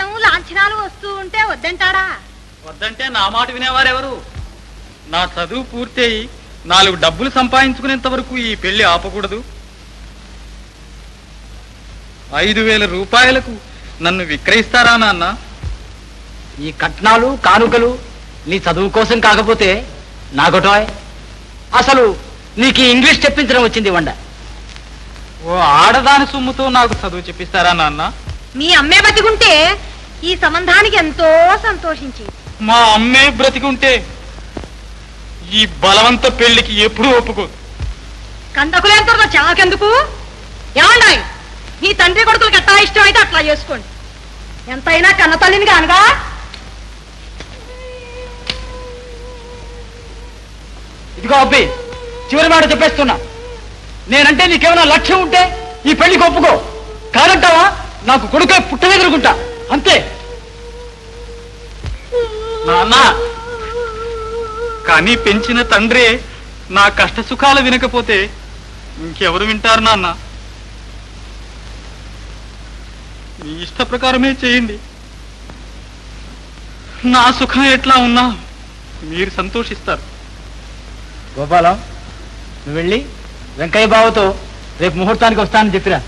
కట్నం లాంఛనాలు వస్తూ ఉంటే వద్దంటాడా వద్దంటే నా మాట వినేవారెవరు నా చదువు పూర్తయి నాలుగు డబ్బులు సంపాదించుకునేంత వరకు ఈ పెళ్లి ఆపకూడదు ఐదు వేల రూపాయలకు నన్ను విక్రయిస్తారా నాన్న ఈ కట్నాలు కానుకలు నీ చదువు కోసం కాకపోతే నాగొటాయ్ అసలు నీకు ఈ ఇంగ్లీష్ చెప్పించడం వచ్చింది వండ ఓ ఆడదాని సొమ్ముతో నాకు చదువు చెప్పిస్తారా నాన్న మీ అమ్మే బతికుంటే ఈ సంబంధానికి ఎంతో సంతోషించి మా అమ్మే బ్రతికుంటే ఈ బలవంత పెళ్లికి ఎప్పుడూ ఒప్పుకో కందకులేంతో చాకెందుకు ఏమండాయి నీ తండ్రి కొడుకులకి ఎట్టా ఇష్టం అయితే అట్లా చేసుకోండి ఎంతైనా కన్న తల్లిని కానుగా ఇదిగో అబ్బి చివరి మాట చెప్పేస్తున్నా నేనంటే నీకేమైనా లక్ష్యం ఉంటే ఈ పెళ్లికి ఒప్పుకో కాదంటావా నాకు కొడుకే పుట్టదెదురుకుంటా అంతే నాన్న కానీ పెంచిన తండ్రే నా కష్ట సుఖాలు వినకపోతే ఇంకెవరు వింటారు నాన్న మీ ఇష్ట ప్రకారమే చేయండి నా సుఖం ఎట్లా ఉన్నా మీరు సంతోషిస్తారు గోపాలం నువ్వు వెళ్ళి వెంకయ్య బావతో రేపు ముహూర్తానికి వస్తానని చెప్పిరా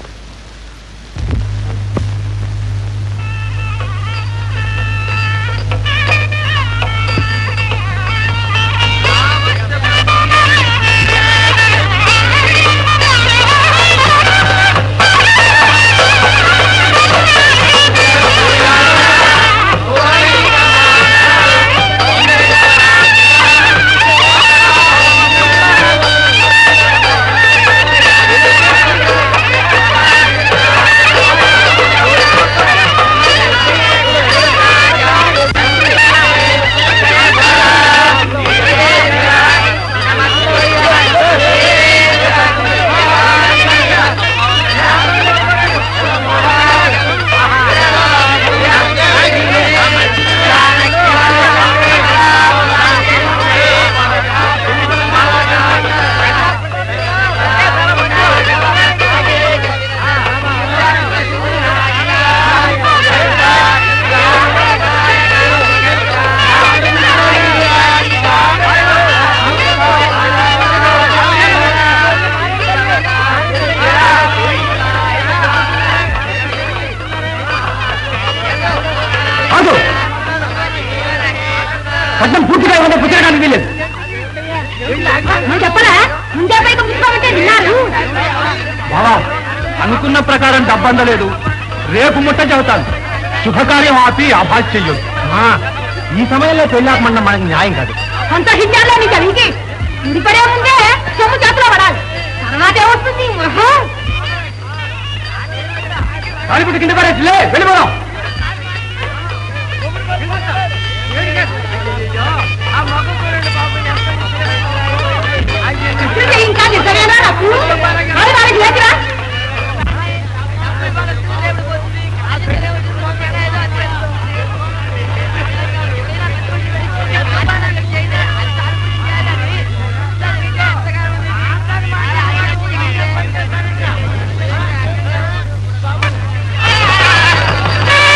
ఆగు కట్నం పూర్తిగా ఇవ్వడం పుచ్చడానికి వీలేదు నువ్వు చెప్పరా ముందే పైకి ముట్టుకోమంటే విన్నారు బావా అనుకున్న ప్రకారం డబ్బందలేదు రేపు ముట్ట చెబుతాను శుభకార్యం ఆపి అభాష్ చెయ్యొద్దు ఈ సమయంలో పెళ్ళాకమన్న మనకి న్యాయం కాదు సంతోషించాలో నీ చదివికి ముడిపడే ముందే సొమ్ము చేతిలో పడాలి తర్వాత ఏమొస్తుంది మహా కాలిపుట్టి కింద పడేసిలే వెళ్ళిపోదాం ఇప్పుడు ఇంకా నిజమేనా నాకు మరి వాళ్ళకి లేదురా ఆ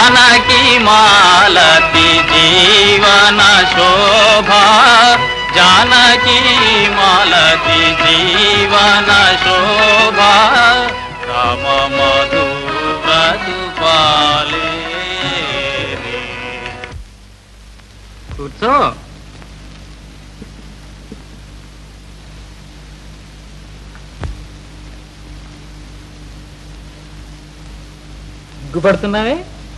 జానకి మాలతి జీవన శోభా జానకి మాలతి జీవన శోభా రామ మధురదు పాలే కూర్చో సిగ్గుపడుతున్నావే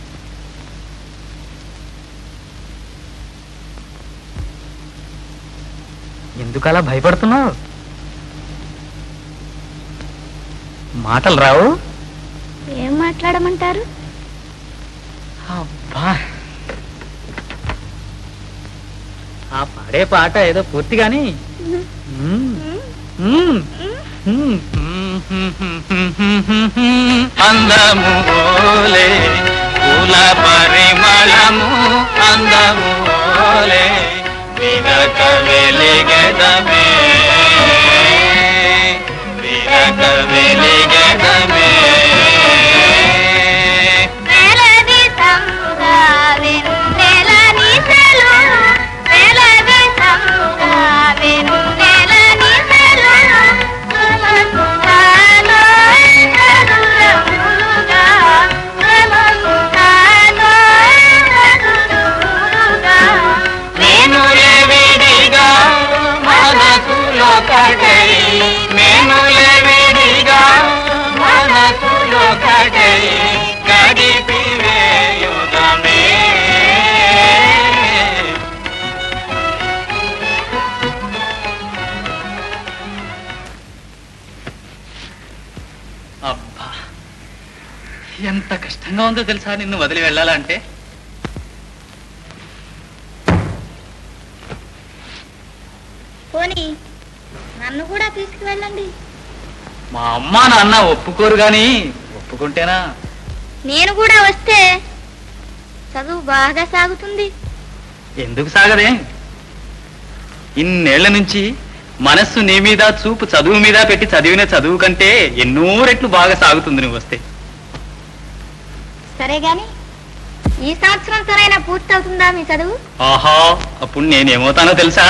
ఎందుకు అలా భయపడుతున్నావు మాటలు రావు ఏం మాట్లాడమంటారు అబ్బా ఆ పాడే పాట ఏదో పూర్తి గాని అందములే పూల పరిమళము అందములే విరక వెలిగదమే విరక వెలిగదమే వెలది సంగా వెన్నెల నిసలు వెలది సంగా వెన్నెల నిసలు సుమసుమాలో మధురములుగా సుమసుమాలో మధురములుగా మేనులే విడిగా మనసులో కడై మేనులే విడిగా మనసులో కడై గడిపి వేయుదమే అబ్బా ఎంత కష్టంగా ఉందో తెలుసా నిన్ను వదిలి వెళ్ళాలంటే పోనీ నన్ను కూడా తీసుకువెళ్ళండి మా అమ్మ నాన్న ఒప్పుకోరు గాని ఒప్పుకుంటేనా నేను కూడా వస్తే చదువు బాగా సాగుతుంది ఎందుకు సాగదే ఇన్నేళ్ల నుంచి మనస్సు నీ మీద చూపు చదువు మీద పెట్టి చదివిన చదువు కంటే ఎన్నో రెట్లు బాగా సాగుతుంది నువ్వు వస్తే సరే గాని ఈ సంవత్సరంతోనైనా పూర్తవుతుందా మీ చదువు ఆహా అప్పుడు నేనేమవుతానో తెలుసా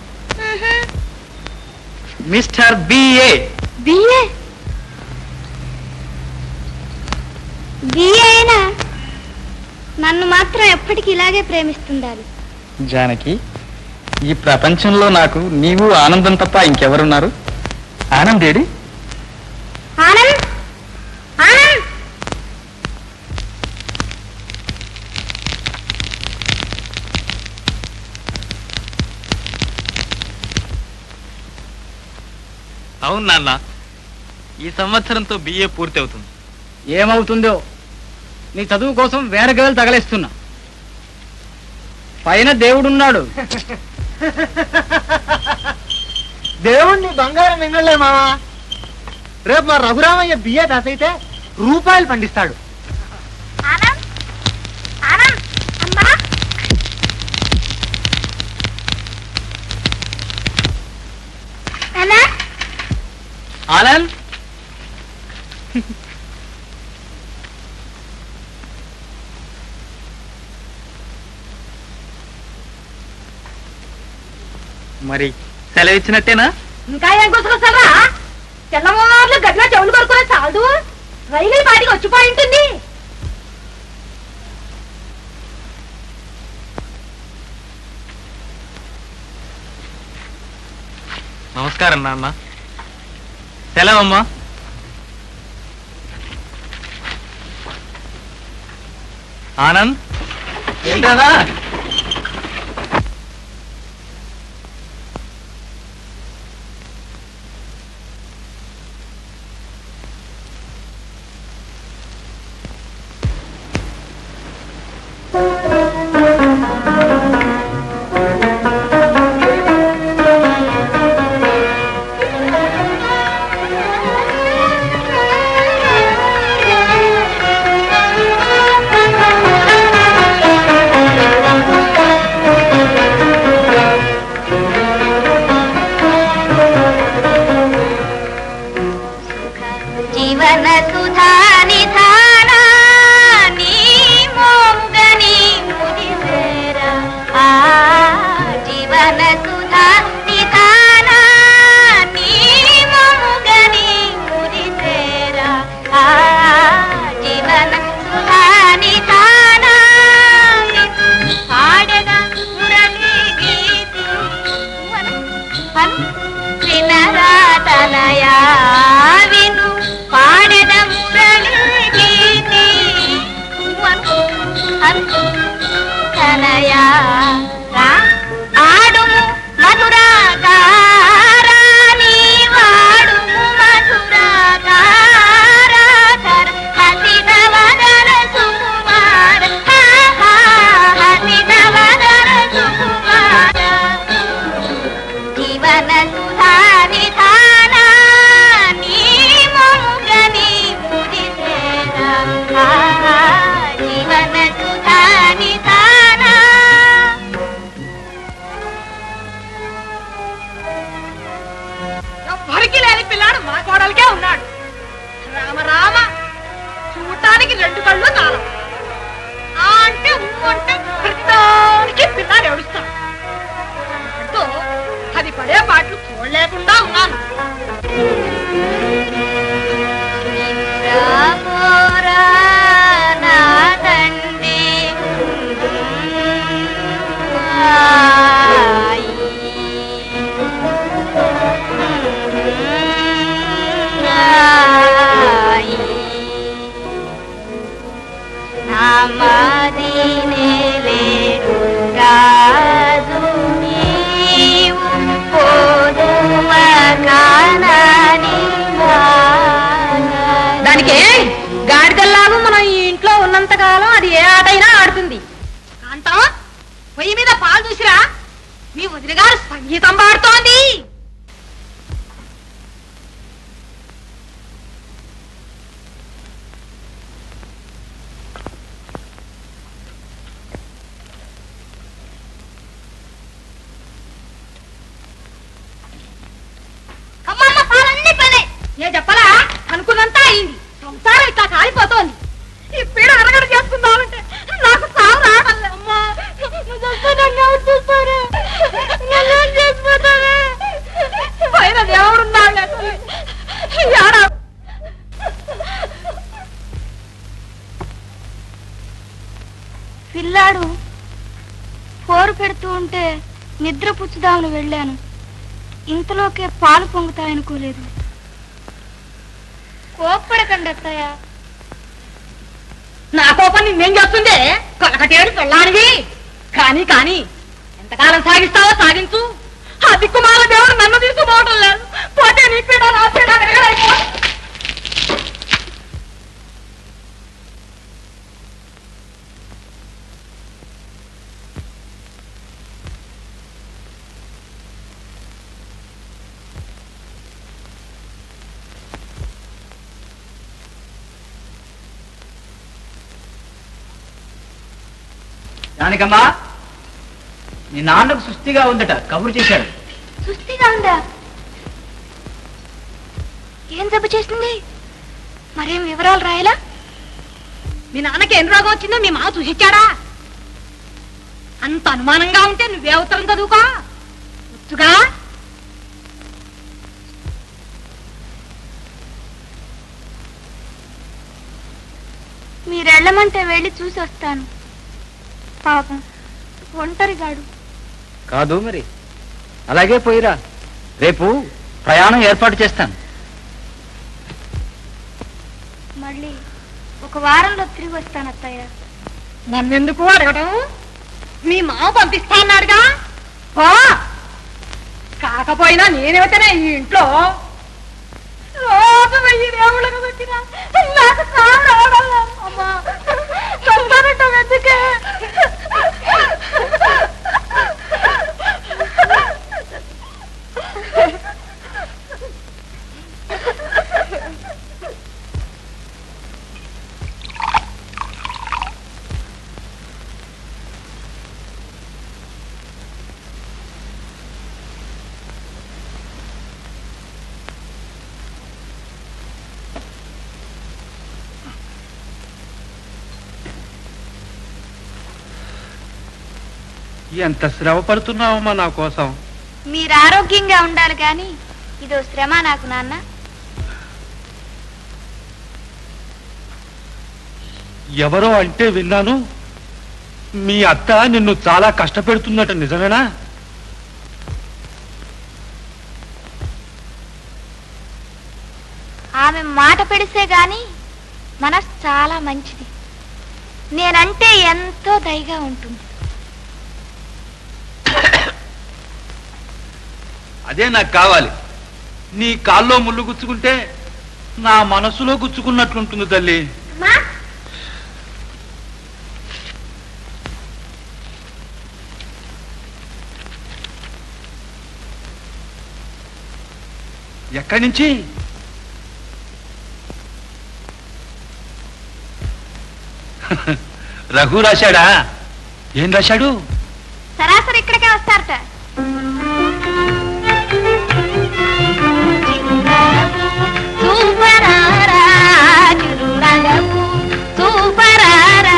మిస్టర్ బిఏ బిఏ బిఏ అయినా నన్ను మాత్రం ఎప్పటికీ ఇలాగే ప్రేమిస్తుండాలి జానకి ఈ ప్రపంచంలో నాకు నీవు ఆనందం తప్ప ఇంకెవరున్నారు ఆనందేడి ఆనంద్ ఆనంద్ అవును నాన్న ఈ సంవత్సరంతో బిఏ పూర్తి అవుతుంది ఏమవుతుందో నీ చదువు కోసం వేరే గదులు తగలేస్తున్నా పైన దేవుడున్నాడు దేవుణ్ణి బంగారం మింగలే మావా రేపు మా రఘురామయ్య బియ్య పాస్ అయితే రూపాయలు పండిస్తాడు ఆనంద్ ఆనంద్ అమ్మా అలా ఆనంద్ మరి సెలవిచ్చినట్టేనా ఇంకా ఏం గుసగుసలరా తెల్లవారులు గట్టిగా చెవులు కొనుక్కునే చాలు రైలు ఈ పాటికి వచ్చిపోయి ఉంటుంది నమస్కారం నాన్న సెలవమ్మా ఆనంద్ ఏంటదా కనయా రా ఆడుము మధురాగారా నీవాడుము మధురాగారా కర హసిత వదన సుకుమార హా హా హసిత వదన సుకుమార జీవన సుధా విధాన నీ మొగని ముదిసేన జీవన సుధా నిధాన ఎవ్వరికి లేని పిల్లాడు మా కోడలికే ఉన్నాడు రామ రామ చూడటానికి రెండు కళ్ళు చాలం ఆ అంటే ఊ అంటే ప్రతిదానికి పిల్లాడు ఏడుస్తాడు దాంతో అది పడే పాటలు చూడలేకుండా ఉన్నాను రామోరా నా తండ్రి నామదినే రాజు నీవు పోదువ కానని దానికి గాడిదల్లాగు మనం ఈ ఇంట్లో ఉన్నంత కాలం అది ఏ ఆటైనా ఆడుతుంది కాంతం పొయ్యి మీద పాలు చూసిరా మీ వదిన గారు సంగీతం పాడుతోంది అమ్మమ్మ పాలన్నీ పడే ఏ చెప్పలా అనుకున్నంత అయింది సంసారం ఇట్లా కాలిపోతోంది ఈ పీడ అరగడ చేసుకుందామంటే నాకు సాగు రావడం లేదు. అమ్మా నువ్వు చూస్తే నన్ను ఎవరు చూస్తారు? నన్ను ఎవరు చేసుకుంటారు? పైన దేవుడున్నాడు అసలు. యాడా? పిల్లాడు పోరు పెడుతూ ఉంటే నిద్ర పుచ్చుదామని వెళ్ళాను ఇంతలోకే పాలు పొంగుతాయనుకోలేదు కోప్పడకండి అత్తయ్య నా కోపం నిన్నేం చేస్తుంది కొలకటేడు పెళ్ళానివి కానీ కానీ ఎంతకాలం సాగిస్తావో సాగించు ఆ దిక్కుమాల దేవుడు నన్ను తీసుకుపోవటం లేదు పోతే నీ పీడ నా పీడ విరగడైపో. దానికమ్మా నీ నాన్నకు సుస్థిగా ఉందట కబురు చేశాడు సుస్థిగా ఉందా ఏం జబ్బు చేసింది మరేం వివరాలు రాయలా మీ నాన్నకి ఎన్ని రోగం వచ్చిందో మీ మావ చూసిచ్చాడా అంత అనుమానంగా ఉంటే నువ్వే ఉత్తరం చదువుకో వచ్చుగా మీరెళ్ళమంటే వెళ్ళి చూసి వస్తాను పాపం ఒంటరిగాడు కాదు మరి అలాగే పోయిరా రేపు ప్రయాణం ఏర్పాటు చేస్తాను మళ్ళీ ఒక వారంలో తిరిగి వస్తాను అత్తయ్య నన్నెందుకు అడగడం మీ మావ పంపిస్తా అన్నాడుగా పో. కాకపోయినా నేనేమిటనే ఈ ఇంట్లో రోజు వెయ్యి దేవుళ్ళకు పెట్టినా నాకు సాగు రావడం లేదు. అమ్మా సంతానటం ఎందుకే ఎంత శ్రమ పడుతున్నావమ్మా నా కోసం మీరు ఆరోగ్యంగా ఉండాలి కానీ ఇదో శ్రమ నాకు నాన్న ఎవరో అంటే విన్నాను మీ అత్త నిన్ను చాలా కష్టపెడుతుందట నిజమేనా ఆమె మాట పెడితే గాని మనసు చాలా మంచిది నేనంటే ఎంతో దయగా ఉంటుంది అదే నాకు కావాలి నీ కాల్లో ముళ్ళు గుచ్చుకుంటే నా మనసులో గుచ్చుకున్నట్లుంటుంది తల్లి అమ్మా ఎక్కడి నుంచి రఘు రాశాడా ఏం రాశాడు సరాసరి ఇక్కడికే వస్తారట సూపరారా చిరునగవు సూపరారా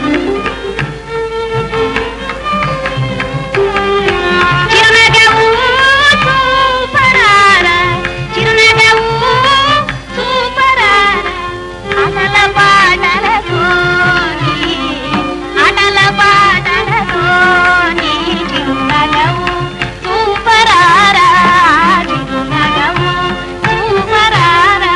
చిరునగవు సూపరారా చిరునగవు సూపరారా ఆటల పాటలతోని ఆటల పాటలతోని చిరునగవు సూపరారా చిరునగవు సూపరారా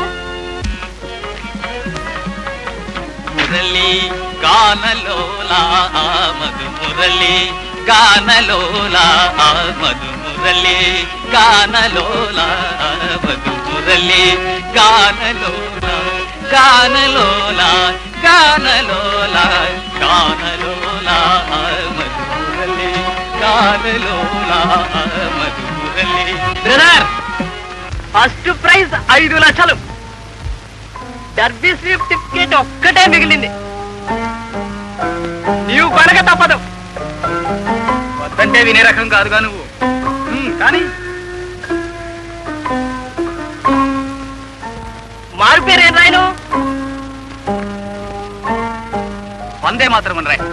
మురళి గానలోలా మధు మురళి గానలోలా మధు మురళి గానలోలా మధు మురళి గానలోలా గానలోలా గానలోలా గానలోలా మధు మురళి గానలోలా మధు మురళి బ్రదర్ ఫస్ట్ ప్రైజ్ ఐదు లక్షలు డర్బీ స్వీప్ టికెట్ ఒక్కటే మిగిలింది నీవు కొనక తప్పదు వద్దంటే వినే రకం కాదుగా నువ్వు ఉమ్, కానీ మారు పేరు ఏం రాయను వందే మాత్రం రాయ్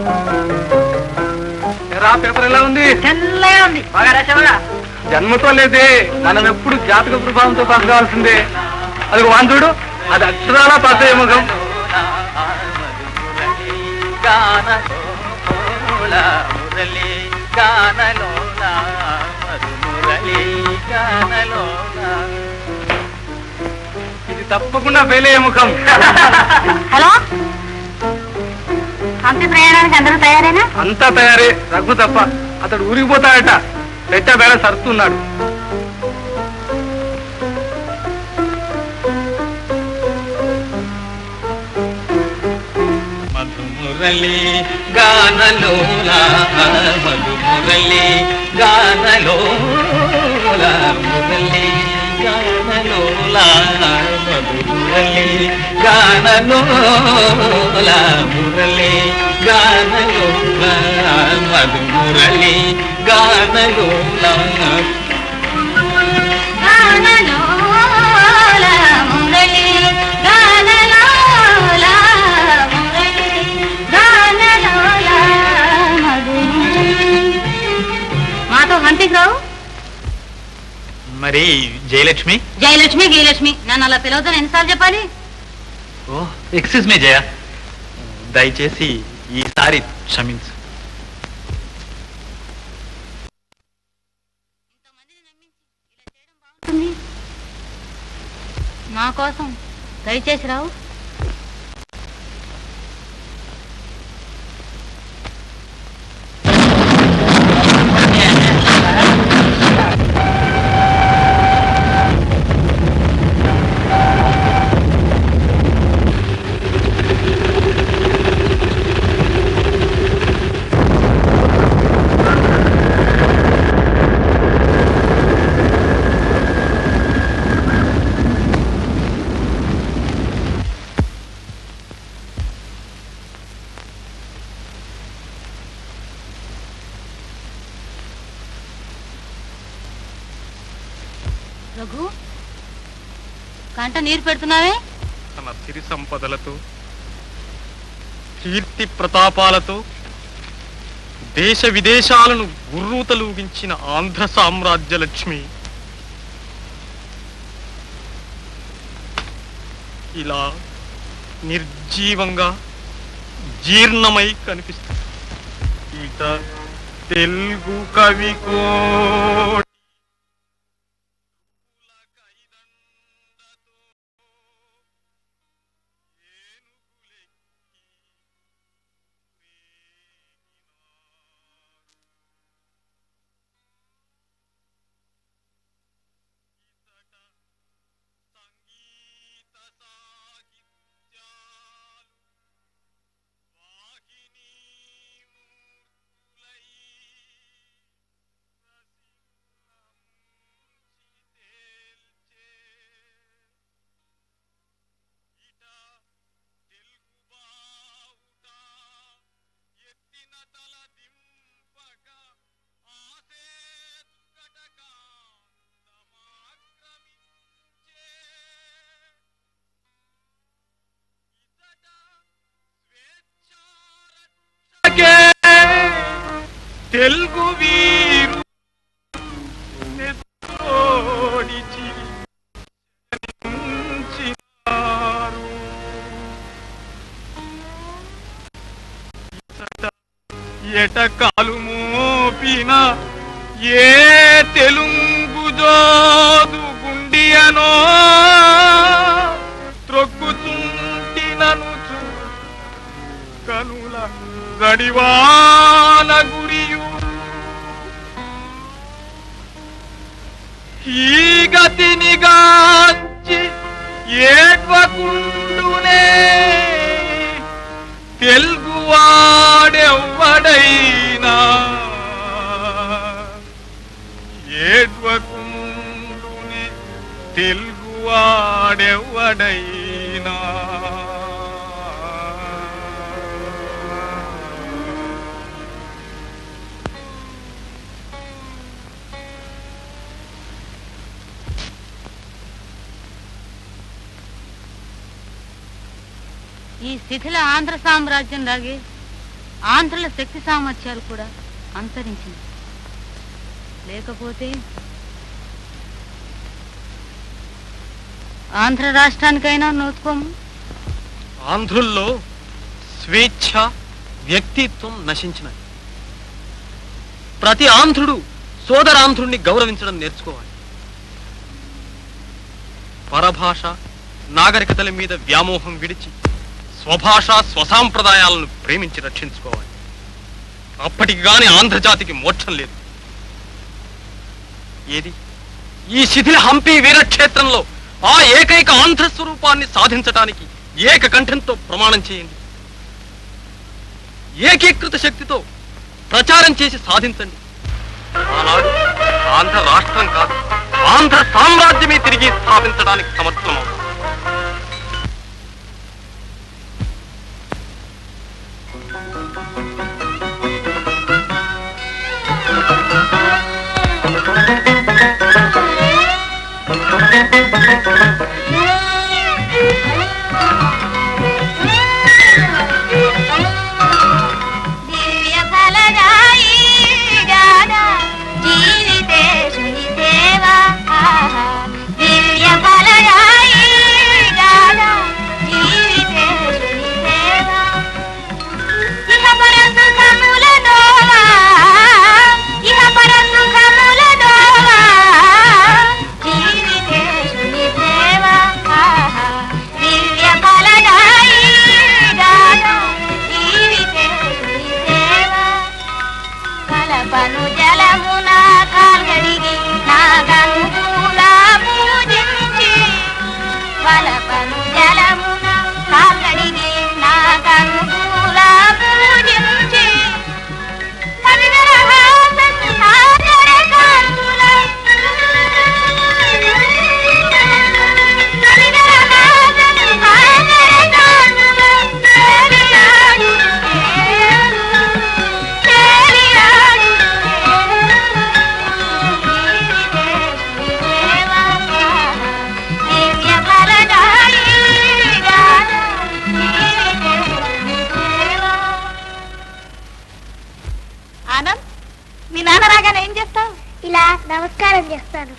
రా పేపర్ ఎలా ఉంది తెల్లగా ఉంది బాగా రాసావుగా జన్మతో లేదే మనం ఎప్పుడు జాతక ప్రభావంతో పాస్ కావాల్సిందే అది వాన్ చూడు అది అక్షరాల పాస్ అయ్యే ముఖం మురళి గానలోల మధు మురళి గానలోల ఇది తప్పకుండా ఫెయిల్ అయ్యే ముఖం హలో హంపి ప్రయాణానికి అందరూ తయారేనా అంతా తయారే రఘు తప్ప అతడు ఊరికి పోతాడట పెట్ట బేడ సరుతున్నాడు మధు మురళి గానలోల మధు మురళి గానలోల మురళి గానలోల మధు మురళి గానలోల మురళి గానలోల మధు మురళి గానలోల గానలోల మురళి గానలోల మురళి గానలోల మధు మాతో హంపికి రావు మరి జయలక్ష్మి జయలక్ష్మి గీలక్ష్మి నన్ను అలా పిలవద్దని ఎన్నిసార్లు చెప్పాలి ఓ ఎక్స్క్యూజ్ మీ జయ దయచేసి ఈసారి క్షమించు నా కోసం దయచేసి రావు రఘు కంట నీరు పెడుతున్నావే తన సిరి సంపదలతో కీర్తి ప్రతాపాలతో దేశ విదేశాలను గుర్రూతలూగించిన ఆంధ్ర సామ్రాజ్య లక్ష్మి ఇలా నిర్జీవంగా జీర్ణమై కనిపిస్తుంది ఇట తెలుగు కవి కో తెలుగు వీరు నెత్తోడిచి జనించినారు. ఇచ్చట ఎట కాలు మోపిన ఏ తెలుగు జోదు గుండియనో త్రొక్కుచుంటినను కనుల గడివాన గురియు ఈ గతిని గాంచి ఏడ్వకుండునే తెలుగువాడెవ్వడైనా ఏడ్వకుండునే తెలుగువాడెవ్వడైనా ఈ శిథిల ఆంధ్ర సామ్రాజ్యం లాగే ఆంధ్రుల శక్తి సామర్థ్యాలు కూడా అంతరించింది లేకపోతే ఆంధ్ర రాష్ట్రానికైనా నోచుకోము ఆంధ్రుల్లో స్వేచ్ఛ వ్యక్తిత్వం నశించినాయి ప్రతి ఆంధ్రుడు సోదరాంధ్రుణ్ణి గౌరవించడం నేర్చుకోవాలి పరభాష నాగరికతల మీద వ్యామోహం విడిచి స్వభాష స్వసాంప్రదాయాలను ప్రేమించి రక్షించుకోవాలి అప్పటికి గాని ఆంధ్రజాతికి మోక్షం లేదు ఏది ఈ శిథిల హంపి వీరక్షేత్రంలో ఆ ఏకైక ఆంధ్ర స్వరూపాన్ని సాధించటానికి ఏకకంఠంతో ప్రమాణం చేయండి ఏకీకృత శక్తితో ప్రచారం చేసి సాధించండి ఆనాడు ఆంధ్ర రాష్ట్రం కాదు ఆంధ్ర సామ్రాజ్యమే తిరిగి స్థాపించడానికి సమర్థమవుతుంది దివ్య ఫలదాయి గానా జీవితేశుని సేవా ఆహా. దివ్య ఫలదాయి గానా జీవితేశుని సేవా ఇహ పర సుఖముల దోవా ఇహ పర సుఖముల దోవా జీవితేశుని సేవా ఆహా. దివ్య ఫలదాయి గానా జీవితేశుని సేవా కలపను జలమున కాల్గడిగి నాగనుకూల పూజించి కలపను జలమున కాల్గడిగి నాగనుకూల పూజించి కవిదరహాసను సాగర కాంతుల కవిదరహాసను సాగర కాంతుల తేలియాడు తేలియాడు దివ్య ఫలదాయి గాన ఆనంద్ మీ నాన్న రాగానే ఏం చేస్తావు ఇలా నమస్కారం చేస్తాను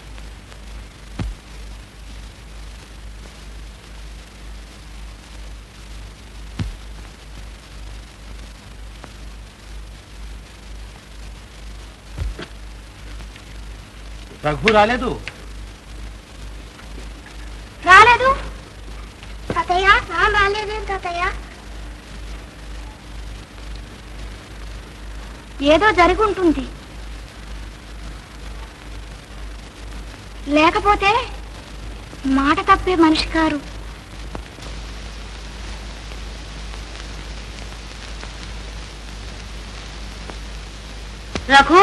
రఘు రాలేదు రాలేదు తాతయ్య నాన్న రాలేదేం తాతయ్య ఏదో జరిగి ఉంటుంది లేకపోతే మాట తప్పే మనిషి కారు రఘు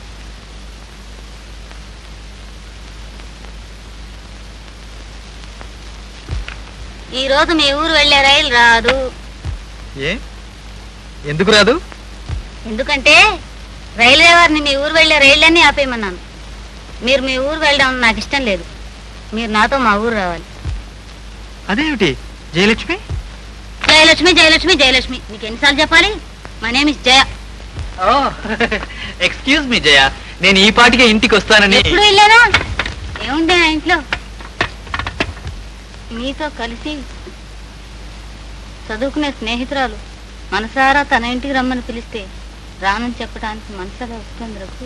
ఈ రోజు మీ ఊరు వెళ్ళే రైలు రాదు ఏ ఎందుకు రాదు ఎందుకంటే రైల్వే వారిని మీ ఊరు వెళ్ళే రైళ్ళన్నీ ఆపేయమన్నాను మీరు మీ ఊరు వెళ్ళడం నాకు ఇష్టం లేదు మీరు నాతో మా ఊరు రావాలి అదేమిటి జయలక్ష్మి జయలక్ష్మి జయలక్ష్మి జయలక్ష్మి నీకు ఎన్నిసార్లు చెప్పాలి మా name is Jaya excuse me Jaya నేను ఈ పాటికే ఇంటికి వస్తానని ఎప్పుడు వెళ్ళానా ఏముంది నా ఇంట్లో మీతో కలిసి చదువుకునే స్నేహితురాలు మనసారా తన ఇంటికి రమ్మని పిలిస్తే రానని చెప్పడానికి మనసులో వస్తుంది రఘు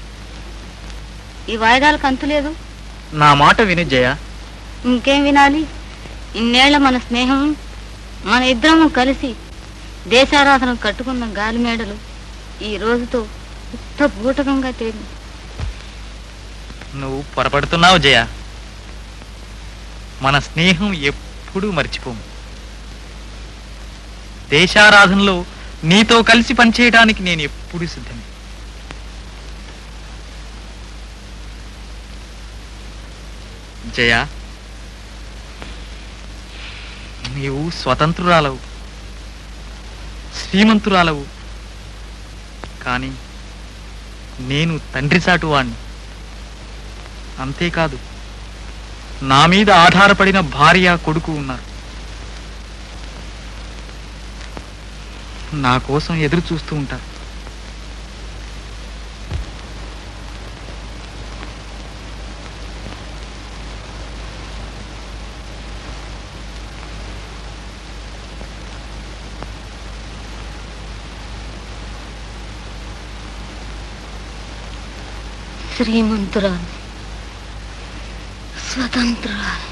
ఈ వాయిదాలకు అంతు లేదు నా మాట విను జయ ఇంకేం వినాలి ఇన్నేళ్ల మన స్నేహం మన ఇద్దరము కలిసి దేశారాధన కట్టుకున్న గాలి మేడలు ఈ రోజుతో ఉత్త బూటకంగా తేలి నువ్వు పొరపడుతున్నావు జయ మన స్నేహం ఎప్పుడూ మర్చిపోము దేశారాధనలో నీతో కలిసి పనిచేయడానికి నేను ఎప్పుడూ సిద్ధమే జయ నీవు స్వతంత్రురాలవు శ్రీమంతురాలవు కానీ నేను తండ్రి సాటు వాణ్ణి అంతేకాదు నా మీద ఆధారపడిన భార్య కొడుకు ఉన్నారు నా కోసం ఎదురు చూస్తూ ఉంటారు శ్రీమంతురాలు స్వతంత్రురాలు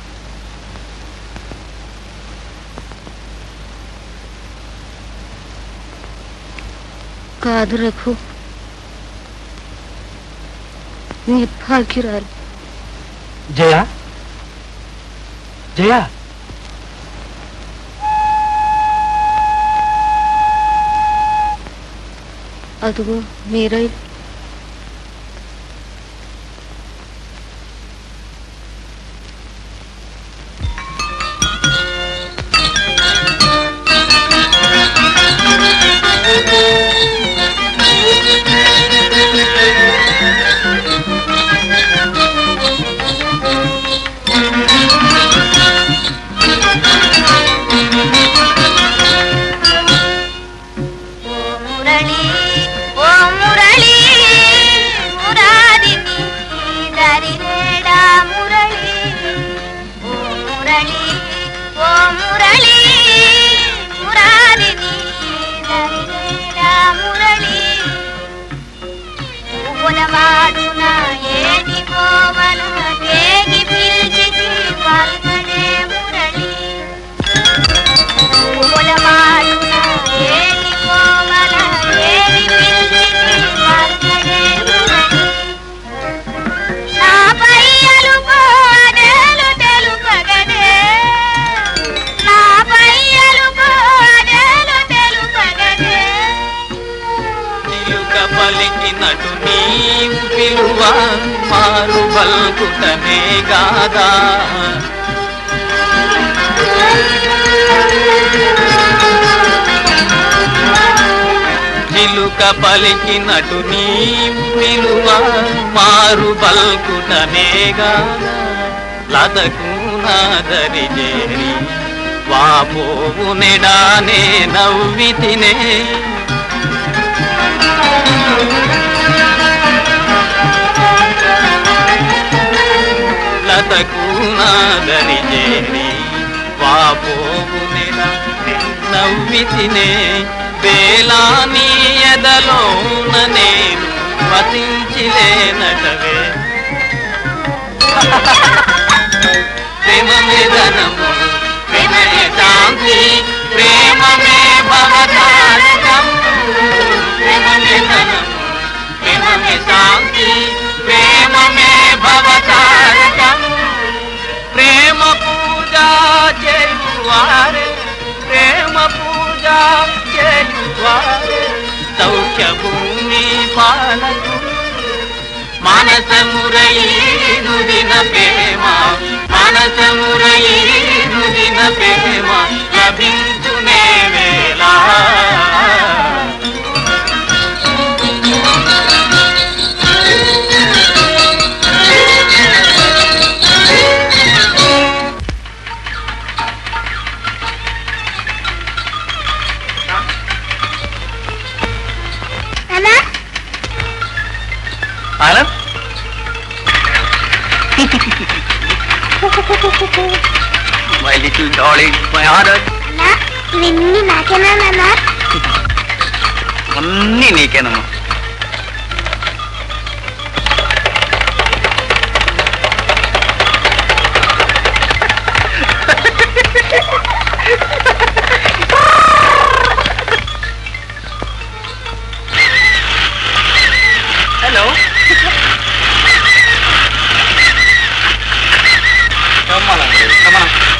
కాదు రఘు నిర్భాగ్యురాలు జయ జయ అదుగో మీరై మురళి ఓ మురళి మురారిని దరివేడా మురళి ఓ మురళి ఓ మురళి మురారిని దరివేడా మురళి పువ్వులవాడున ఏటి కోవను తేగి పిలిచి పల్కడే మురళి పువ్వులవాడున ఏటి కోవల ఏటి పిలిచి పల్కడే మురళి నాపై అలుపు అదేలు తెలుపగదే నాపై అలుపు అదేలు తెలుపగదే చిలుక పలికినటు నీవు పిలువ మారు పలుకుటనే గాదా చిలుక పలికినటు నీవు పిలువ మారు పలుకుటనే గాదా లతకు నాదరి చేరి వాపోవు నెడానే నవ్వి తినే లతకు నాదని చేరి వాపోవు నెల నవ్వి తినే వేలా నీ ఎదలోన నేను వసించిలేనటవే ప్రేమ నిధనము ప్రేమే శాంతి ప్రేమమే భవతారకం ప్రేమ నిధనము ప్రేమమే శాంతి ప్రేమమే భవతారకం ప్రేమ పూజ చేయువారే ప్రేమ పూజ చేయువారే సౌఖ్య భూమి పాలకు మానస మురళీనుదిన ప్రేమ మానస మురళీనుదిన ప్రేమ లభించునే వేళ Anand my little darling my Anand ఇవన్నీ నాకేనా నాన్న అన్నీ నీకేనమ్మా హలో కమ్మాలండి కమా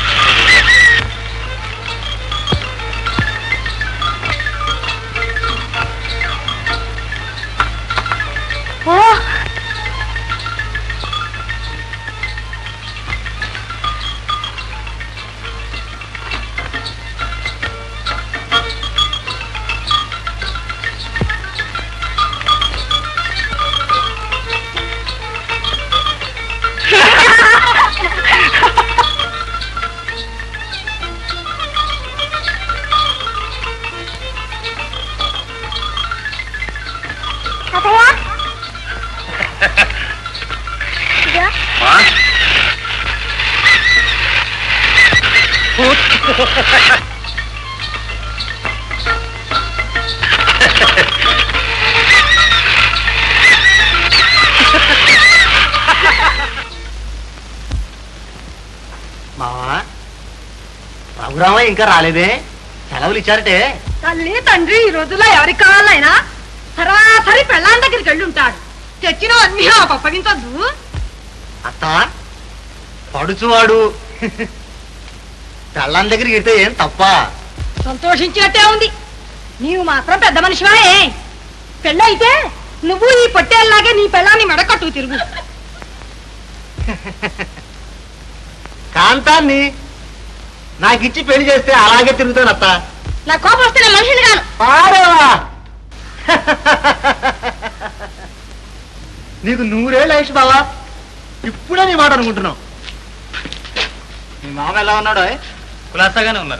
ఓ తాతయ్య ఇదిగో. మావా రఘురామయ్య ఇంకా రాలేదే సెలవులు ఇచ్చారటే తల్లి తండ్రి ఈ రోజుల్లో ఎవరికి కావాలైనా సరాసరి పెళ్ళాం దగ్గరికి వెళ్ళి ఉంటాడు తెచ్చిన అన్ని అప్పగించొద్దు అత్త పడుచువాడు పెళ్ళాం దగ్గరికి వెళ్తే ఏం తప్ప సంతోషించినట్టే ఉంది నీవు మాత్రం పెద్ద మనిషివా ఏ పెళ్ళైతే నువ్వు ఈ పొట్టేల్లాగే నీ పెళ్ళాన్ని మెడకట్టు తిరుగు కాంతాన్ని నాకిచ్చి పెళ్లి చేస్తే అలాగే తిరుగుతాను అత్త నా కోపం వస్తే నా మనుషులు గాను పాడవా నీకు నూరేళ్ళు ఆయుష్ బావా ఇప్పుడే నీ మాట అనుకుంటున్నావు మీ మామ ఎలా ఉన్నాడో కులాసాగానే ఉన్నారు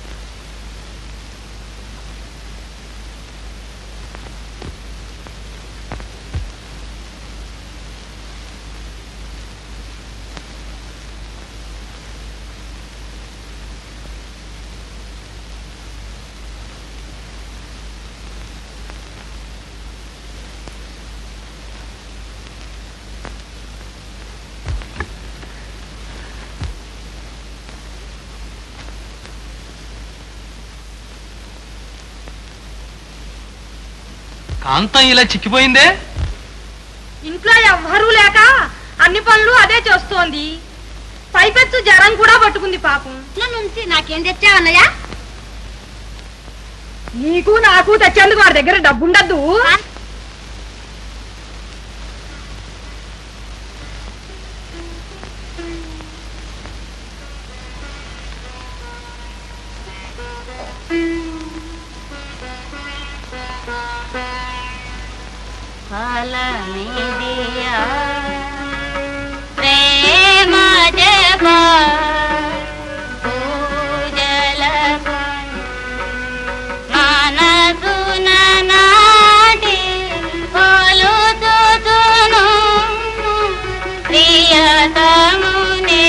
కాంతం ఇలా చిక్కిపోయిందే ఇంట్లో ఎవ్వరూ లేక అన్ని పనులు అదే చేస్తోంది పైపెచ్చు జ్వరం కూడా పట్టుకుంది పాపం నుంచి నాకేం తెచ్చావన్నయ్యా నీకు నాకు తెచ్చేందుకు వాడి దగ్గర డబ్బుండద్దు ప్రేమ జప పూజలకు మనసున నాటి కొలుతును ప్రియతమునే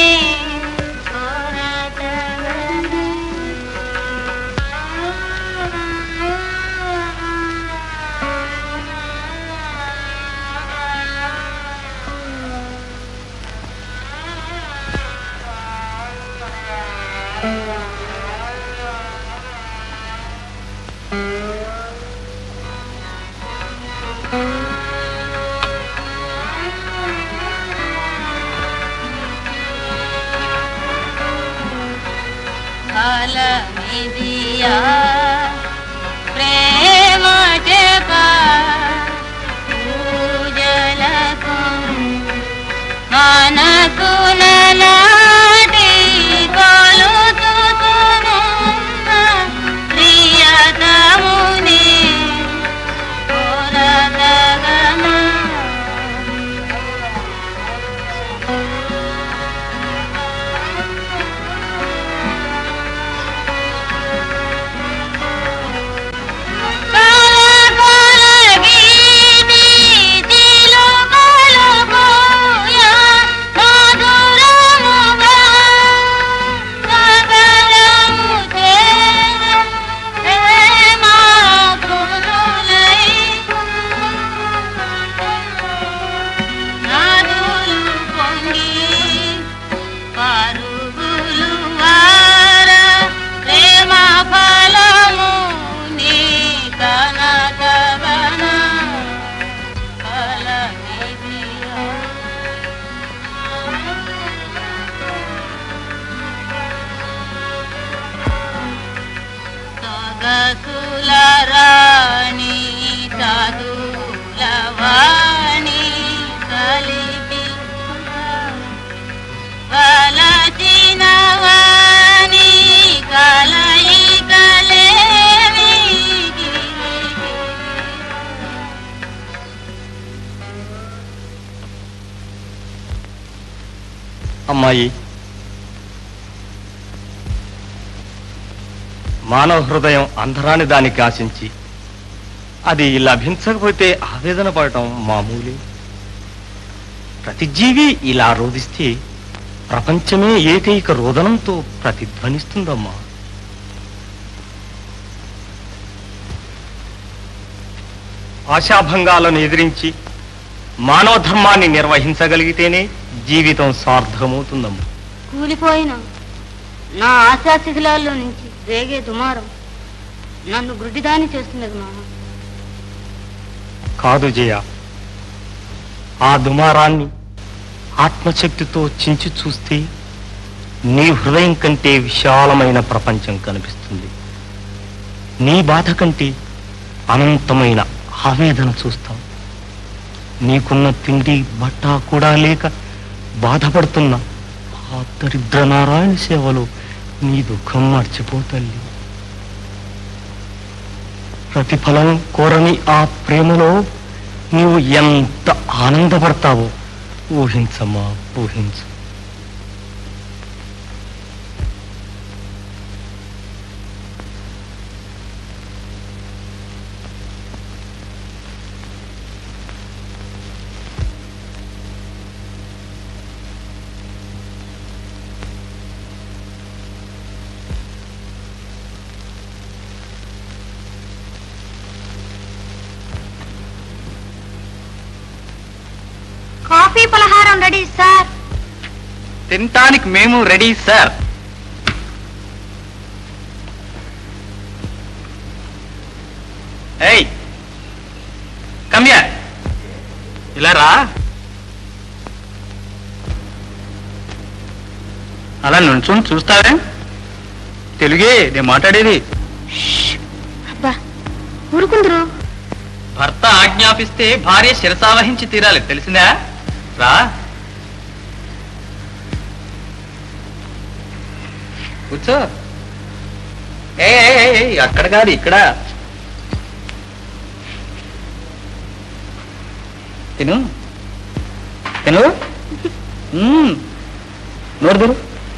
ఉన్నాయి మానవ హృదయం అంధరాని దానికి ఆశించి అది లభించకపోతే ఆవేదన పడటం మామూలే ప్రతి జీవి ఇలా రోధిస్తే ప్రపంచమే ఏకైక రోదనంతో ప్రతిధ్వనిస్తుందమ్మా ఆశాభంగాలను ఎదిరించి మానవ ధర్మాన్ని నిర్వహించగలిగితేనే జీవితం సార్థకమవుతుందమ్మా కూలిపోయిన నా ఆశాశిథిలాల్లో నుంచి రేగే దుమారం నన్ను గుడ్డిదాని చేస్తున్నది మామ కాదు జయ ఆ దుమారాన్ని ఆత్మశక్తితో చించి చూస్తే నీ హృదయం కంటే విశాలమైన ప్రపంచం కనిపిస్తుంది నీ బాధ కంటే అనంతమైన ఆవేదన చూస్తాం నీకున్న తిండి బట్ట కూడా లేక బాధపడుతున్న ఆ దరిద్ర నారాయణ సేవలో నీ దుఃఖం మర్చిపోతల్లి ప్రతిఫలం కోరని ఆ ప్రేమలో నీవు ఎంత ఆనందపడతావో ఊహించమ్మా ఊహించు కాఫీ పలహారం రెడీ సార్ తినటానికి మేము రెడీ సార్ ఏయ్ కమ్యా ఇలా రా అలా నుంచుని చూస్తావే తెలుగే నేను మాట్లాడేది అబ్బా ఊరుకుందరు భర్త ఆజ్ఞాపిస్తే భార్య శిరసావహించి తీరాలి తెలిసిందా రా కూర్చో ఏ ఏ, ఏ, ఏ, అక్కడ కాదు ఇక్కడ తిను తిను మ్మ్. నోరు తెరు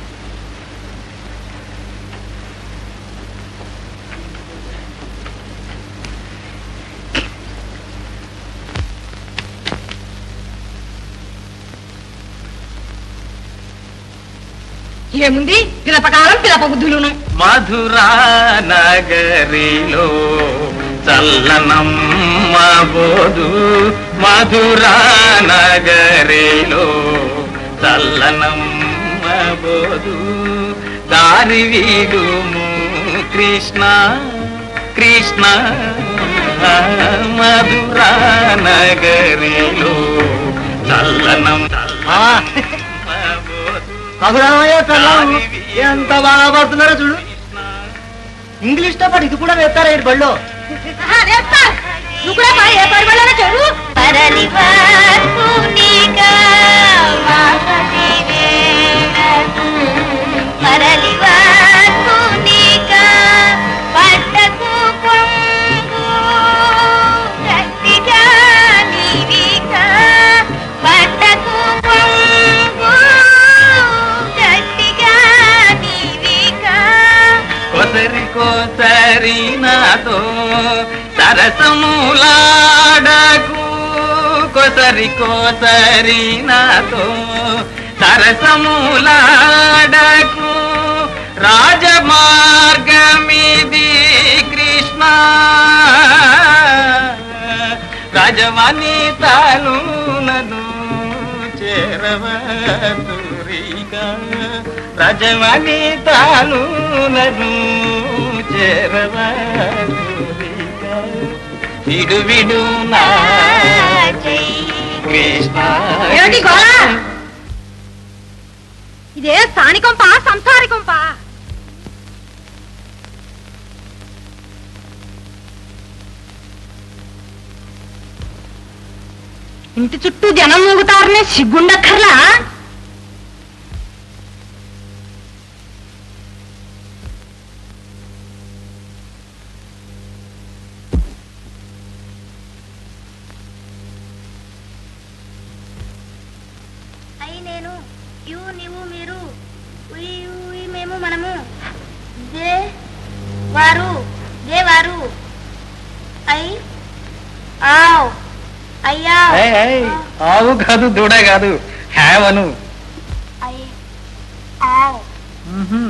ఏముంది పిలపకాలం పిలప బుద్ధులును మధురా నగరిలో చల్లనమ్మ బోధు మధురా నగరిలో చల్లనమ్మ బోధు దారి వీడుము కృష్ణ కృష్ణ మధురా నగరిలో చల్లనం రఘురామయ్య పెళ్ళాం ఎంత బాగా పడుతున్నారో చూడు ఇంగ్లీష్ తో పాటు ఇది కూడా వేస్తారా ఈ బళ్ళో నువ్వు కూడా పా, ఏ పని వల్ల చెడు కొసరి కోసరి నాతో సరసములాడకు కొసరి కోసరి నాతో సరసములాడకు రాజమార్గమిది కృష్ణ రాజవాణి తాలునను చేరవతురిగా రాజవాణి తాలునను చేరవతురిగా విడు విడు నా కృష్ణ ఏమిటి గోళ? ఇదే స్థానికంపా సంసారికంపా ఇంటి చుట్టూ జనం మూగుతారనే సిగ్గుండక్కర్లా అయి నేను యూ నీవు మీరు ఉయ్ ఉయ్ మేము మనము జే వారు జే వారు ఐ ఆవ్ అయ్యా ఏయ్, ఏయ్, ఆవు కాదు దూడ కాదు హ్యావ్ అను I have hmm,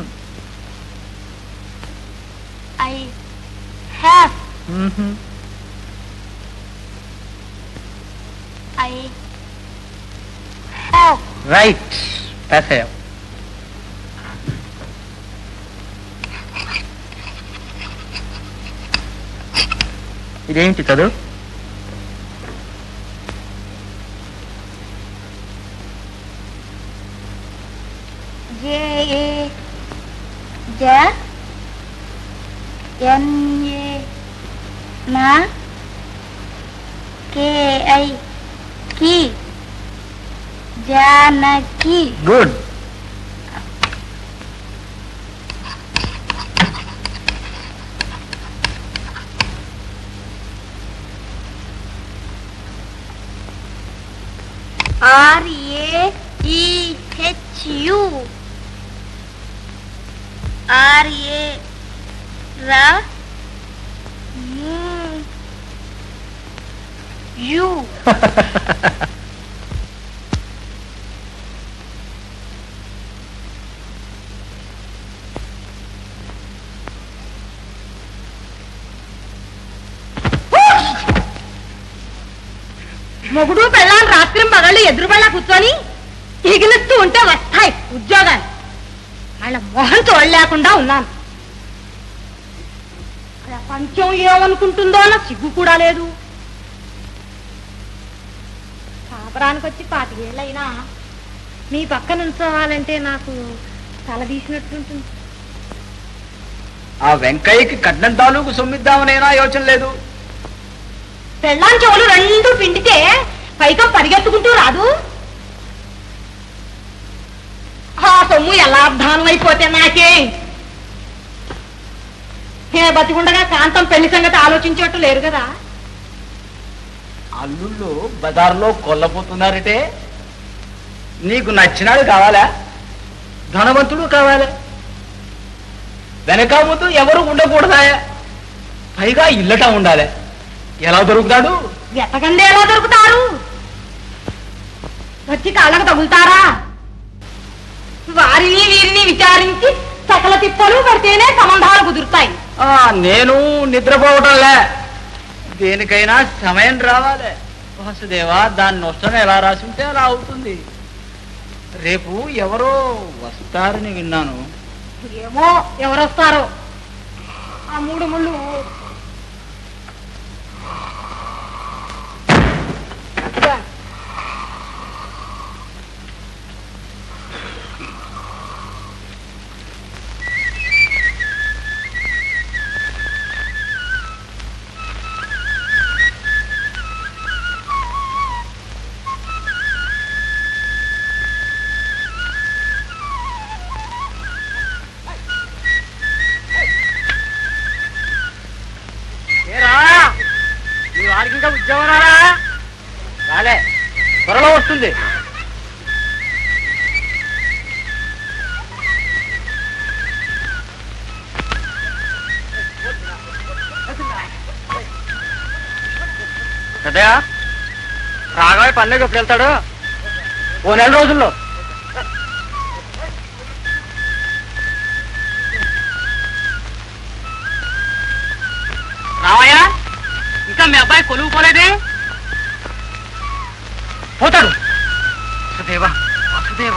I have hmm. I have right pass అయ్యావు ఇదేంటి చదువు జే ఏ జ ఎన్ ఏ నా కే ఐ కి జానకి గుడ్ ఆర్ ఏ ఈ హెచ్ యు ఆర్ ఏ రా యు మొగుడు పెళ్ళాలు రాత్రి మగళ్ళు ఎదురుబళ్ళ కూర్చొని ఎగిలిస్తూ ఉంటే వస్తాయి ఉద్యోగాలు వాళ్ళ మొహం చూడలేకుండా ఉన్నాను ప్రపంచం ఏమనుకుంటుందో అన్న సిగ్గు కూడా లేదు కాపురానికి వచ్చి పాతికేళ్ళైనా మీ పక్క నుంచోవాలంటే నాకు తల తీసినట్టుంటుంది ఆ వెంకయ్యకి కట్నం తాలూకు సొమ్మిద్దామనైనా యోచన లేదు పెళ్ళాం చెవులు రెండు పిండితే పైగా పరిగెత్తుకుంటూ రాదు ఆ సొమ్ము ఎలా అర్ధానం అయిపోతే నాకే ఏ బతికుండగా కాంతం పెళ్లి సంగతి ఆలోచించేట్టు లేరు కదా అల్లుళ్ళు బజార్లో కొల్లపోతున్నారటే నీకు నచ్చినాడు కావాలా ధనవంతుడు కావాలా వెనక ముందు ఎవరు ఉండకూడదా పైగా ఇల్లట ఉండాలి ఎలా దొరుకుతాడు వెతకందే ఎలా దొరుకుతారు వచ్చి కాళ్ళకు తగులుతారా వారిని వీరిని విచారించి సకల తిప్పలు పడితేనే సంబంధాలు కుదురుతాయి ఆ నేను నిద్రపోవటంలే దేనికైనా సమయం రావాలి వాసుదేవా దాని నష్టం ఎలా రాసుంటే అలా అవుతుంది రేపు ఎవరో వస్తారని విన్నాను ఏమో ఎవరొస్తారో ఆ మూడు ముళ్ళు ఏరా మీ వారికి ఇంకా ఉద్యోగం రాలా రాలే త్వరలో వస్తుంది పెద్దయా రాఘవయ్య పల్లెకి ఎప్పుడు వెళ్తాడు ఓ నెల రోజుల్లో రావయ్యా ఇంకా మీ అబ్బాయి కొలువు పోలేదే పోతాడు వసుదేవా వసుదేవా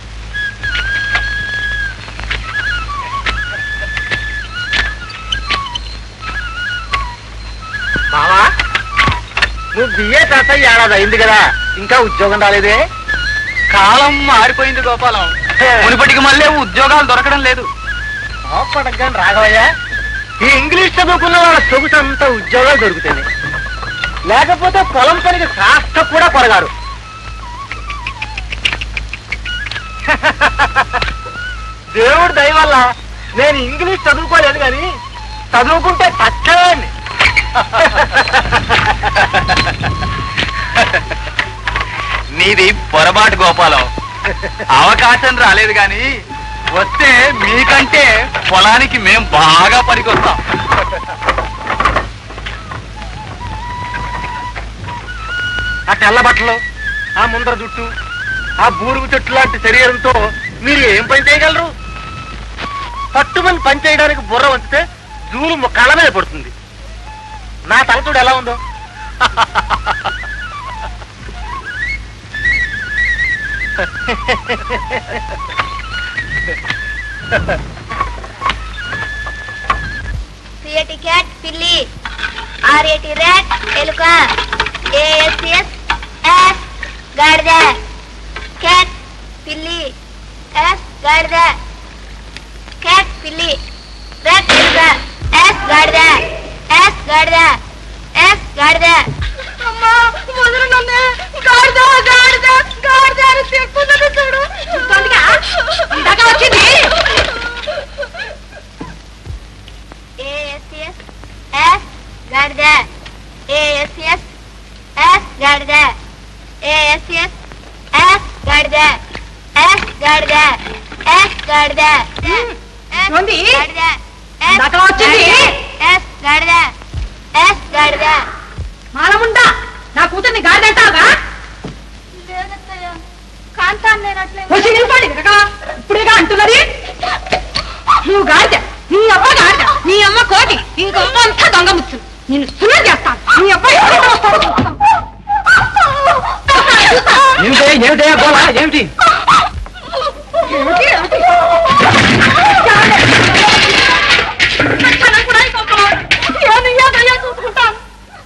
బావా నువ్వు బిఏ తాత ఏడాది అయింది కదా ఇంకా ఉద్యోగం రాలేదే కాలం మారిపోయింది గోపాలం మునిపటికి మళ్ళీ ఉద్యోగాలు దొరకడం లేదు కోపడగాని రాఘవయ్య ఈ ఇంగ్లీష్ చదువుకున్న వాళ్ళ సొగుసంతా ఉద్యోగాలు దొరుకుతాయి లేకపోతే పొలం పనికి కాస్త కూడా కొరగారు దేవుడు దయ వల్ల నేను ఇంగ్లీష్ చదువుకోలేదు కానీ చదువుకుంటే చచ్చేవాడిని నీది పొరపాటు గోపాలం అవకాశం రాలేదు కానీ వస్తే మీకంటే పొలానికి మేం బాగా పనికొస్తాం ఆ తెల్ల బట్టలు ఆ ముందర జుట్టు ఆ బూరుగు చెట్టు లాంటి శరీరంతో మీరు ఏం పని చేయగలరు పట్టుమని పని చేయడానికి బుర్ర వంచితే జూలు మ- కళ్ళ మీద పడుతుంది నా తల చూడు ఎలా ఉందో సిఏటి క్యాట్ పిల్లి ఆర్ఏటి ర్యాట్ ఎలుక ఏఎస్ఎస్ ఎస్ గాడిద క్యాట్ పిల్లి ఎస్ గాడిద క్యాట్ పిల్లి ర్యాట్ ఎలుక ఎస్ గాడిద ఎస్ గాడిద ఎస్ గాడిద అమ్మా మొదలు నన్నే గాడిద గాడిద గాడిద అని చెప్పున్నది చూడు చూస్తుందిగా ఇందాక వచ్చింది ఏఎస్ఎస్ ఎస్ గాడిద ఏఎస్ఎస్ ఎస్ గాడిద ఏఎస్ఎస్ ఎస్ గాడిద ఎస్ గాడిద ఎస్ గాడిద ఉంది? గాడిద ఇందాక వచ్చింది? ఎస్ గాడిద ఎస్ గాడిద మాలముండా నా కూతుర్ని గాడిద అంటావుగా లేదత్తయ్య కాంతాన్ని నేనట్లే వచ్చి నిలబడి కదా ఇప్పుడేగా అంటున్నది నువ్వు గాడిద నీ అమ్మ గాడిద నీ అమ్మ కోటి ఇంకమ్మ అంతా దొంగ ముచ్చు నేను సున్నా చేస్తాను నీ అబ్బాయి ఎక్కడ వస్తాడో చూస్తాను. ఏమిటే ఏమిటే గోళ ఏమిటి ఏమిటి, ఏమిటి? లక్షణం కూడా ఇంకొక ఏమయ్యా దయ్యా చూసుకుంటాను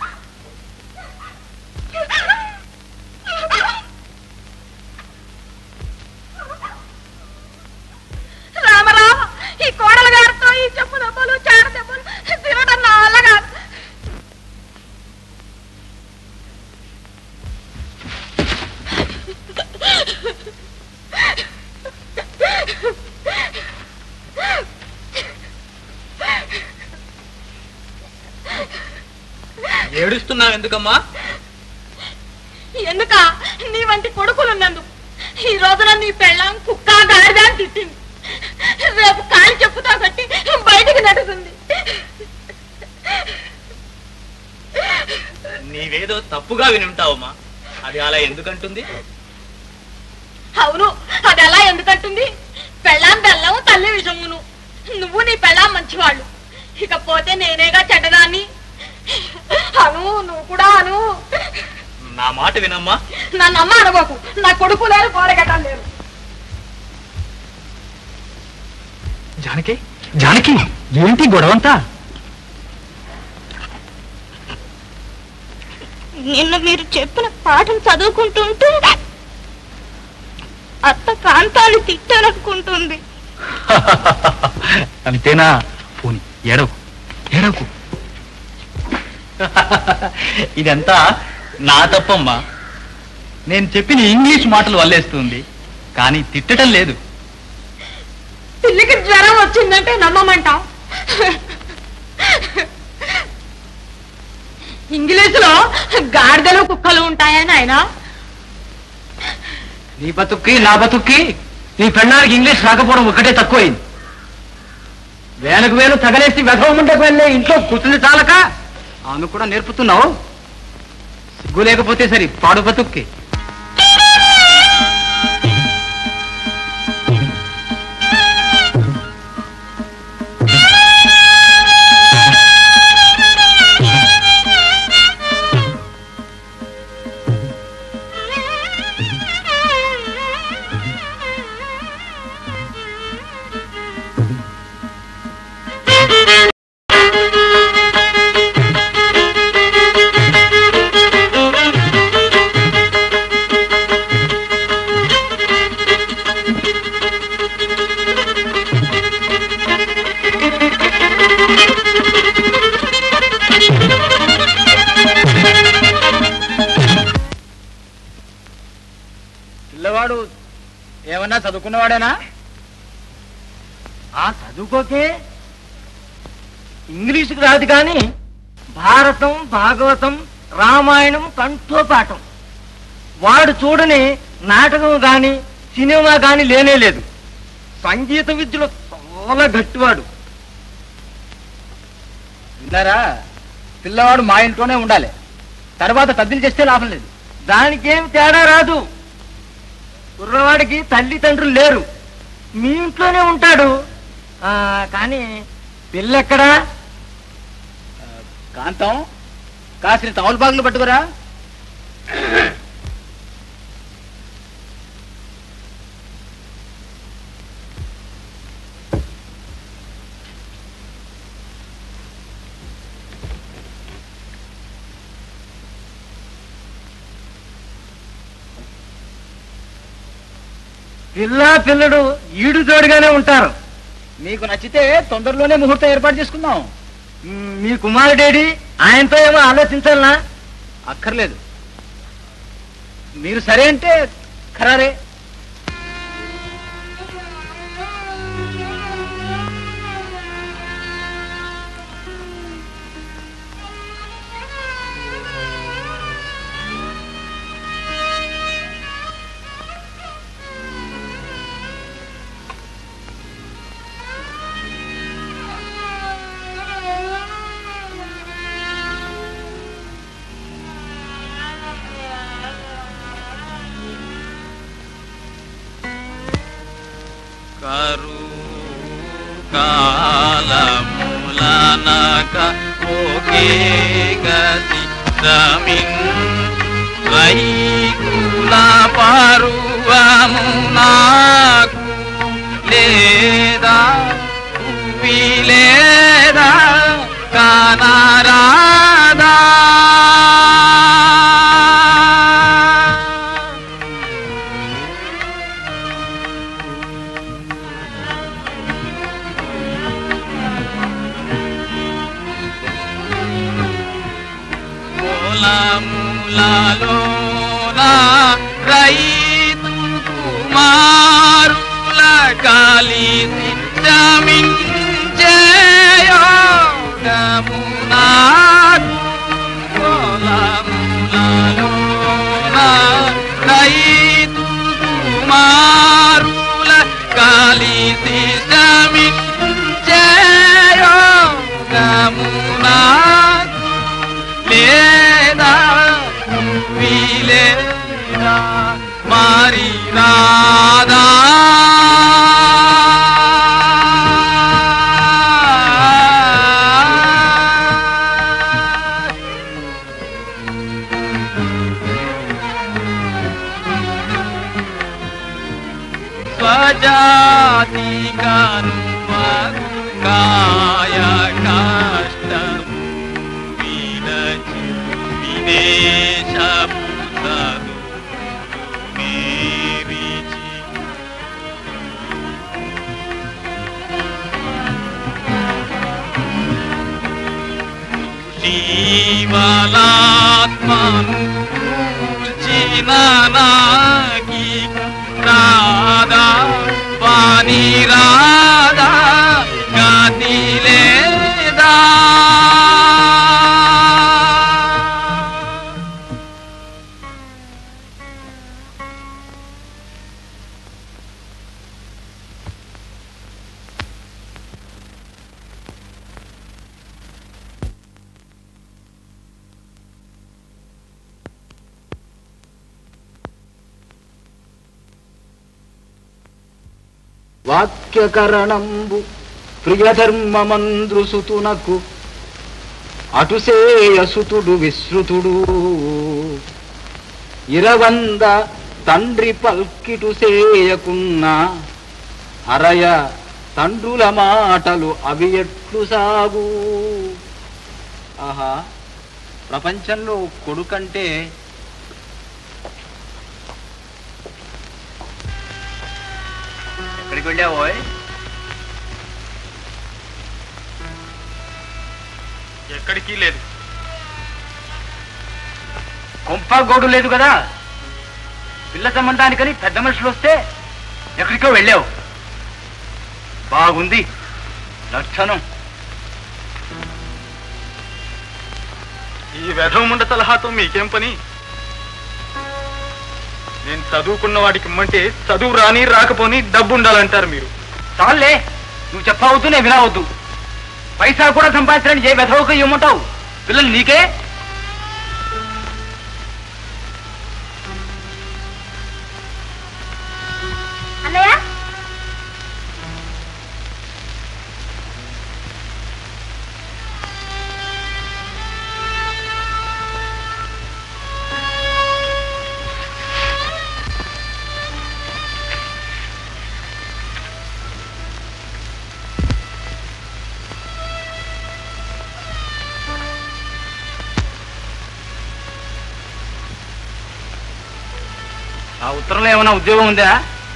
రామరామ ఈ కోడల గారితో ఈ చెప్పు దెబ్బలు చాడ దెబ్బలు తినడం నా వల్ల కాదు ఏడుస్తున్నావు ఎందుకమ్మా ఎందుక నీ వంటి కొడుకులున్నందుకు ఈ రోజున నీ పెళ్ళాం కుక్క గాడిద అని తిట్టింది రేపు కాలి చెప్పుతా కట్టి బయటికి నడుతుంది నీవేదో తప్పుగా వినుంటావమ్మా అది అలా ఎందుకంటుంది అవును అది ఎలా ఎందుకంటుంది పెళ్ళాం బెల్లం తల్లి విషమును నువ్వు నీ పెళ్ళాం మంచివాళ్ళు ఇకపోతే నేనేగా చెడ్డదాన్ని అను నువ్వు కూడా అను నా మాట వినమ్మా నన్ను అమ్మ అనబోకు నా కొడుకు లేరు కోడగట్టం లేరు జానకి జానకి ఏంటి గొడవంతా నిన్న మీరు చెప్పిన పాఠం చదువుకుంటుంటే అత్త కాంతాన్ని తిట్టాలనుకుంటుంది అంతేనా పోని ఏడవకు ఏడవకు ఇదంతా నా తప్పమ్మా నేను చెప్పిన ఇంగ్లీష్ మాటలు వల్లేస్తుంది కానీ తిట్టడం లేదు పిల్లికి జ్వరం వచ్చిందంటే నమ్మమంటాం ఇంగ్లీషులో గాడిదలు కుక్కలు ఉంటాయని ఆయన నీ బతుక్కి నా బతుక్కి నీ పెళ్ళానికి ఇంగ్లీష్ రాకపోవడం ఒకటే తక్కువైంది వేలకు వేలు తగలేసి వెధవముండకు వెళ్ళే ఇంట్లో కూర్చుంది చాలక ఆమె కూడా నేర్పుతున్నావు సిగ్గు లేకపోతే సరి పాడు బతుక్కి పిల్లవాడు ఏమన్నా చదువుకున్నవాడేనా ఆ చదువుకోకే ఇంగ్లీషుకు రాదు కానీ భారతం భాగవతం రామాయణం కంఠో పాఠం వాడు చూడని నాటకం గాని సినిమా కానీ లేనే లేదు సంగీత విద్యలో చాలా గట్టివాడు విన్నారా పిల్లవాడు మా ఇంట్లోనే ఉండాలి తర్వాత తద్దిలు చేస్తే లాభం లేదు దానికేం తేడా రాదు కుర్రవాడికి తల్లిదండ్రులు లేరు మీ ఇంట్లోనే ఉంటాడు ఆ, కానీ పిల్లెక్కడా కాంతం కాసిన తమలు బాగులు పట్టుకురా పిల్ల పిల్లడు ఈడు జోడుగానే ఉంటారు మీకు నచ్చితే తొందరలోనే ముహూర్తం ఏర్పాటు చేసుకుందాం మ్, మీ కుమారుడేడి ఆయనతో ఏమో ఆలోచించాలనా అక్కర్లేదు మీరు సరే అంటే ఖరారే కరు కాలములనక ఒకే గతి రమిన్ రైకుల పరువము నాకు లేదా ఉవి లేదా కానరాదా పొలములలోన రైతు కుమారుల కలిసి జమించేయోగమునాకు పొలములలోన రైతు కుమారుల కలిసి జమించేయోగమునాకు లేదా వీలేదా మారి రాదా స్వజాతి కనుమగు కాయ కష్టము వినచి విదేశపు చదువు మేరిచి జీవలాత్మను కూల్చిన నాకి రాధా వాణి రాధా గతి లేదా వాక్యకరణంబు ప్రియధర్మమంద్రుసుతునకు అటుసేయసుతుడు విశ్రుతుడు ఇరవంద తండ్రి పల్కిటు సేయకున్న అరయ తండ్రుల మాటలు అవి ఎట్లు సాగు ఆహా ప్రపంచంలో కొడుకంటే ఎక్కడికి వెళ్ళావోయ్ ఎక్కడికి లేదు కొంప గోడు లేదు కదా పిల్ల సంబంధానికని పెద్ద మనుషులు వస్తే ఎక్కడికో వెళ్ళావు బాగుంది లక్షణం ఈ వెధవముండ సలహాతో మీకేం పని నేను చదువుకున్న వాడికి ఇమ్మంటే చదువు రాని రాకపోని డబ్బు ఉండాలంటారు మీరు చాలే నువ్వు చెప్పవద్దు నేను వినవద్దు పైసా కూడా సంపాదించడానికి ఏ వెధవకు ఇవ్వమంటావు పిల్లలు నీకే అన్నయ్య ఆ ఉత్తరంలో ఏమైనా ఉద్యోగం ఉందా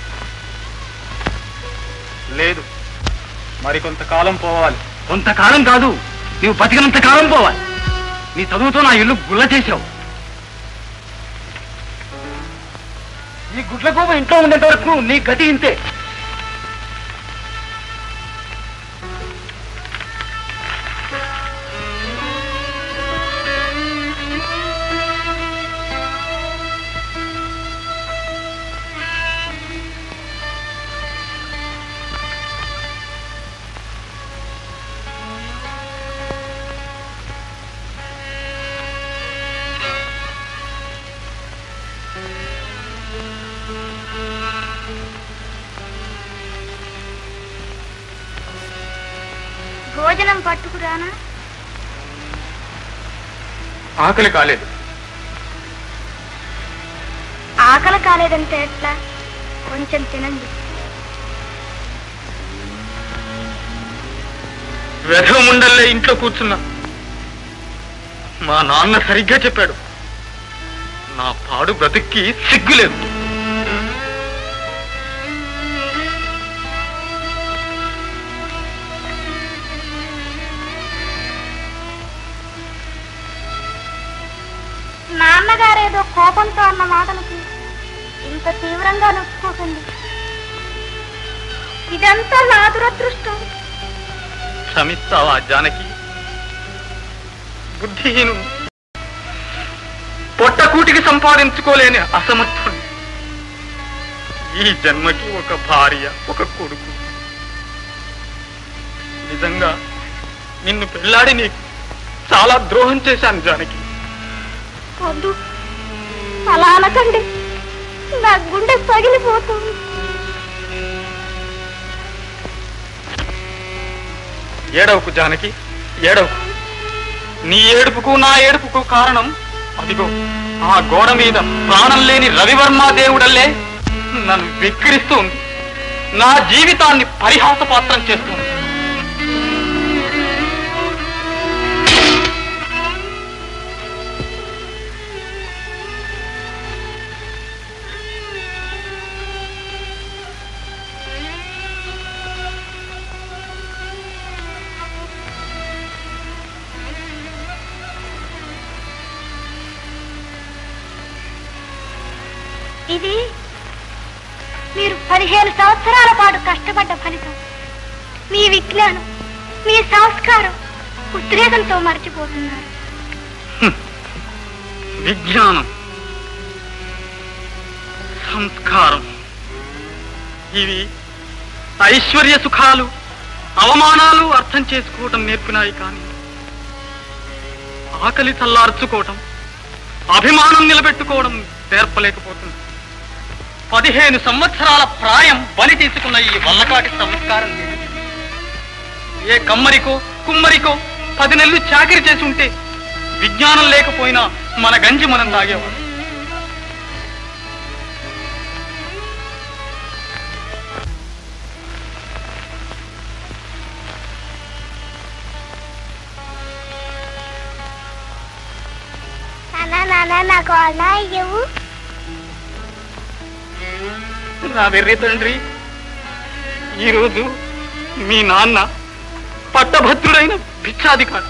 లేదు మరి కొంతకాలం పోవాలి కొంతకాలం కాదు నీవు బతికినంత కాలం పోవాలి నీ చదువుతో నా ఇల్లు గుల్ల చేశావు ఈ గుడ్ల కోపం ఇంట్లో ఉండేంత వరకు నీ గతి ఇంతే భోజనం పట్టుకురానా ఆకలి కాలేదు ఆకలి కాలేదంటే ఎట్లా కొంచెం తినండి వెధముండల్లే ఇంట్లో కూర్చున్నా మా నాన్న సరిగ్గా చెప్పాడు నా పాడు బ్రతుక్కి సిగ్గులేదు నాన్నగారేదో కోపంతో అన్న మాటలకి ఇంత తీవ్రంగా నొచ్చుకోకండి ఇదంతా నా దురదృష్టం క్షమిస్తావా జానకి బుద్ధిహీను పొట్టకూటికి సంపాదించుకోలేని అసమర్థుడు ఈ జన్మకి ఒక భార్య ఒక కొడుకు నిజంగా నిన్ను పెళ్ళాడి నీకు చాలా ద్రోహం చేశాను జానకి వద్దు అలా అనకండి నా గుండె పగిలిపోతుంది ఏడవకు జానకి ఏడవకు నీ ఏడుపుకు నా ఏడుపుకు కారణం అదిగో ఆ గోడ మీద ప్రాణం లేని రవివర్మ దేవుడల్లే నన్ను వెక్కిరిస్తుంది నా జీవితాన్ని పరిహాసపాత్రం చేస్తుంది ఇది మీరు పదిహేను సంవత్సరాల పాటు కష్టపడ్డ ఫలితం మీ విజ్ఞానం మీ సంస్కారం ఉద్రేకంతో మర్చిపోతున్నారు విజ్ఞానం సంస్కారం ఇవి ఐశ్వర్య సుఖాలు అవమానాలు అర్థం చేసుకోవటం నేర్పినాయి కానీ ఆకలి చల్లార్చుకోవటం అభిమానం నిలబెట్టుకోవడం నేర్పలేకపోతుంది పదిహేను సంవత్సరాల ప్రాయం బలి తీసుకున్న ఈ వల్లకాటి సంస్కారం లేదు. ఏ కమ్మరికో కుమ్మరికో పది నెలలు చాకిరి చేసి ఉంటే విజ్ఞానం లేకపోయినా మన గంజి మనం తాగేవాడు నాన్న నాన్న నాకు అలా ఇవ్వు నా వెర్రి తండ్రి ఈరోజు మీ నాన్న పట్టభద్రుడైన భిక్షాధికారి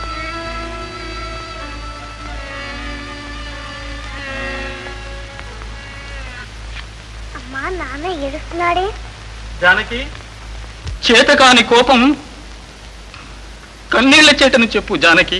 అమ్మా నాన్న ఏడుస్తున్నాడే జానకి చేతకాని కోపం కన్నీళ్ల చేతను చెప్పు జానకి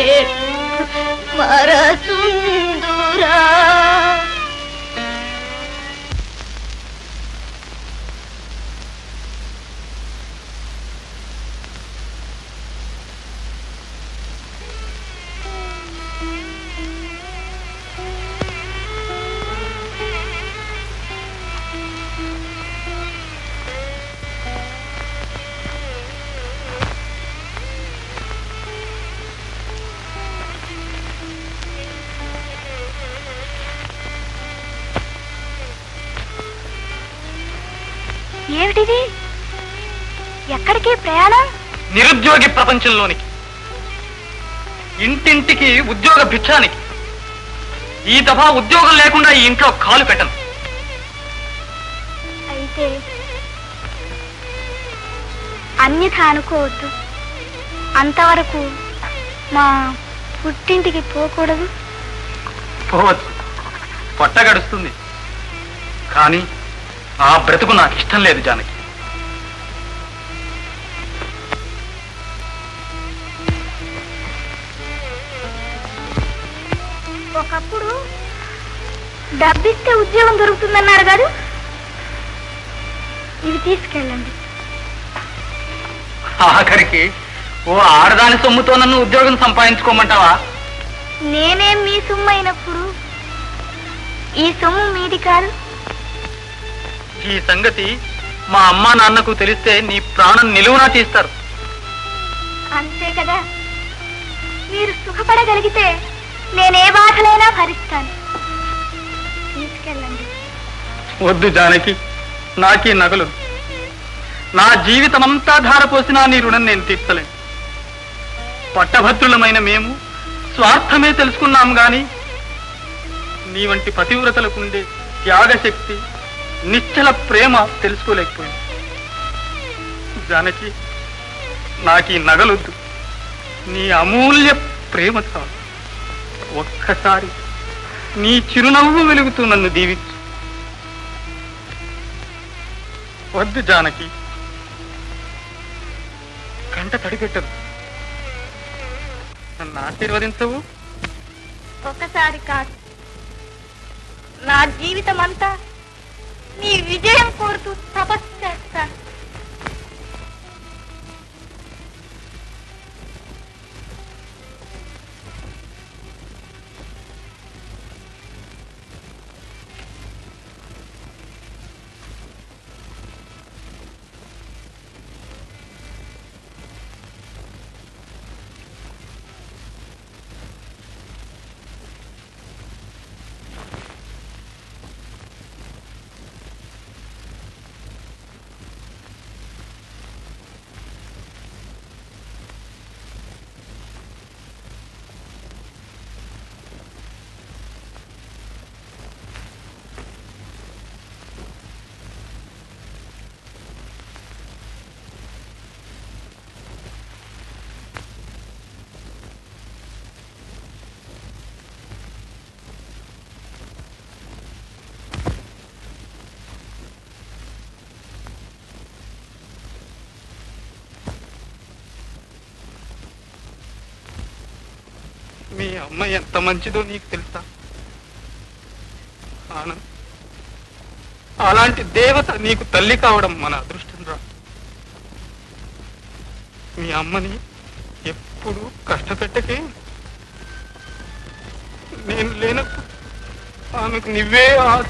నే మరసుందురా ఏమిటిది ఎక్కడికి ప్రయాణం నిరుద్యోగి ప్రపంచంలోనికి ఇంటింటికి ఉద్యోగ భిక్షానికి ఈ దఫా ఉద్యోగం లేకుండా ఈ ఇంట్లో కాలు పెట్టను అయితే అన్యథ అనుకోవద్దు అంతవరకు మా పుట్టింటికి పోకూడదు పోవచ్చు పొట్ట గడుస్తుంది కానీ ఆ బ్రతుకు నాకు ఇష్టం లేదు జానకి ఒకప్పుడు డబ్బిస్తే ఉద్యోగం దొరుకుతుందన్నారు కాదు ఇవి తీసుకెళ్ళండి ఆఖరికి ఓ ఆడదాని సొమ్ముతో నన్ను ఉద్యోగం సంపాదించుకోమంటావా నేనే మీ సొమ్ము అయినప్పుడు ఈ సొమ్ము మీది కాదు ఈ సంగతి మా అమ్మా నాన్నకు తెలిస్తే నీ ప్రాణం నిలువునా తీస్తారు అంతే కదా మీరు సుఖపడగలిగితే నేనే బాధలైనా భరిస్తాను తీసుకెళ్ళండి వద్దు జానకి నాకీ నగలు నా జీవితమంతా ధారపోసినా నీ రుణం నేను తీర్చలేను పట్టభద్రులమైన మేము స్వార్థమే తెలుసుకున్నాం గాని నీ వంటి పతివ్రతలకుండే త్యాగశక్తి నిశ్చల ప్రేమ తెలుసుకోలేకపోయింది జానకి నాకీ నగలొద్దు నీ అమూల్య ప్రేమ చాలు ఒక్కసారి నీ చిరునవ్వు వెలుగుతూ నన్ను దీవించు వద్దు జానకి కంట తడిపెట్టదు నన్ను ఆశీర్వదించవు ఒకసారి కాదు నా జీవితం అంతా నీ విజయం కోరుతూ తపస్సు చేస్తాను మీ అమ్మ ఎంత మంచిదో నీకు తెలుసా ఆనంద్ అలాంటి దేవత నీకు తల్లి కావడం మన అదృష్టం రా మీ అమ్మని ఎప్పుడు కష్టపెట్టకే నేను లేనప్పుడు ఆమెకు నువ్వే ఆశ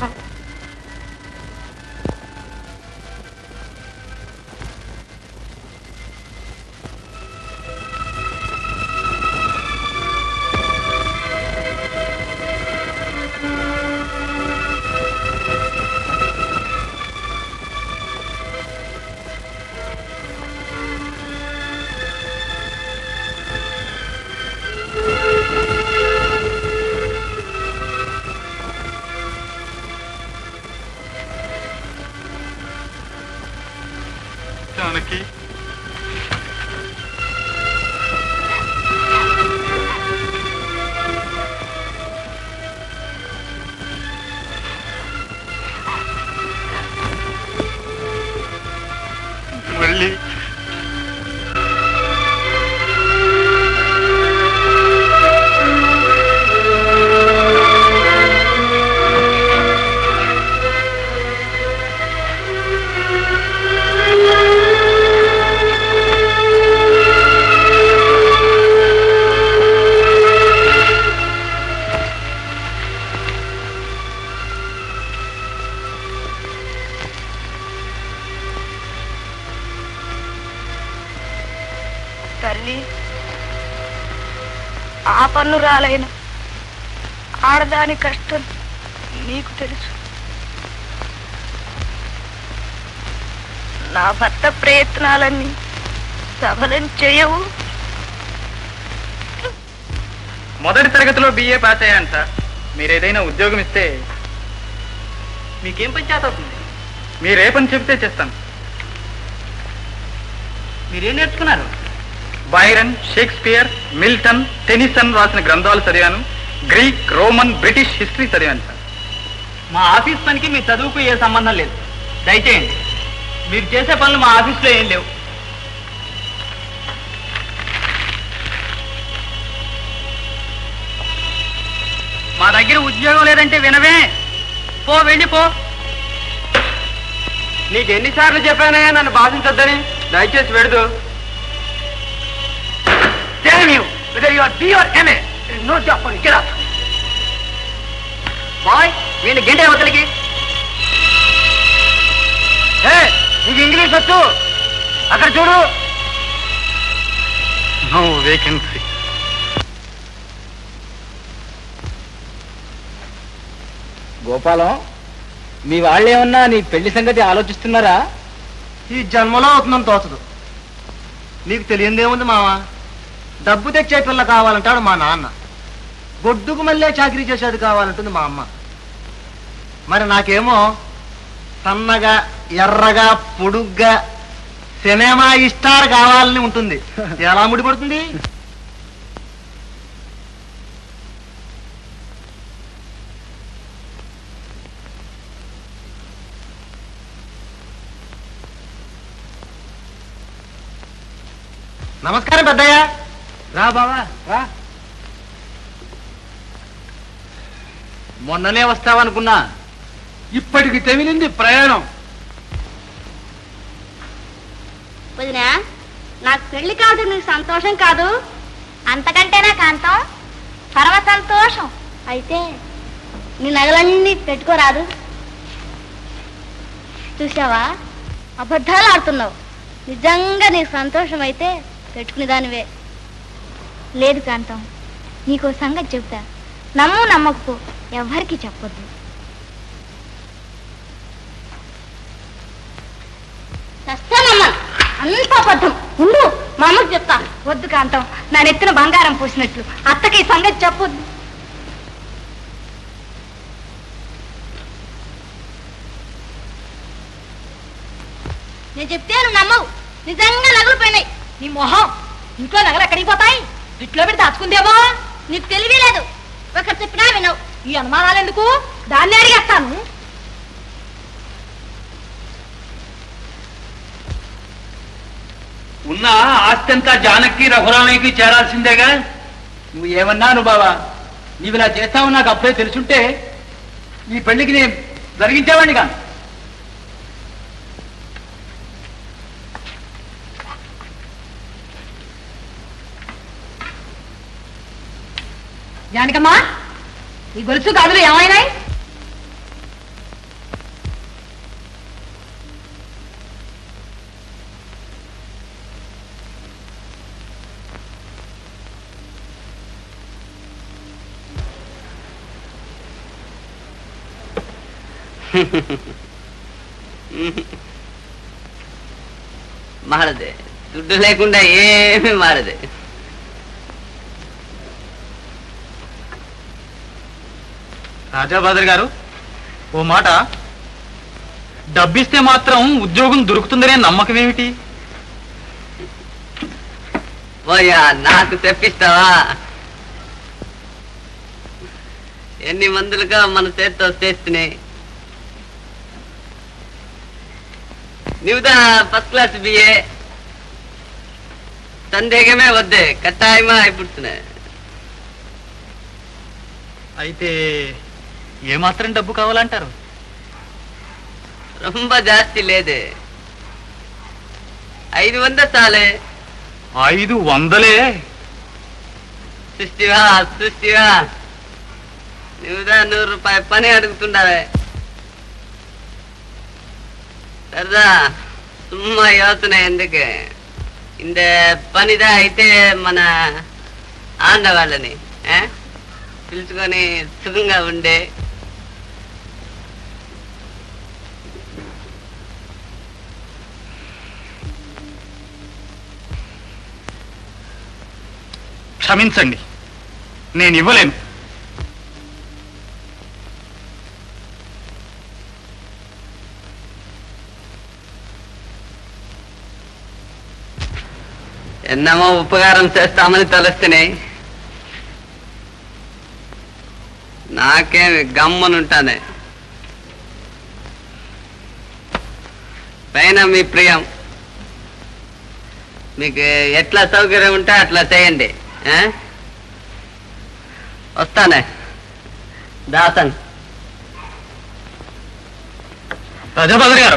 తల్లి ఆ పన్నురాలైన ఆడదాని కష్టం నీకు తెలుసు నా భర్త ప్రయత్నాలన్నీ సఫలం చేయవు మొదటి తరగతిలో బిఏ పాస్ అయ్యాను సార్ మీరు ఏదైనా ఉద్యోగం ఇస్తే మీకేం పని చేత అవుతుంది మీరు ఏ పని చెబితే చేస్తాను మీరేం నేర్చుకున్నారు బైరన్ షేక్స్పియర్ మిల్టన్ టెనిసన్ రాసిన గ్రంథాలు చదివాను గ్రీక్ రోమన్ బ్రిటిష్ హిస్టరీ చదివాను సార్ మా ఆఫీస్ పనికి మీ చదువుకు ఏ సంబంధం లేదు దయచేయండి మీరు చేసే పనులు మా ఆఫీస్లో ఏం లేవు మా దగ్గర ఉద్యోగం లేదంటే వినవే పో వెళ్ళి పో నీకు ఎన్నిసార్లు చెప్పానే నన్ను బాధించొద్దని దయచేసి వెడదు బాయ్ వీళ్ళ గంట అవతలికి నీకు ఇంగ్లీష్ వచ్చు అక్కడ చూడు నో వేకెన్సీ గోపాలం మీ వాళ్ళేమన్నా నీ పెళ్లి సంగతి ఆలోచిస్తున్నారా ఈ జన్మలో అవుతుందని తోచదు నీకు తెలియందేముంది మావా డబ్బు తెచ్చే పిల్ల కావాలంటాడు మా నాన్న గొడ్డుకు మళ్ళీ చాకరీ చేసేది కావాలంటుంది మా అమ్మ మరి నాకేమో సన్నగా ఎర్రగా పొడుగ్గా సినిమా ఇష్టార్ కావాలని ఉంటుంది ఎలా ముడిపడుతుంది నమస్కారం పెద్దయ్య రా బావా రా మొన్ననే వస్తావనుకున్నా ఇప్పటికి తెమిలింది ప్రయాణం వదినా నాకు పెళ్లి కాదు నీకు సంతోషం కాదు అంతకంటేనా కాంతం పరమ సంతోషం అయితే నీ నగలన్నీ పెట్టుకోరాదు చూసావా అబద్ధాలు ఆడుతున్నావు నిజంగా నీకు సంతోషం అయితే పెట్టుకునే దానివే లేదు కాంతం నీకో సంగతి చెప్తా నమ్ము నమ్మకపో ఎవరికి చెప్పొద్దు చస్తానమ్మా అంత అబద్ధం ఉండు మా అమ్మకి చెప్తా వద్దు కాంతం నా నెత్తిన బంగారం పూసినట్లు అత్తకి ఈ సంగతి చెప్పొద్దు నేను చెప్తే నువ్వు నమ్మవు నిజంగా నగలు పోయినాయి నీ మొహం ఇంట్లో నగలు ఎక్కడికి పోతాయి ఇట్లో పెట్టి దాచుకుందేమో నీకు తెలివి లేదు ఒకరు చెప్పినా వినవు ఈ అనుమానాలు ఎందుకు దాన్ని అడిగేస్తాను ఉన్న ఆస్తంతా జానకి రఘురామయ్యకి చేరాల్సిందేగా నువ్వు ఏమన్నాను బావా నీవు ఇలా చేస్తావు నాకు అప్పుడే తెలుసుంటే ఈ పెళ్లికి నేను జరిగించేవాడిని కాను జానకమ్మా ఈ గొలుసు గాజులు ఏమైనాయి మారదే దుడ్డు లేకుండా ఏమీ మారదే రాజాబాదర్ గారు ఓ మాట డబ్బిస్తే మాత్రం ఉద్యోగం దొరుకుతుందనే నమ్మకం ఏమిటి పోయా నాకు తెప్పిస్తావా ఎన్ని మందులుగా మన చేత్తో చేస్తున్నాయి నువ్వుదా ఫస్ట్ క్లాస్ బిఏ సందేహమే వద్దే కట్టాయమా అయిపుడుతున్నాయి అయితే ఏమాత్రం డబ్బు కావాలంటారు రొంబ జాస్తి లేదే ఐదు వంద చాలే ఐదు వందలే సృష్టివా సృష్టివా నువ్వుదా నూరు రూపాయ పని అడుగుతుండవే సరదా సుమ్మా యోచన ఎందుకు இந்த పనిదా అయితే మన ఆండవాళ్ళని ఆ? పిలుచుకొని సుఖంగా ఉండే క్షమించండి నేను ఇవ్వలేను ఎన్నమో ఉపకారం చేస్తామని తలస్తేనే నాకేమి గమ్మనుంటానే పైన మీ ప్రియం మీకు ఎట్లా సౌకర్యం ఉంటే అట్లా చేయండి ఆ? వస్తానే దాసన్ ప్రజాపతి గారు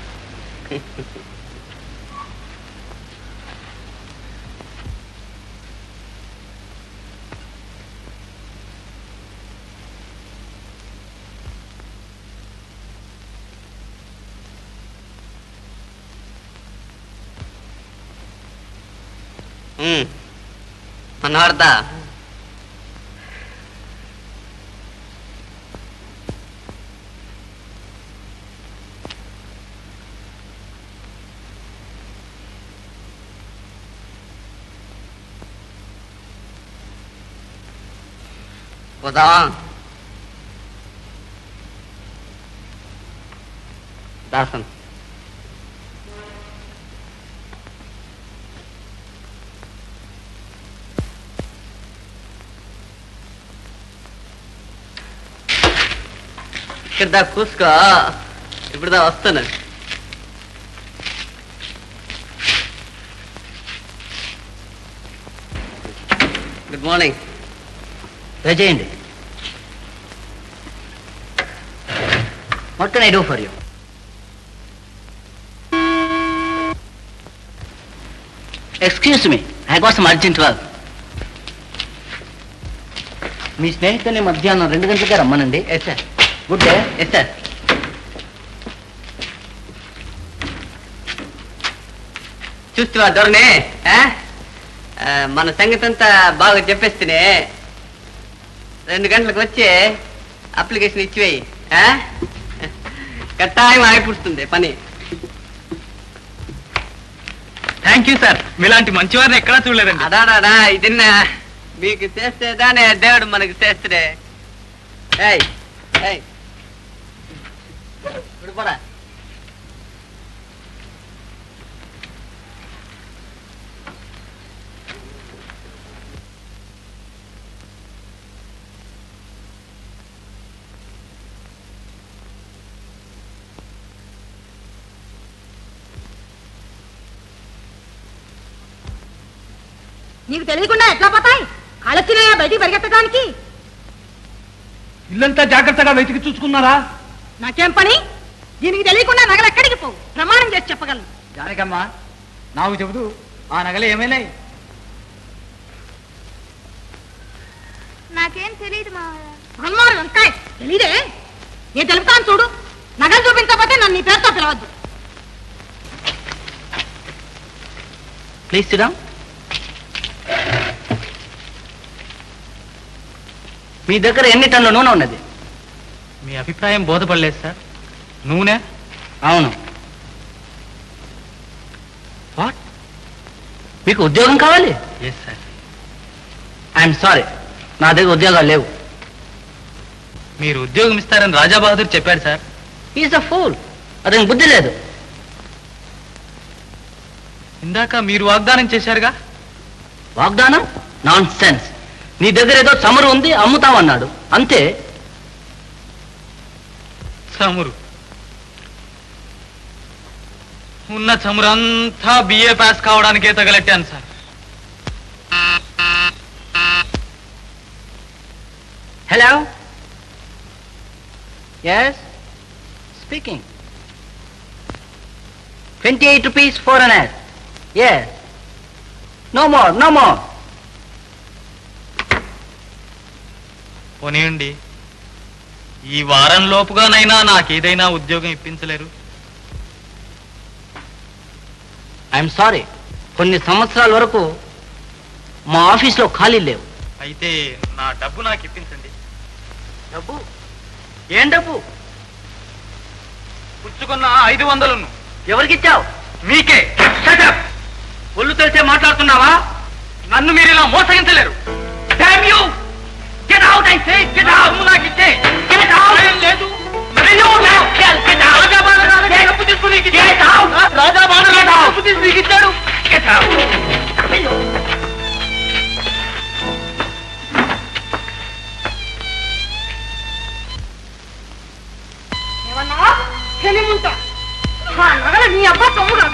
ఉమ్. మనోహర్దా పోదావా దాసన్ ఇక్కడ దా కూసుకో ఇప్పుడు దా వస్తాను గుడ్ మార్నింగ్ దయచేయండి what can I do for you excuse me I కోసం అర్జెంట్ వర్క్ మీ స్నేహితుని మధ్యాహ్నం రెండు గంటలకే రమ్మనండి yes sir good day yes sir చూస్తావా ధోరణి ఆ? ఆ, మన సంగతి అంతా బాగా చెప్పేస్తేనే రెండు గంటలకు వచ్చి అప్లికేషన్ ఇచ్చివేయి ఆ? కట్టాయం ఆగిపుడుతుంది పని థ్యాంక్ యూ సార్ మీలాంటి మంచివారిని ఎక్కడా చూడలేదండి అదాడా ఇదిన్న మీకు చేస్తేదానే దేవుడు మనకి చేస్తే ఏయ్ ఏయ్ ఇప్పుడు పోరా నీకు తెలియకుండా ఎట్లా పోతాయి కళచ్చినాయా బయటికి పరిగెత్తడానికి ఇల్లంతా జాగ్రత్తగా వెతికి చూసుకున్నారా నాకేం పని దీనికి తెలియకుండా నగలు ఎక్కడికి పోవు ప్రమాణం చేసి చెప్పగలను జానకమ్మా నాకు చెబుతూ ఆ నగలు ఏమైనాయి నాకేం తెలియదు మావయ్య హనుమాన్ వంకాయ తెలీదే నేను తెలుపుతాను చూడు నగలు చూపించకపోతే నన్ను నీ పేరుతో పిలవద్దు ప్లీజ్ సిడమ్ మీ దగ్గర ఎన్ని టన్నుల నూనె ఉన్నది మీ అభిప్రాయం బోధపడలేదు సార్ నూనె అవును వాట్ మీకు ఉద్యోగం కావాలి ఎస్ సార్ ఐఎమ్ సారీ నా దగ్గర ఉద్యోగాలు లేవు మీరు ఉద్యోగం ఇస్తారని రాజా బహదూర్ చెప్పాడు సార్ ఈజ్ అ ఫూల్ అతనికి బుద్ధి లేదు ఇందాక మీరు వాగ్దానం చేశారుగా వాగ్దానం నాన్ సెన్స్ నీ దగ్గర ఏదో చమురు ఉంది అమ్ముతామన్నాడు అంతే చమురు ఉన్న చమురంతా బిఏ పాస్ కావడానికే తగలెట్టాను sir hello yes speaking twenty eight rupees four అన్ యాడ్ yes no more no more పోనీయండి ఈ వారం లోపుగానైనా నాకేదైనా ఉద్యోగం ఇప్పించలేరు ఐఎమ్ సారీ కొన్ని సంవత్సరాల వరకు మా ఆఫీస్లో ఖాళీ లేవు అయితే నా డబ్బు నాకు ఇప్పించండి డబ్బు ఏం డబ్బు పుచ్చుకున్న ఐదు వందలను ఎవరికిచ్చావు మీకే Shut up! ఒళ్ళు తెలిసే మాట్లాడుతున్నావా నన్ను మీరు ఇలా మోసగించలేరు Damn you! Get out, I say! Get out! డబ్బు నాకు ఇచ్చే! Get out! భయం లేదు అయ్యో, నా hell! Get out! రాజా బాలరాజు డబ్బు తీసుకుని నీకు ఇచ్చాడు. Get out! రాజా బాలరాజు డబ్బు తీసుకుని నీకు ఇచ్చాడు. Get out! అయ్యో. ఏమన్నా తెలివింటా మా నగల నీ అబ్బా తమ్ము కాదు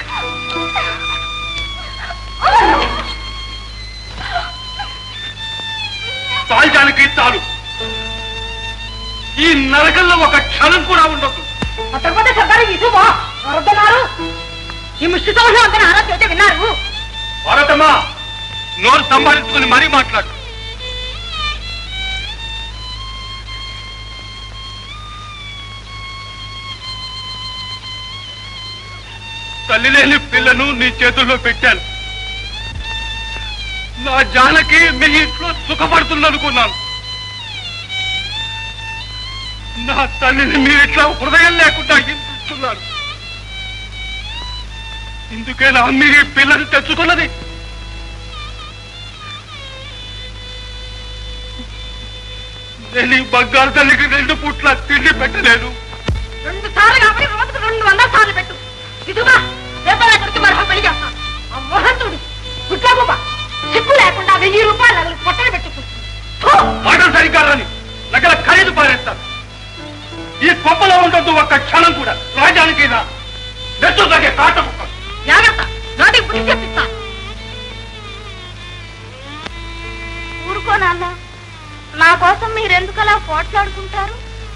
చాల్చానికి చాలు ఈ నరకంలో ఒక క్షణం కూడా ఉండదు పట్టకపోతే చెప్పారు ఇసుమా వరదన్నారు ఈ ముష్టి సంవత్సరం అంతా నారా చేతే విన్నారు భారతమ్మా నోరు సంపాదించుకుని మరీ మాట్లాడు తల్లి లేని పిల్లను నీ చేతుల్లో పెట్టాను నా జానకి మీ ఇంట్లో సుఖపడుతుందనుకున్నాను నా తల్లిని మీరు ఇట్లా హృదయం లేకుండా హింసిస్తున్నారు ఇందుకేనా మీరు ఈ పిల్లని తెచ్చుకున్నది నేను ఈ బంగారు తల్లికి రెండు పుట్ల తిండి పెట్టలేను రెండు సార్లు కాబట్టి రోజుకు రెండు వందల సార్లు పెట్టు ఇదిగా రేపటి అక్కడికి మరొక పెళ్లి చేస్తాను ఆ మోహంతుడు గుడ్లగుబ్బ సిగ్గు లేకుండా వెయ్యి రూపాయలు నగలు పొట్టలు పెట్టుకుంటు మాటలు సరిగ్గా రాని నగల ఖరీదు పారేస్తాను ఈ కొంపలో ఉండొద్దు ఒక్క క్షణం కూడా రాజానికి నా నెత్తు తగ్గే కాట కుక్క జాగ్రత్త నోటికి బుద్ధి చెప్పిస్తా ఊరుకో నాన్న నా కోసం మీరెందుకు అలా పోట్లాడుకుంటారు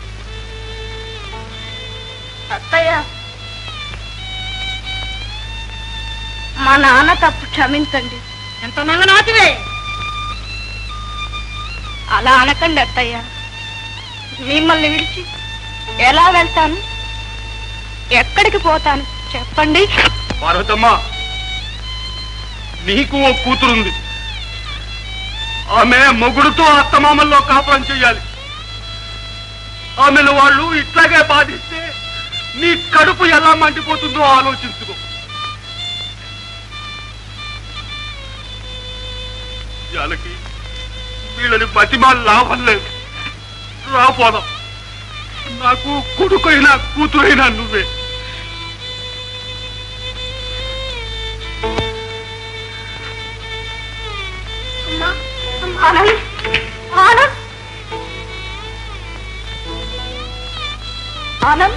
అత్తయ్య మా నాన్న తప్పు క్షమించండి ఎంత నంగనాటివే అలా అనకండి అత్తయ్య మిమ్మల్ని విడిచి ఎలా వెళ్తాను ఎక్కడికి పోతాను చెప్పండి పార్వతమ్మ నీకు ఓ కూతురుంది ఆమె మొగుడుతో అత్తమామల్లో కాపురం చెయ్యాలి ఆమెను వాళ్ళు ఇట్లాగే బాధిస్తే నీ కడుపు ఎలా మండిపోతుందో ఆలోచించుకో జానకి వీళ్ళని బతిమాలు లాభం లేదు రాపోదాం నాకు కొడుకైనా కూతురైనా నువ్వే ఆనంద్ ఆనంద్ ఆనంద్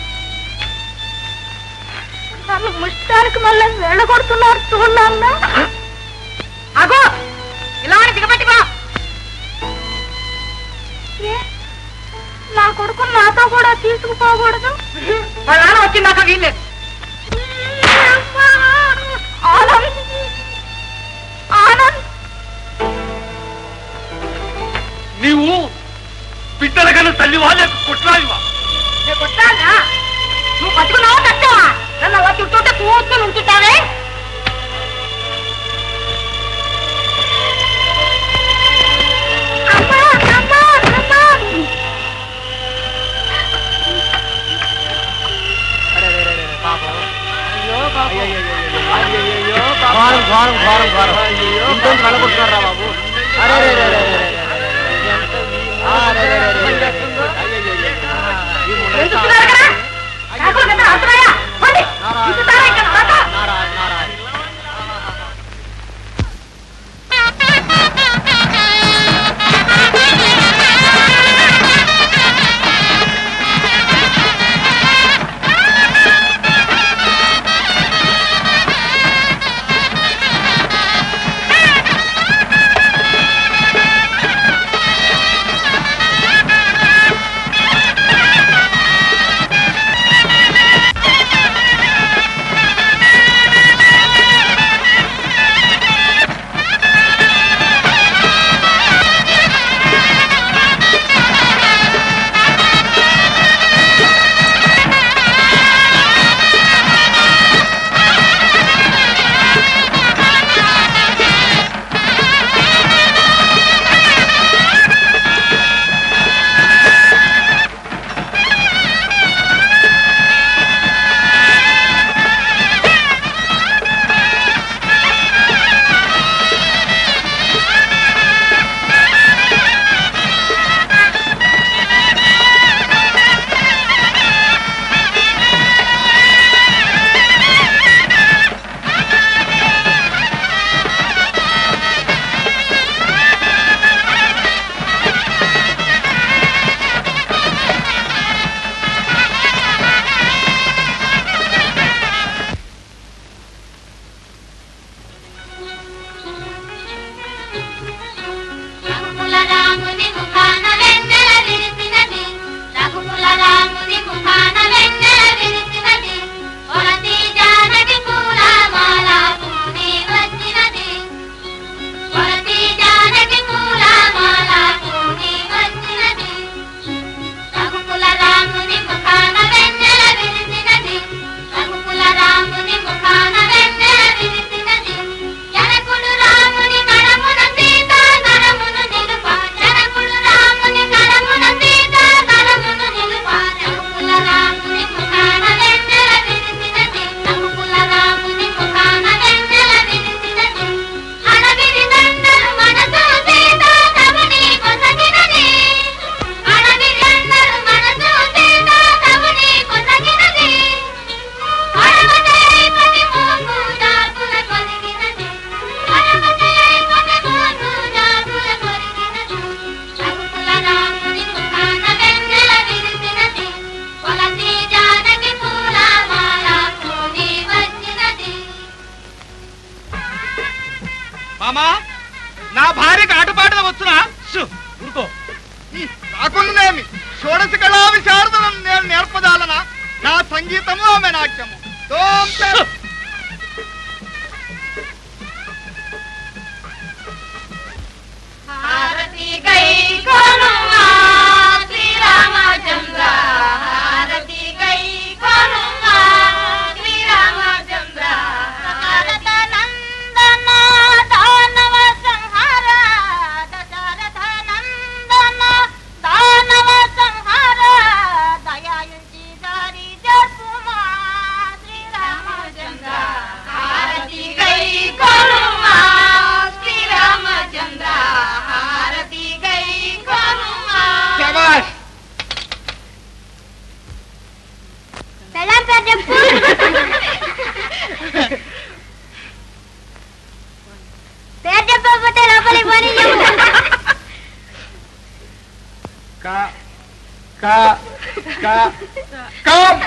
నన్ను ముష్టానికి మళ్ళీ వెళ్ళగొడుతున్నారు చూడన్నా అగో ఇలా దిగబెట్టుకో ఏ నా కొడుకు నాతో కూడా తీసుకుపోకూడదు వాళ్ళ నాన్న వచ్చిందాక వీల్లేదు ఆనంద్ ఆనంద్ నీవు బిడ్డల కన్నా తల్లి వాళ్ళకు కొట్లాడివా నేను కొట్టాలా నువ్వు పట్టుకున్నావా కట్టావా నన్ను అలా చుట్టూటే కూర్చొని ఉంచుతావే అమ్మా అమ్మా అమ్మా ఘోరం ఘోరం ఘోరం ఘోరం ఇంట్లో వెళ్ళగొట్టున్నారా బాబు అరే రే రే రే రే రే. ఆ, రే, రే, రే, రే, రే, రే. అయ్యయ్యయ్యయ్య. ఈ ముండ ఏం చూస్తున్నారు కదా కాకులు కదా అర్థమయ్యా పోండి. చూస్తారా ఇక్కడ నాతో? నారాయణ నారాయణ ఆ రాముని ముఖాన వెన్నెల విరిసినది రఘుకుల రాముని ముఖాన వెన్నెల విరిసినది కొలతి జానకి పూల మాల పూని వచ్చినది కొలతి జానకి పూల మాల పూని వచ్చినది రఘుకుల రాముని ముఖాన వెన్నెల విరిసినది రఘుకుల రాముని ముఖాన వెన్నెల విరిసినది జనకుడు రాముని కడమున సీత కడమును నిలుప జనకుడు రాముని కడమున సీత కడమును నిలుప రఘుకుల రాముని ముఖాన వెన్నెల విరిసినది రఘుకుల రాముని ముఖాన వెన్నెల విరిసినది అడవిని దండలు మనసు సీత తమని కొసగినది అడవి దండలు మనసు సీత తమని కొసగినది అడవదై పది మోపు జాతుల కొలిగినది అడవదై పది మోపు జాతుల కొలిగినది రఘుకుల రాముని ముఖాన వెన్నెల విరిసినది కొలసి జానకి పూల మాల పూని వచ్చినది మామా నా భార్యకి ఆటపాటలు వచ్చునా షు, ఊరుకో రాకుండానేమి షోడశ కళా విశారదనం నేను నేర్పదాలనా నా సంగీతము ఆమె నాట్యము తోం తె- హారతి గై కొనుమా శ్రీరామచంద్ర హారతి గై కొనుమా శ్రీరామచంద్ర భారత నందన దానవ సంహార దశరథ నందన దానవ సంహార దయాయుంచి దారి జపుమా శ్రీరామచంద్ర హారతి గై కొనుమా శ్రీరామచంద్ర హారతి గై కొనుమా శభాష్. పెళ్ళాం పేరు చెప్పు పేరు చెప్పకపోతే లోపలికి పోనీ చెప్పు కా కా కా కమ్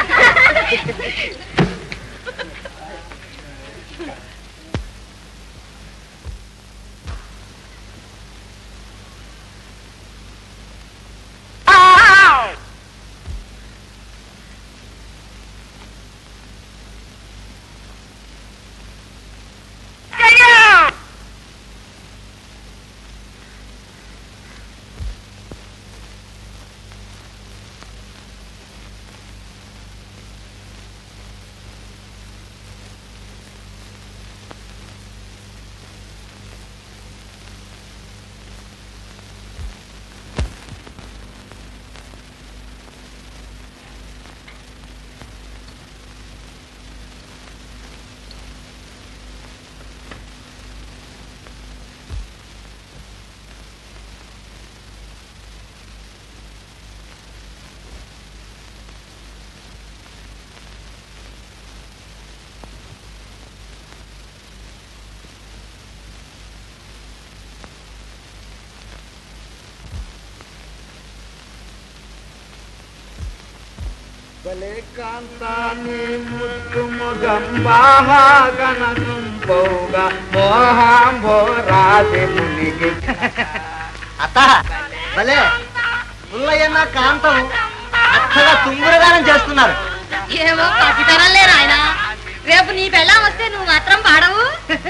భలే కాంతాని ముత్తు ముగంబాహా గణకుంపోగా మోహాంబోరాది మునిగి అత్త భలే పుల్లయ్యన్న కాంతం అచ్చగా తుంగురగానం చేస్తున్నారు ఏమో పసితనం లేరు ఆయన రేపు నీ పెళ్ళాం వస్తే నువ్వు మాత్రం పాడవు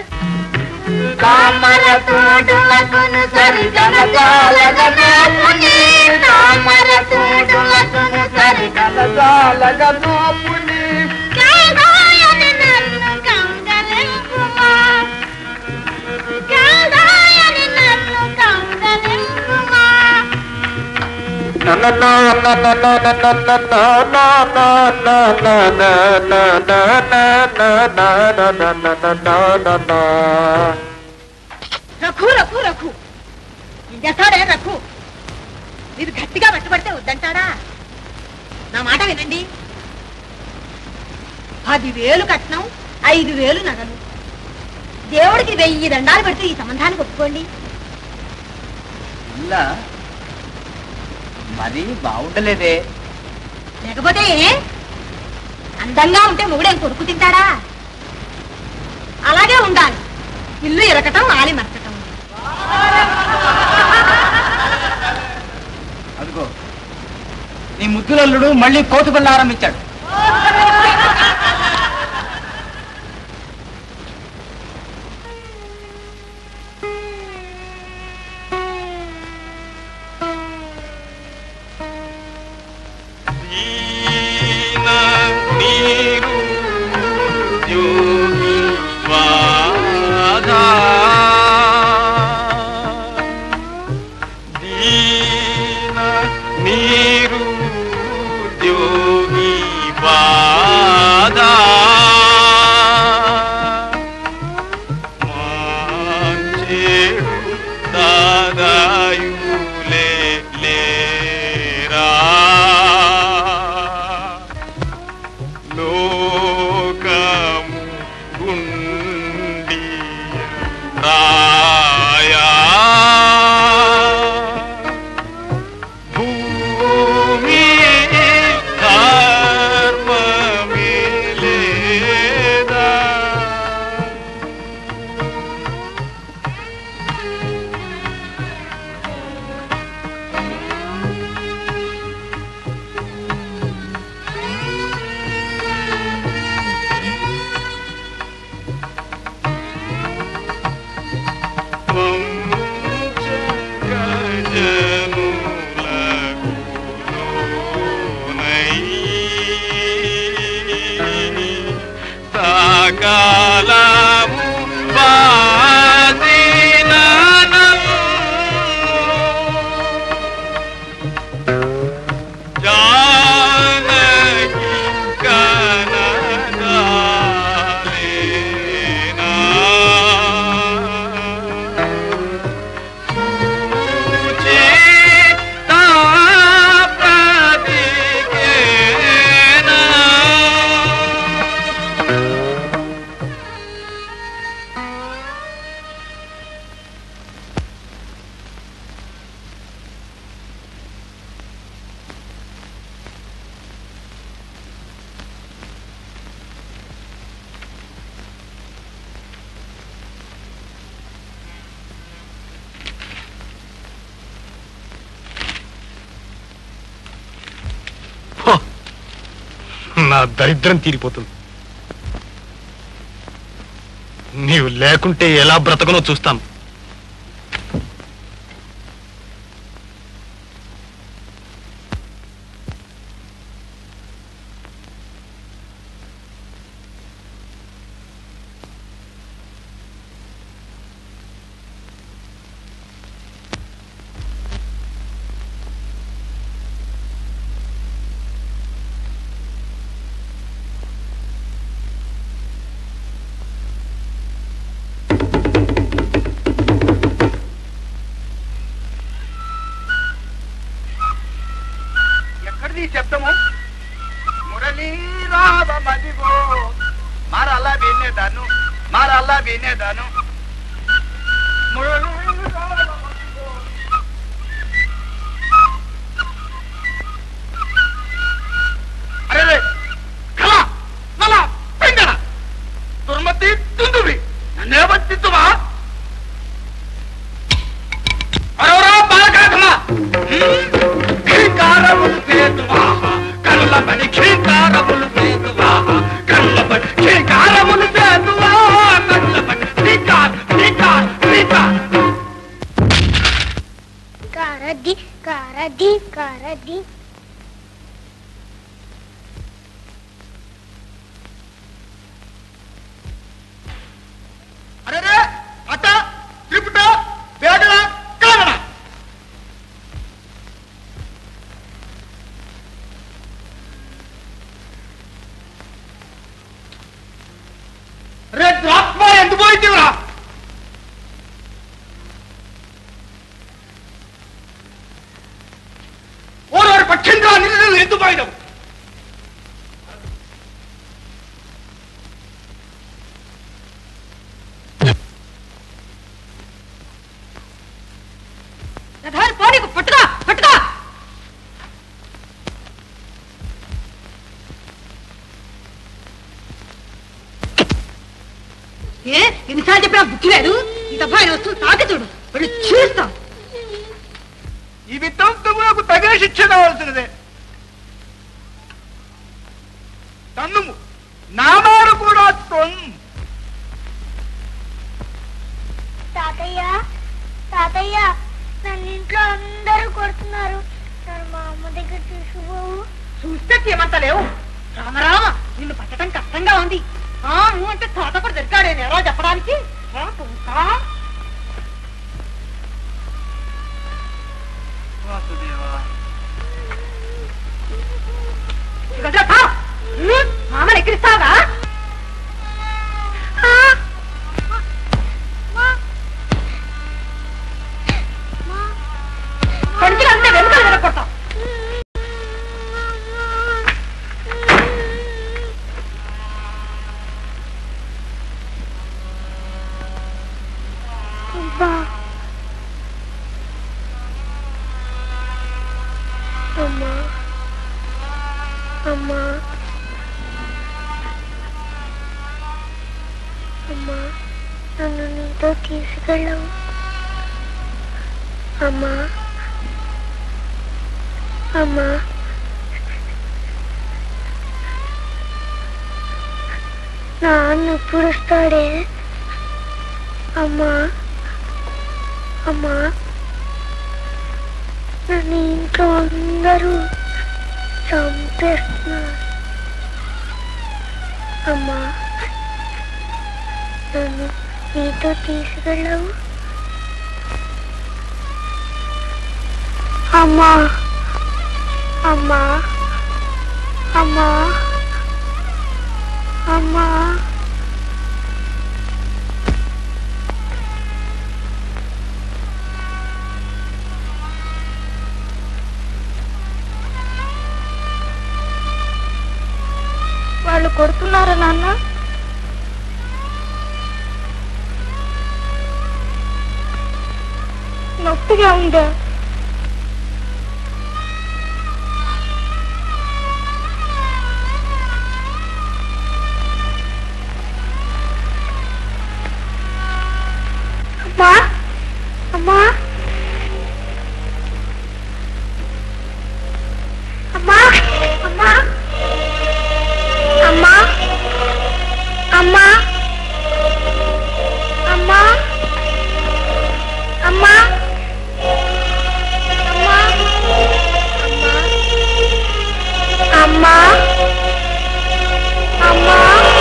తామర తోడులకును సరి జనజాలగనోపుని తామర తోడులకును సరి కలజాలగనోపుని కాదాయని నన్ను కందలింపుమా కాదాయని నన్ను కందలింపుమా రఘు రఘు రఘు చేస్తాడే రఘు మీరు గట్టిగా పట్టుబడితే వద్దంటాడా నా మాట వినండి పదివేలు కట్నం ఐదు వేలు నగలు దేవుడికి వెయ్యి దండాలు పెడితే ఈ సంబంధానికి ఒప్పుకోండి ఇలా మరీ బాగుండలేదే లేకపోతే ఏ? అందంగా ఉంటే మొగుడేం కొరుకు తింటాడా అలాగే ఉండాలి ఇల్లు ఇరకటం ఆలి మరకటం నీ ముద్దులల్లుడు మళ్ళీ కోతి పనులు ఆరంభించాడు దీన నీరు యోగి వాదా దీన నీరు యోగి వాదా మాంచేడు దాదాయులే లేరా లోకము గుండి రాయా భూమి ధర్మమే లేదా కాలము జానకి కనదాలేనా నా దరిద్రం తీరిపోతుంది నీవు లేకుంటే ఎలా బ్రతకనో చూస్తాను ఎక్కడిది ఈ శబ్దము మురళీ రావ మదిగో మారల్లా వినేదాను మారల్లా వినేదాను మురళీ రావ మదిగో. అరే కళ నల పెంగడ దుర్మతి తుందువి నన్నేవంతిత్తువా అరవరా బాలకాకమా ఖీకారములు పేతువాహ కళ్ళ పని ఖీకారములు పేతువాహ కళ్ళ పని ఖీకారములు పేతువాహ కళ్ళ పని ఖీకార్ ఖీకార్ ఖీకార్ కారది కారది కారది అరే అట త్రిపుట వేగన కారణ రే ద్రాత్మ ఎందుకు పోయిందిరా ఓరోరు పక్షంగా నిన్ను ఎందుకు పోయినావు రథాలు పోనీకు పట్టుగా పట్టుగా ఏ ఎన్నిసార్లు చెప్పినా బుద్ధి లేదు ఈ దఫా ఆయన వస్తువు తాకి చూడు వెళ్ళి చూస్తాం ఈ విధ్వంసములకు తగిన శిక్ష కావాల్సినదే తన్నుము నామారు కూడా తొన్ను తాతయ్య తాతయ్య నన్ను ఇంట్లో అందరూ కొడుతున్నారు నన్ను మా అమ్మ దగ్గర తీసుకుపోవు చూస్తే తీమంత లేవు రామరామ నిన్ను పట్టడం కష్టంగా ఉంది ఆ ఊ అంటే తాత కూడా దొరికాడే నేరో చెప్పడానికి ఆ, తుంకా. ఇదిగో తా. ఉమ్, మామని ఎక్కిరిస్తావా ఆ. పంచులంటే వెనుకలు వెనకొడతాం అబ్బా అమ్మా అమ్మా అమ్మా నన్ను నీతో తీసుకెళ్ళవు అమ్మా అమ్మా నాన్న ఎప్పుడు వస్తాడే అమ్మా అమ్మా నన్ను ఇంట్లో అందరూ చంపేస్తున్నారు అమ్మా నన్ను నీతో తీసుకెళ్ళవు అమ్మా అమ్మా అమ్మా అమ్మా వాళ్ళు కొడుతున్నారా నాన్న నొప్పిగా ఉందా అమ్మా అమ్మా అమ్మా అమ్మా అమ్మా అమ్మా అమ్మా అమ్మా అమ్మా అమ్మా అమ్మా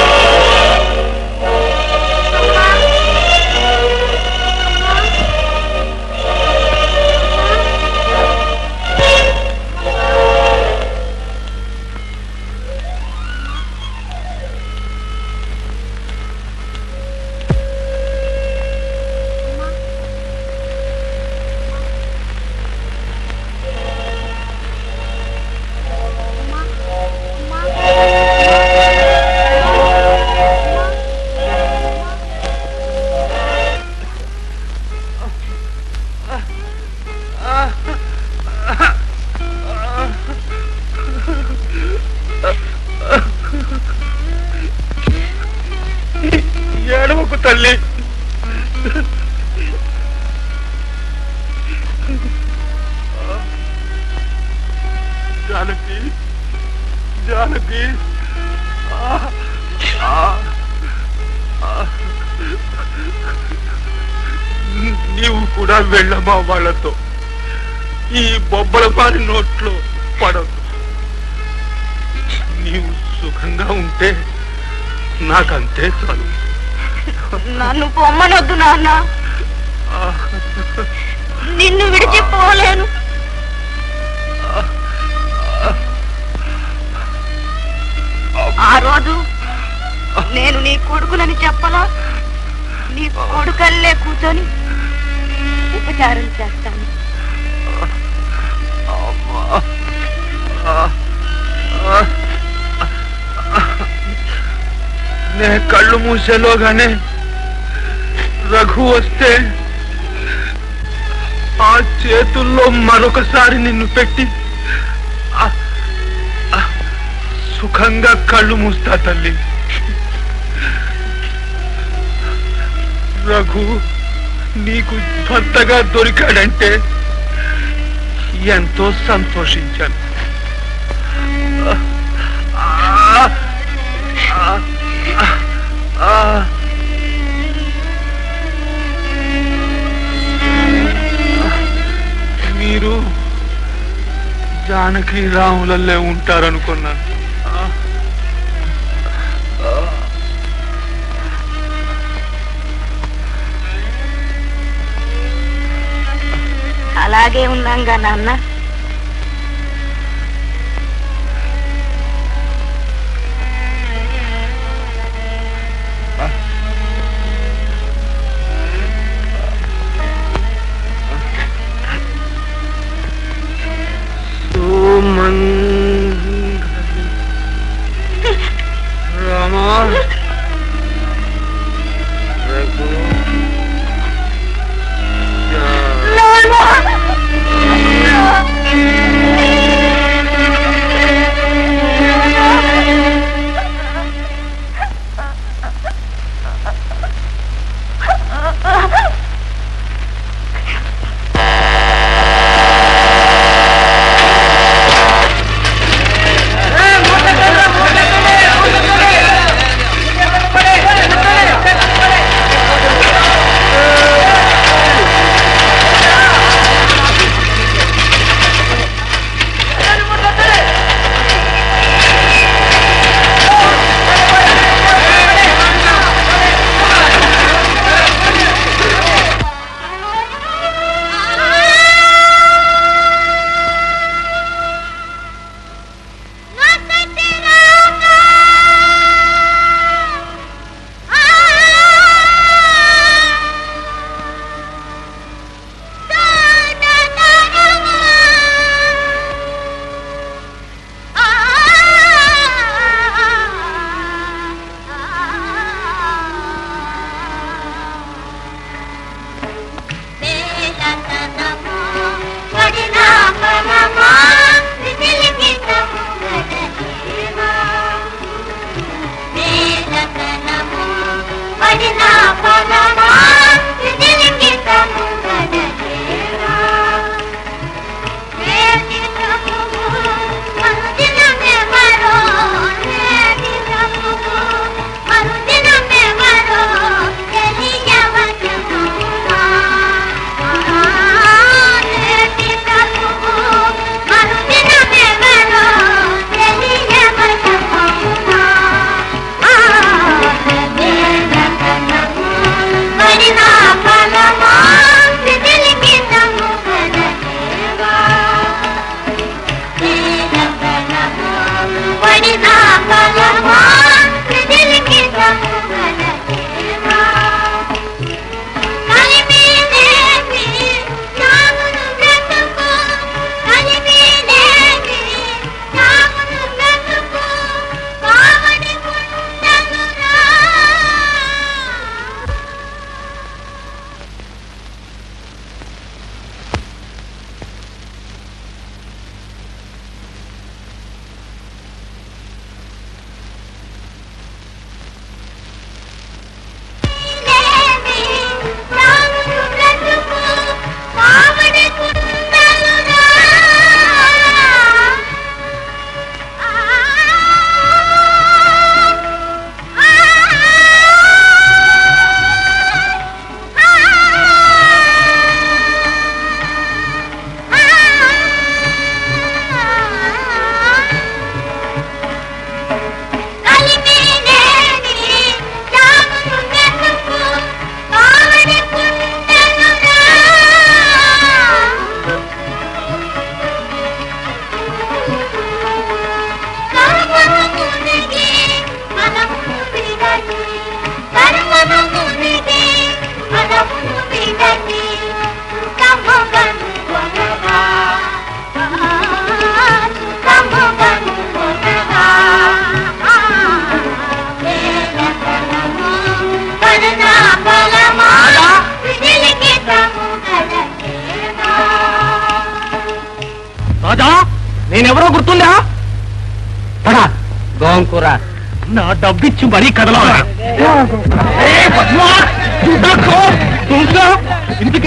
ఏడవకు తల్లి జానకి జానకి ఆ, ఆ, ఆ. నీవు కూడా వెళ్ళమా వాళ్ళతో ఈ బొబ్బల పారి నోట్లో పడదు నీవు సుఖంగా ఉంటే నాకంతే చాలు నన్ను పొమ్మనొద్దు నాన్న నిన్ను విడిచిపోలేను ఆ రోజు నేను నీ కొడుకునని చెప్పలా నీ కొడుకల్లే కూర్చొని ఉపచారం చేస్తాను నే కళ్ళు మూసేలోగానే రఘు వస్తే ఆ చేతుల్లో మరొకసారి నిన్ను పెట్టి ఆ- ఆ సుఖంగా కళ్ళు మూస్తా తల్లి రఘు నీకు భర్తగా దొరికాడంటే ఎంతో సంతోషించాను ఆ, మీరు జానకి రాములల్లే ఉంటారనుకున్నాను అలాగే ఉన్నాంగా నాన్న రామా రఘు రాజా నేనెవరో గుర్తుందా పడా గోంకూర నా డబ్బిచ్చి మరీ కదలా ఇంటికి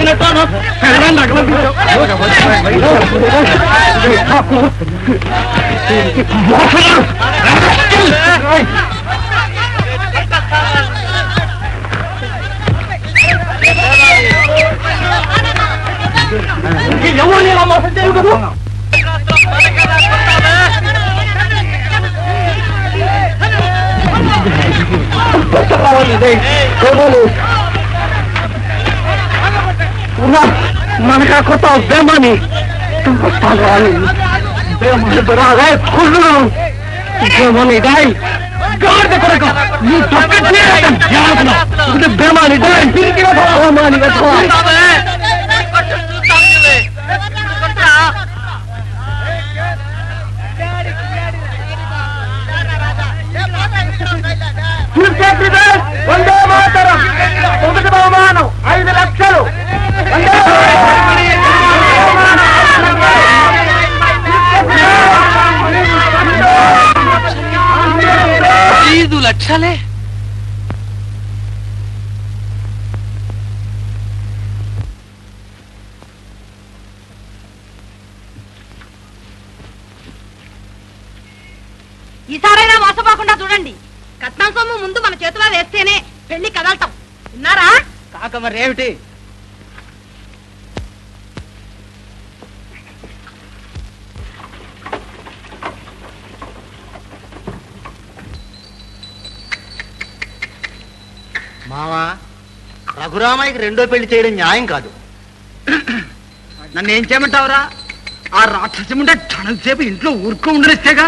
ఆ మనకా కొత్త బేమాని బేమాని బరాగా కుళ్ళు బేమాని డై గాడిద కొరకు నీ తొక్కటి ఇది బేమాని డై తిరిగి బేమాని వందే మాతరం ఒకటి బహుమానం ఐదు లక్షలు వందే ఐదు లక్షలే ఈసారైనా మోసపోకుండా చూడండి కట్నం సొమ్ము ముందు మన చేతిలో వేస్తేనే పెళ్లి కదలటం విన్నారా కాక మరి ఏమిటి మావా రఘురామయ్యకి రెండో పెళ్లి చేయడం న్యాయం కాదు నన్ను ఏం చేయమంటావురా ఆ రాక్షసి ఉంటే క్షణం సేపు ఇంట్లో ఊరుకో ఉండనిస్తేగా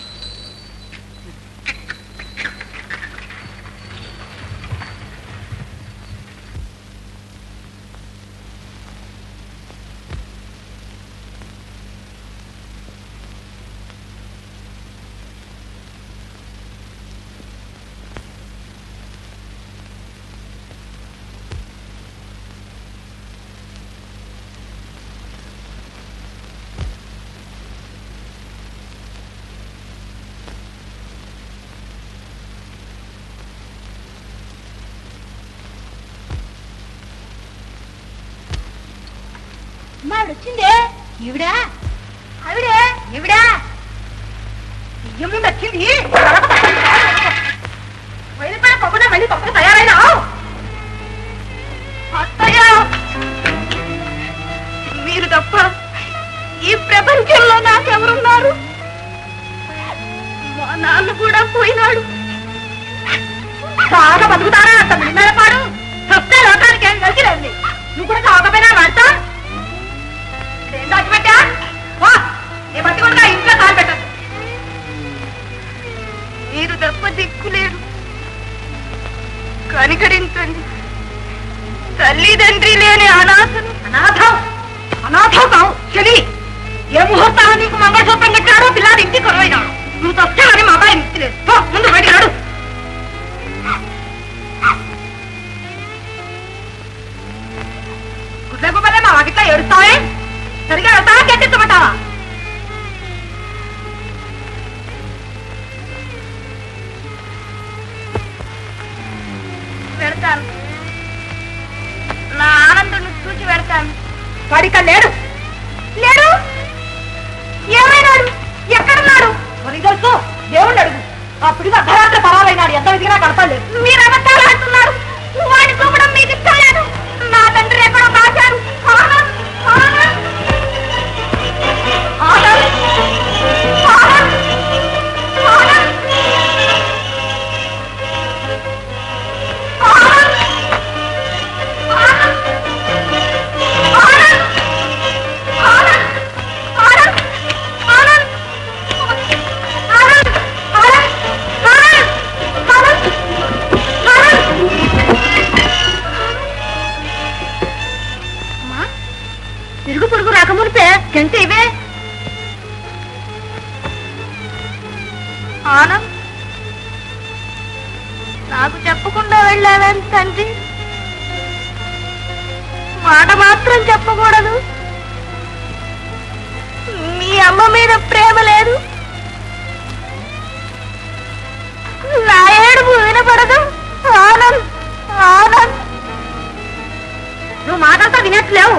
అమ్మాడు వచ్చిందే ఈవిడా ఆవిడే ఈవిడా బియ్యముండి వచ్చింది వెళ్ళిపోయిన పప్పున మళ్ళీ పప్పుకు తయారైనా అత్తయ్య మీరు తప్ప ఈ ప్రపంచంలో నాకెవరున్నారు మా నాన్న కూడా పోయినాడు బాగా బతుకుతారా అంత మిడిమైన పాడు వస్తే లోకానికి ఏం కలిసి రండి నువ్వు కూడా కాకపోయినా వాడతా ఏం దాచిపెట్టా వా నీ బట్టి కూడా ఇంట్లో కాలు పెట్టదు మీరు తప్ప దిక్కులేరు కనికరించండి తల్లిదండ్రి లేని అనాథను అనాథం అనాథం కావు చెలి ఏ ముహూర్తాలు నీకు మంగళసూత్రం కట్టాడో పిల్లాడు ఇంటికి కొరవైనాడు నువ్వు తొచ్చావని మా అబ్బాయి నిత్యలేదు పో, ముందు బయటికి రాడు గుడ్లగుబ్బలే మా వాకిట్లో ఏడుస్తావే సరిగా వెళ్తావా గెట్టెత్తమంటావా వెళ్తాను నా ఆనందుని చూసి వెళ్తాను వాడిక లేడు లేడు ఏమైనాడు ఎక్కడున్నాడు మరి తెలుసు దేవుణ్ణి అడుగు అప్పుడు అర్ధరాత్రి పరాలైనాడు ఎంత విధిగా కనపడలేదు మీరు అబద్ధాలు అంటున్నారు వాడి చూపడం మీకు ఇష్టం లేదు నా తండ్రి ఎక్కడో కాశారు ఆనంద్, ఆనంద్, ఆనంద్, ఆనంద్, ఆనంద్, తిరుగు పొరుగు రాకమునిపే గంట ఇవే ఆనంద్ నాకు చెప్పకుండా వెళ్ళావని తండ్రి మాట మాత్రం చెప్పకూడదు మీ అమ్మ మీద ప్రేమ లేదు నా ఏడుపు వినపడదు ఆనంద్ ఆనంద్ నువ్వు మాటలతో వినట్లేవు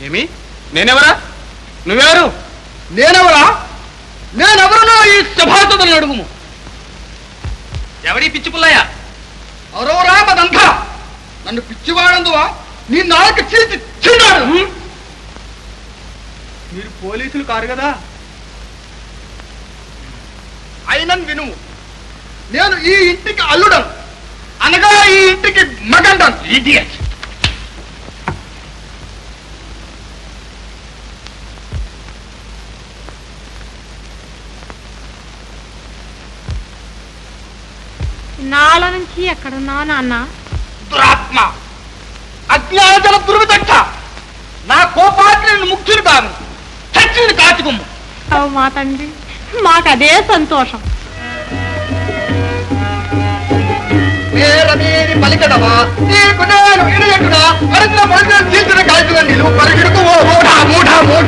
ఏమి నేనెవరా నువ్వెవరు నేనెవరా నేనెవరనో ఈ సభాసదులను అడుగుము ఎవడి పిచ్చి పుల్లయ్య అరోరా మదంతా నన్ను పిచ్చివాడందువా నీ నాలుక చీల్చి చిన్నాడు మీరు పోలీసులు కారు కదా అయినన్ వినుము నేను ఈ ఇంటికి అల్లుడను అనగా ఈ ఇంటికి మగండను ఇడియట్ నాలో నుంచి ఎక్కడున్నావు నాన్న దురాత్మ అజ్ఞానజల దుర్విదక్ష నా కోపాగ్ని నేను ముఖ్యులు కాను చచ్చిని కాచుకుమ్ము ఓ మా తండ్రి మాకదే సంతోషం నేరమేని పలికడవా నీకు నేను ఇడియట్టుగా అడిగిన మనుషులు తీసిన కాల్చుగా నిలువు పరిగెడుకు ఓ మూఢ మూఢ మూఢ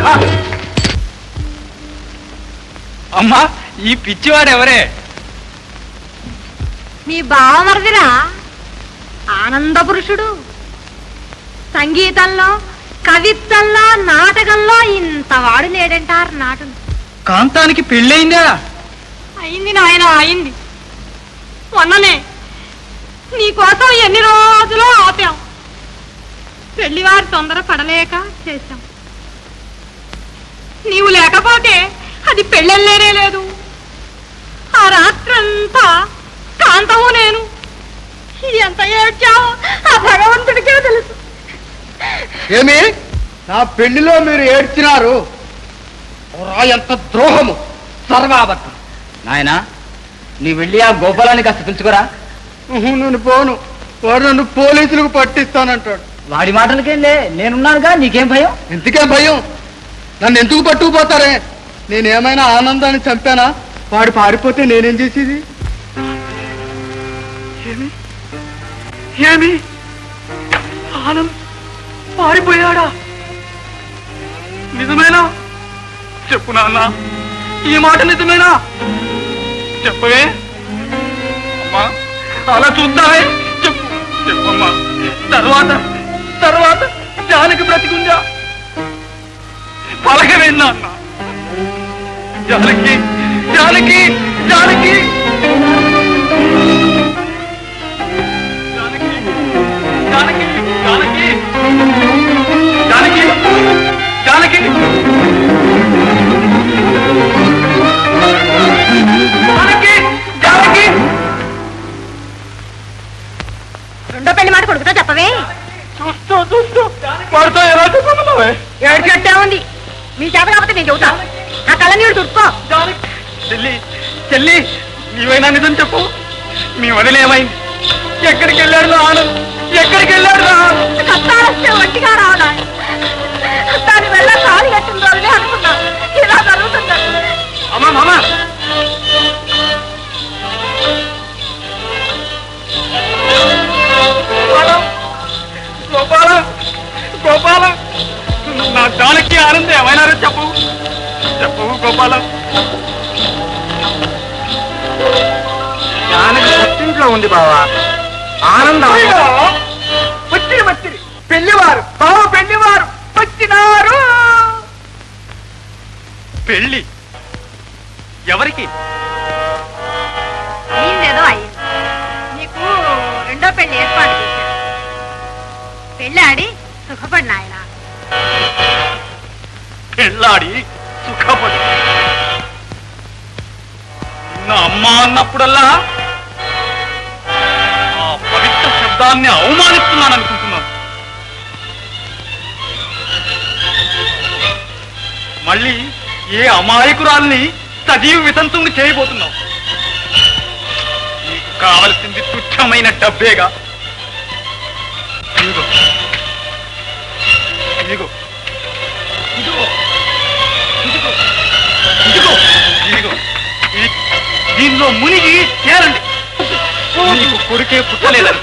అమ్మా ఈ పిచ్చివాడు ఎవరే మీ బావమరిదిరా ఆనంద పురుషుడు సంగీతంలో కవిత్వంలో నాటకంలో ఇంత వాడు లేడంటారు నాటును కాంతానికి పెళ్ళయిందా అయింది నాయన అయింది మొన్ననే నీకోసం ఎన్ని రోజులు ఆపాం పెళ్లివారు తొందర పడలేక చేశాం నీవు లేకపోతే అది పెళ్ళెళ్ళేనే లేదు ఆ రాత్రంతా కాంతము నేను ఎంత ఏడ్చావో ఆ భగవంతుడికే తెలుసు ఏమి నా పెళ్లిలో మీరు ఏడ్చినారు ఓరా ఎంత ద్రోహము సర్వాబద్ధం నాయనా నీ వెళ్ళి ఆ గోపాలాన్ని కాస్త పిలుచుకోరా నేను పోను వాడు నన్ను పోలీసులకు పట్టిస్తానంటాడు వాడి మాటలకేం లే నేనున్నానుగా నీకేం భయం ఎందుకే భయం నన్ను ఎందుకు పట్టుకుపోతారే నేనేమైనా ఆనందాన్ని చంపానా వాడు పారిపోతే నేనేం చేసేది ఏమి ఏమి ఆనంద్ పారిపోయాడా నిజమేనా చెప్పు నాన్న ఈ మాట నిజమేనా చెప్పవే అమ్మా అలా చూద్దామే చెప్పు చెప్పమ్మా తర్వాత తర్వాత జానకి బ్రతికుందా పలకవే నాన్న జానకి జానకి జానకి జానకి జానకి జానకి జానకి జానకి జానకి జానకి రెండో పెళ్లి మాట కొడుకుతో చెప్పవే చూస్తూ చూస్తూ వాడితో ఎలా చెప్పమన్నావే ఏడ్చట్టే ఉంది మీ చేత కాకపోతే నేను చెబుతా నా కళ్ళ నీళ్ళు తుడుకో జానకి చెల్లి చెల్లి నీవైనా నిజం చెప్పు మీ వదిన ఏమైంది ఎక్కడికి వెళ్ళాడు రా ఆనంద్ ఎక్కడికి వెళ్ళాడు రా కష్టాలొస్తే ఒంటిగా రావడా దాని వల్ల కాలు కట్టిన రోజునే అనుకున్నా ఇలా జరుగుతుందని అమ్మా మామ గోపాల గోపాల నా జానకి ఆనందం ఏమైనారో చెప్పు చెప్పు గోపాల జానకి పట్టింట్లో ఉంది బావా ఆనందం వచ్చి వచ్చి పెళ్లివారు బావ పెళ్లివారు వచ్చినారు పెళ్లి ఎవరికి అయిందేదో అయింది నీకు రెండో పెళ్లి ఏర్పాటు చేశాను పెళ్ళాడి సుఖపడిన ఆయన పెళ్ళాడి సుఖపడి నా అమ్మ అన్నప్పుడల్లా ఆ పవిత్ర శబ్దాన్ని అవమానిస్తున్నాను అనుకుంటున్నాను మళ్ళీ ఏ అమాయకురాల్ని సజీవ వితంతుని చేయబోతున్నావు నీకు కావలసింది తుచ్చమైన డబ్బేగా ఇదిగో ఇదిగో ఇదిగో ఇదిగో ఇదిగో ఇదిగో ఈ- దీనిలో మునిగి తేలండి నీకు కొడుకే పుట్టలేదని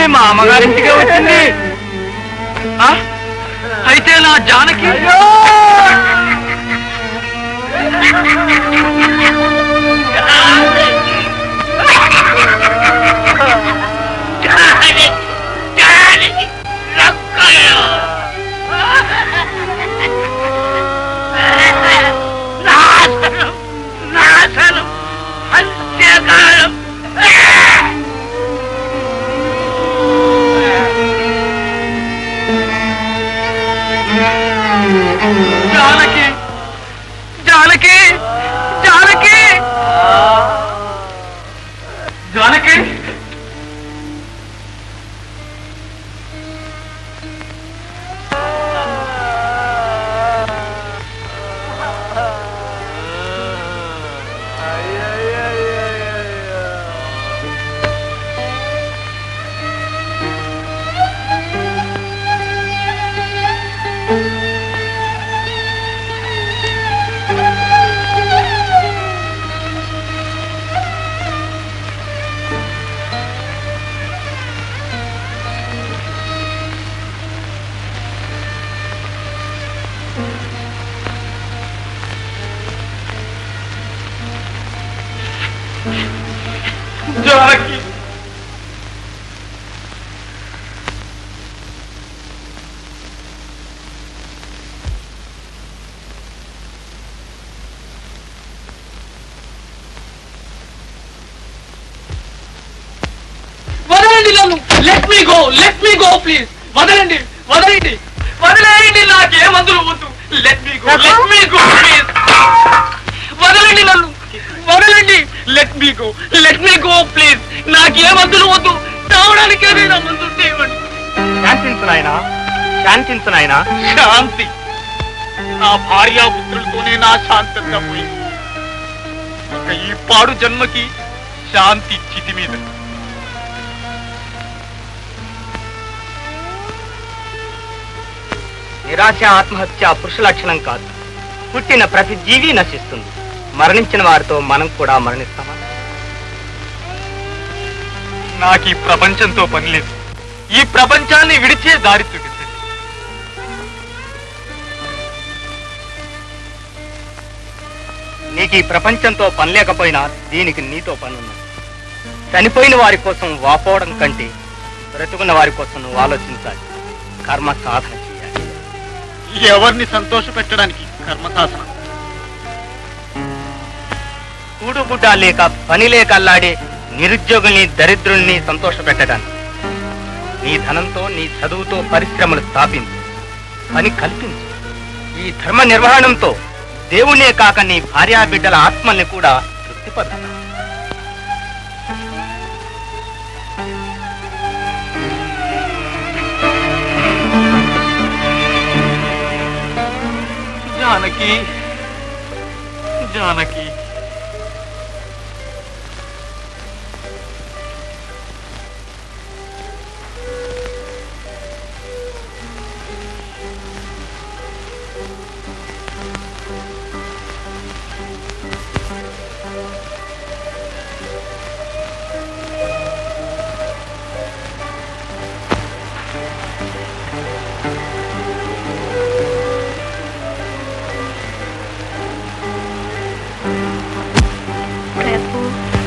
మీ మామగారింటికే వచ్చింది ఆ? అయితే నా జానకి జానకి జానకి జానకి జానకి జానకి వదలండి నన్ను let me go let me go please వదలండి వదలండి వదలండి నాకే మందులు వద్దు let me go let me go please వదలండి నన్ను వదలండి let me go let me go please నాకే మందులు వద్దు తావడానికే నేను మందులు ఇవ్వండి శాంతించు నాయనా శాంతించు నాయనా శాంతి నా భార్యాపుత్రులతోనే నా శాంతంగా పోయింది ఇక ఈ పాడు జన్మకి శాంతి చితి మీద నిరాశ ఆత్మహత్య పురుష లక్షణం కాదు పుట్టిన ప్రతి జీవి నశిస్తుంది మరణించిన వారితో మనం కూడా మరణిస్తామా నాకు ఈ ప్రపంచంతో పని లేదు ఈ ప్రపంచాన్ని విడిచే దారి చూపించండి నీకు ఈ ప్రపంచంతో పని లేకపోయినా దీనికి నీతో పని ఉన్నది చనిపోయిన వారి కోసం వాపోవడం కంటే బ్రతుకున్న వారి కోసం నువ్వు ఆలోచించాలి కర్మ సాధన చేయాలి ఎవరిని సంతోష పెట్టడానికి కర్మశాసన కూడు గుడ్డ లేక పని లేక అల్లాడే నిరుద్యోగుల్ని దరిద్రుల్ని సంతోష పెట్టడానికి నీ ధనంతో నీ చదువుతో పరిశ్రమలు స్థాపించు పని కల్పించు ఈ ధర్మ నిర్వహణంతో దేవుణ్ణే కాక నీ భార్యా బిడ్డల ఆత్మల్ని కూడా తృప్తిపరచు జానకి జానకి ప్రభు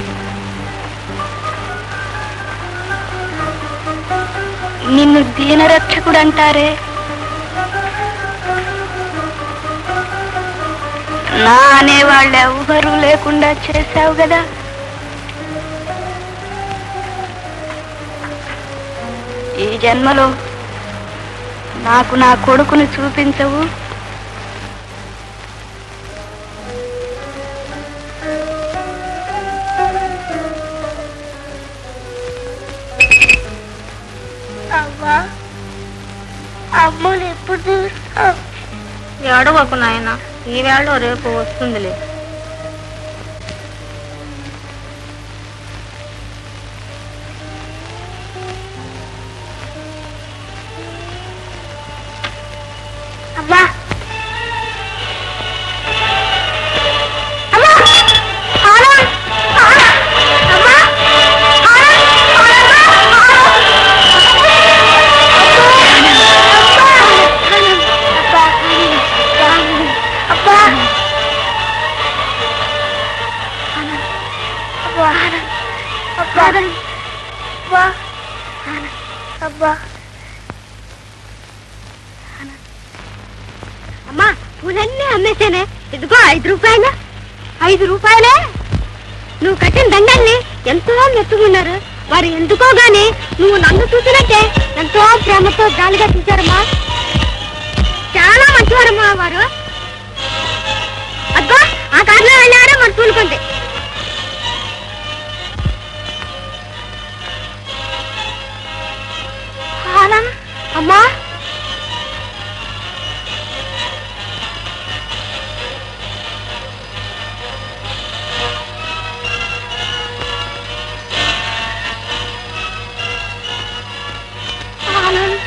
నిన్ను దీనరక్షకుడు అంటారే నా అనేవాళ్ళు ఎవ్వరూ లేకుండా చేశావు కదా ఈ జన్మలో నాకు నా కొడుకును చూపించవు అవ్వా అమ్మని ఎప్పుడు చూస్తావు ఏడవకు నాయన ఈ వేళ రేపు వస్తుందిలే అమ్మా అమ్మా ఆనంద్! ఆనంద్! అమ్మా! ఆనంద్! ఆనంద్! ఆనంద్! అమ్మా పూలన్నీ అమ్మేశానే ఇదిగో ఐదు రూపాయలు ఐదు రూపాయలే నువ్వు కట్టిన దండల్ని ఎంతో మెచ్చుకున్నారు వారు ఎందుకో గాని నువ్వు నన్ను చూసినట్టే ఎంతో ప్రేమతో గాలిగా చూశారమ్మా చాలా మంచివారమ్మా వారు అబ్బా ఆ కార్లో వెళ్ళారా మరి తూలుకుంది ఆనంద్ అమ్మా ఆనంద్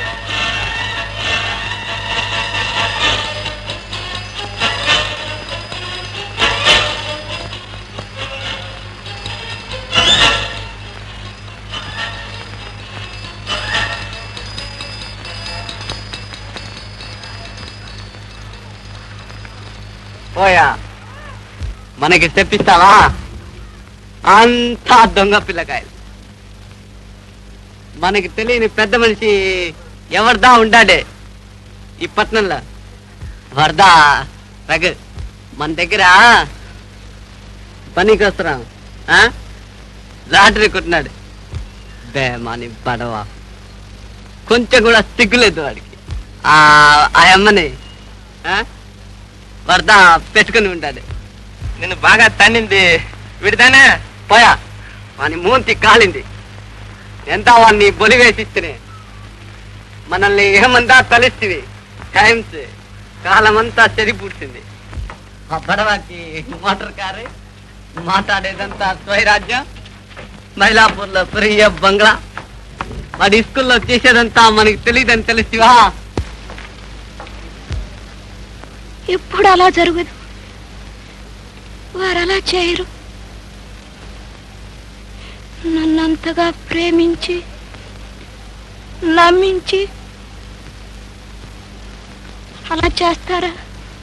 పోయా మనకి తెప్పిస్తావా అంతా దొంగ పిల్లకాయలు మనకి తెలియని పెద్ద మనిషి ఎవరిదా ఉండాడే ఈ పట్నంలో వరదా రఘు మన దగ్గర పనికి వస్తున్నాం ఆ? లాటరీ కొట్టినాడు బే మాని పడవ కొంచెం కూడా సిగ్గులేదు వాడికి ఆ ఆ అమ్మని ఆ? వరద పెట్టుకుని ఉంటాడు నిన్ను బాగా తన్నింది విడిదానే పోయా వాని మూంతి కాలింది ఎంత వాడిని బొలి వేసిస్తేనే మనల్ని ఏమంతా తలిస్తివి టైమ్స్ కాలమంతా చెరిపూడ్చింది ఆ పడవకి మోటార్ కారు మాట్లాడేదంతా స్వైరాజ్యం మైలాపూర్లో ప్రియ బంగ్లా వాడి స్కూల్లో చేసేదంతా మనకి తెలియదని తెలిసివా ఎప్పుడు అలా జరగదు వారు అలా చేయరు నన్నంతగా ప్రేమించి నమ్మించి అలా చేస్తారా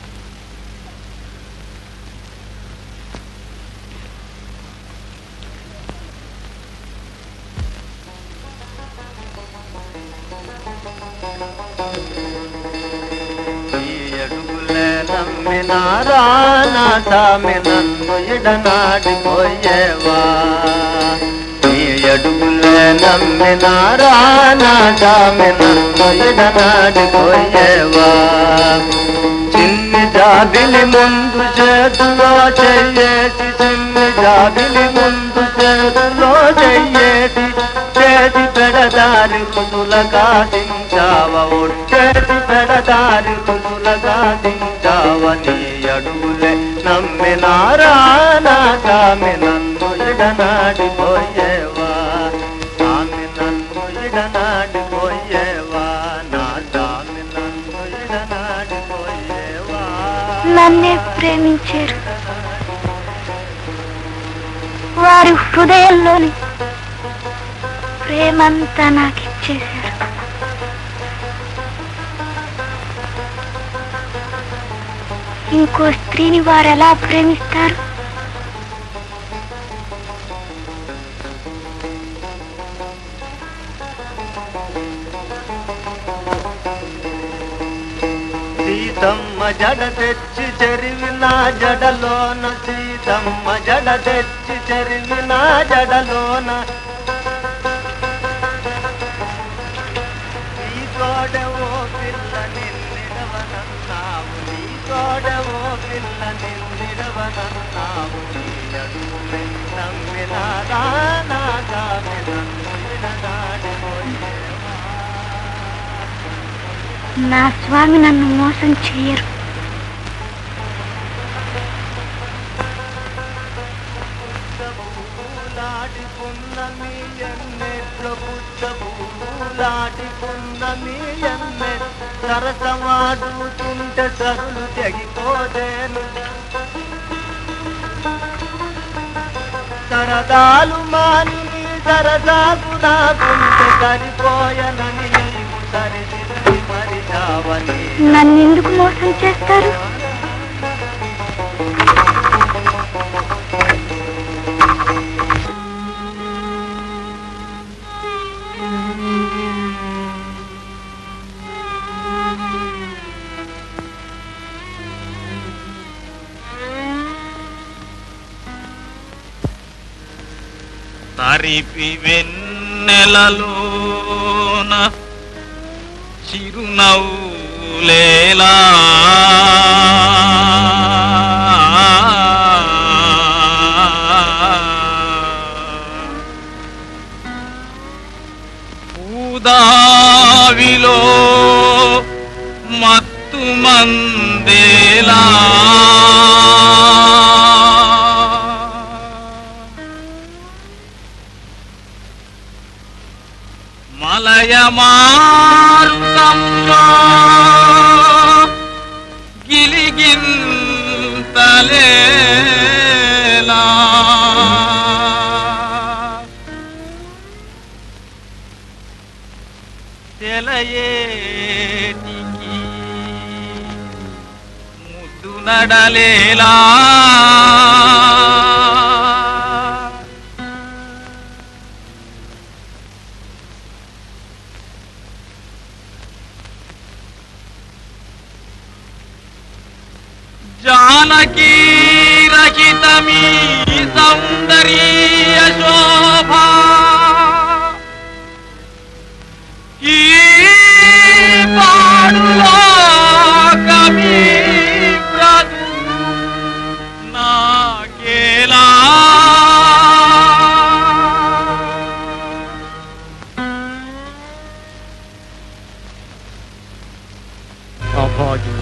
నమ్మినారా నా సామి నన్ను ఎడనాడిపోయేవా నీ అడుగులే నమ్మినారా నా సామి నన్ను ఎడనాడిపోయేవా చిన్ని జాబిలి ముందు చేతులో చెయ్యేసి చిన్ని జాబిలి ముందు చేతులో చెయ్యేసి చేతి పెడదారి రుజుల కాదించావ ఒట్టేసి పెడదారి రుజుల కాదించావ నీ అడుగులే నమ్మినారా నా సామి నన్ను ఎడనాడిపోయేవా సామి నన్ను ఎడనాడిపోయేవా నా సామి నన్ను ఎడనాడిపోయేవా నన్నే ప్రేమించారు వారి హృదయంలోని ప్రేమంతా నాకు ఇచ్చేశారు ఇంకో స్త్రీని వారు ఎలా ప్రేమిస్తారు సీతమ్మ జడ తెచ్చి చెరివిన జడలోన సీతమ్మ జడ తెచ్చి చెరివిన జడలోన నీ తోడవో పిల్ల నిన్నిడవనన్నావు నీ తోడవో పిల్ల నిన్నిడవనన్నావు నీ అడుగులే నమ్మిన రానా కామి నన్ను విడనాడిపోయేవా నా స్వామి నన్ను మోసం చెయ్యరు పూలాడికున్న మీ ఎన్నెట్లో పుట్ట పూలాడికున్న మీ ఎన్నె సరసమాడుతుంటే సరులు తెగిపోదేను సరదాలు మాని నీ సరదాకు నాకుంటే సరిపోయనని నీవు సరిదిద్ది మరిచావని నన్ను ఎందుకు మోసం చేస్తారు ఆ హరిపి వెన్నెలలోన చిరునవ్వులేలా పూదావిలో మత్తు మందేలా మలయమారుతంలో గిలిగింతలేలా తెలయేటికి ముద్దు నడలేలా జానకీ రహితమీ సౌందర్య శోభా ఈ పాడులోకమీ బ్రతు నాకేలా అభాగ్యం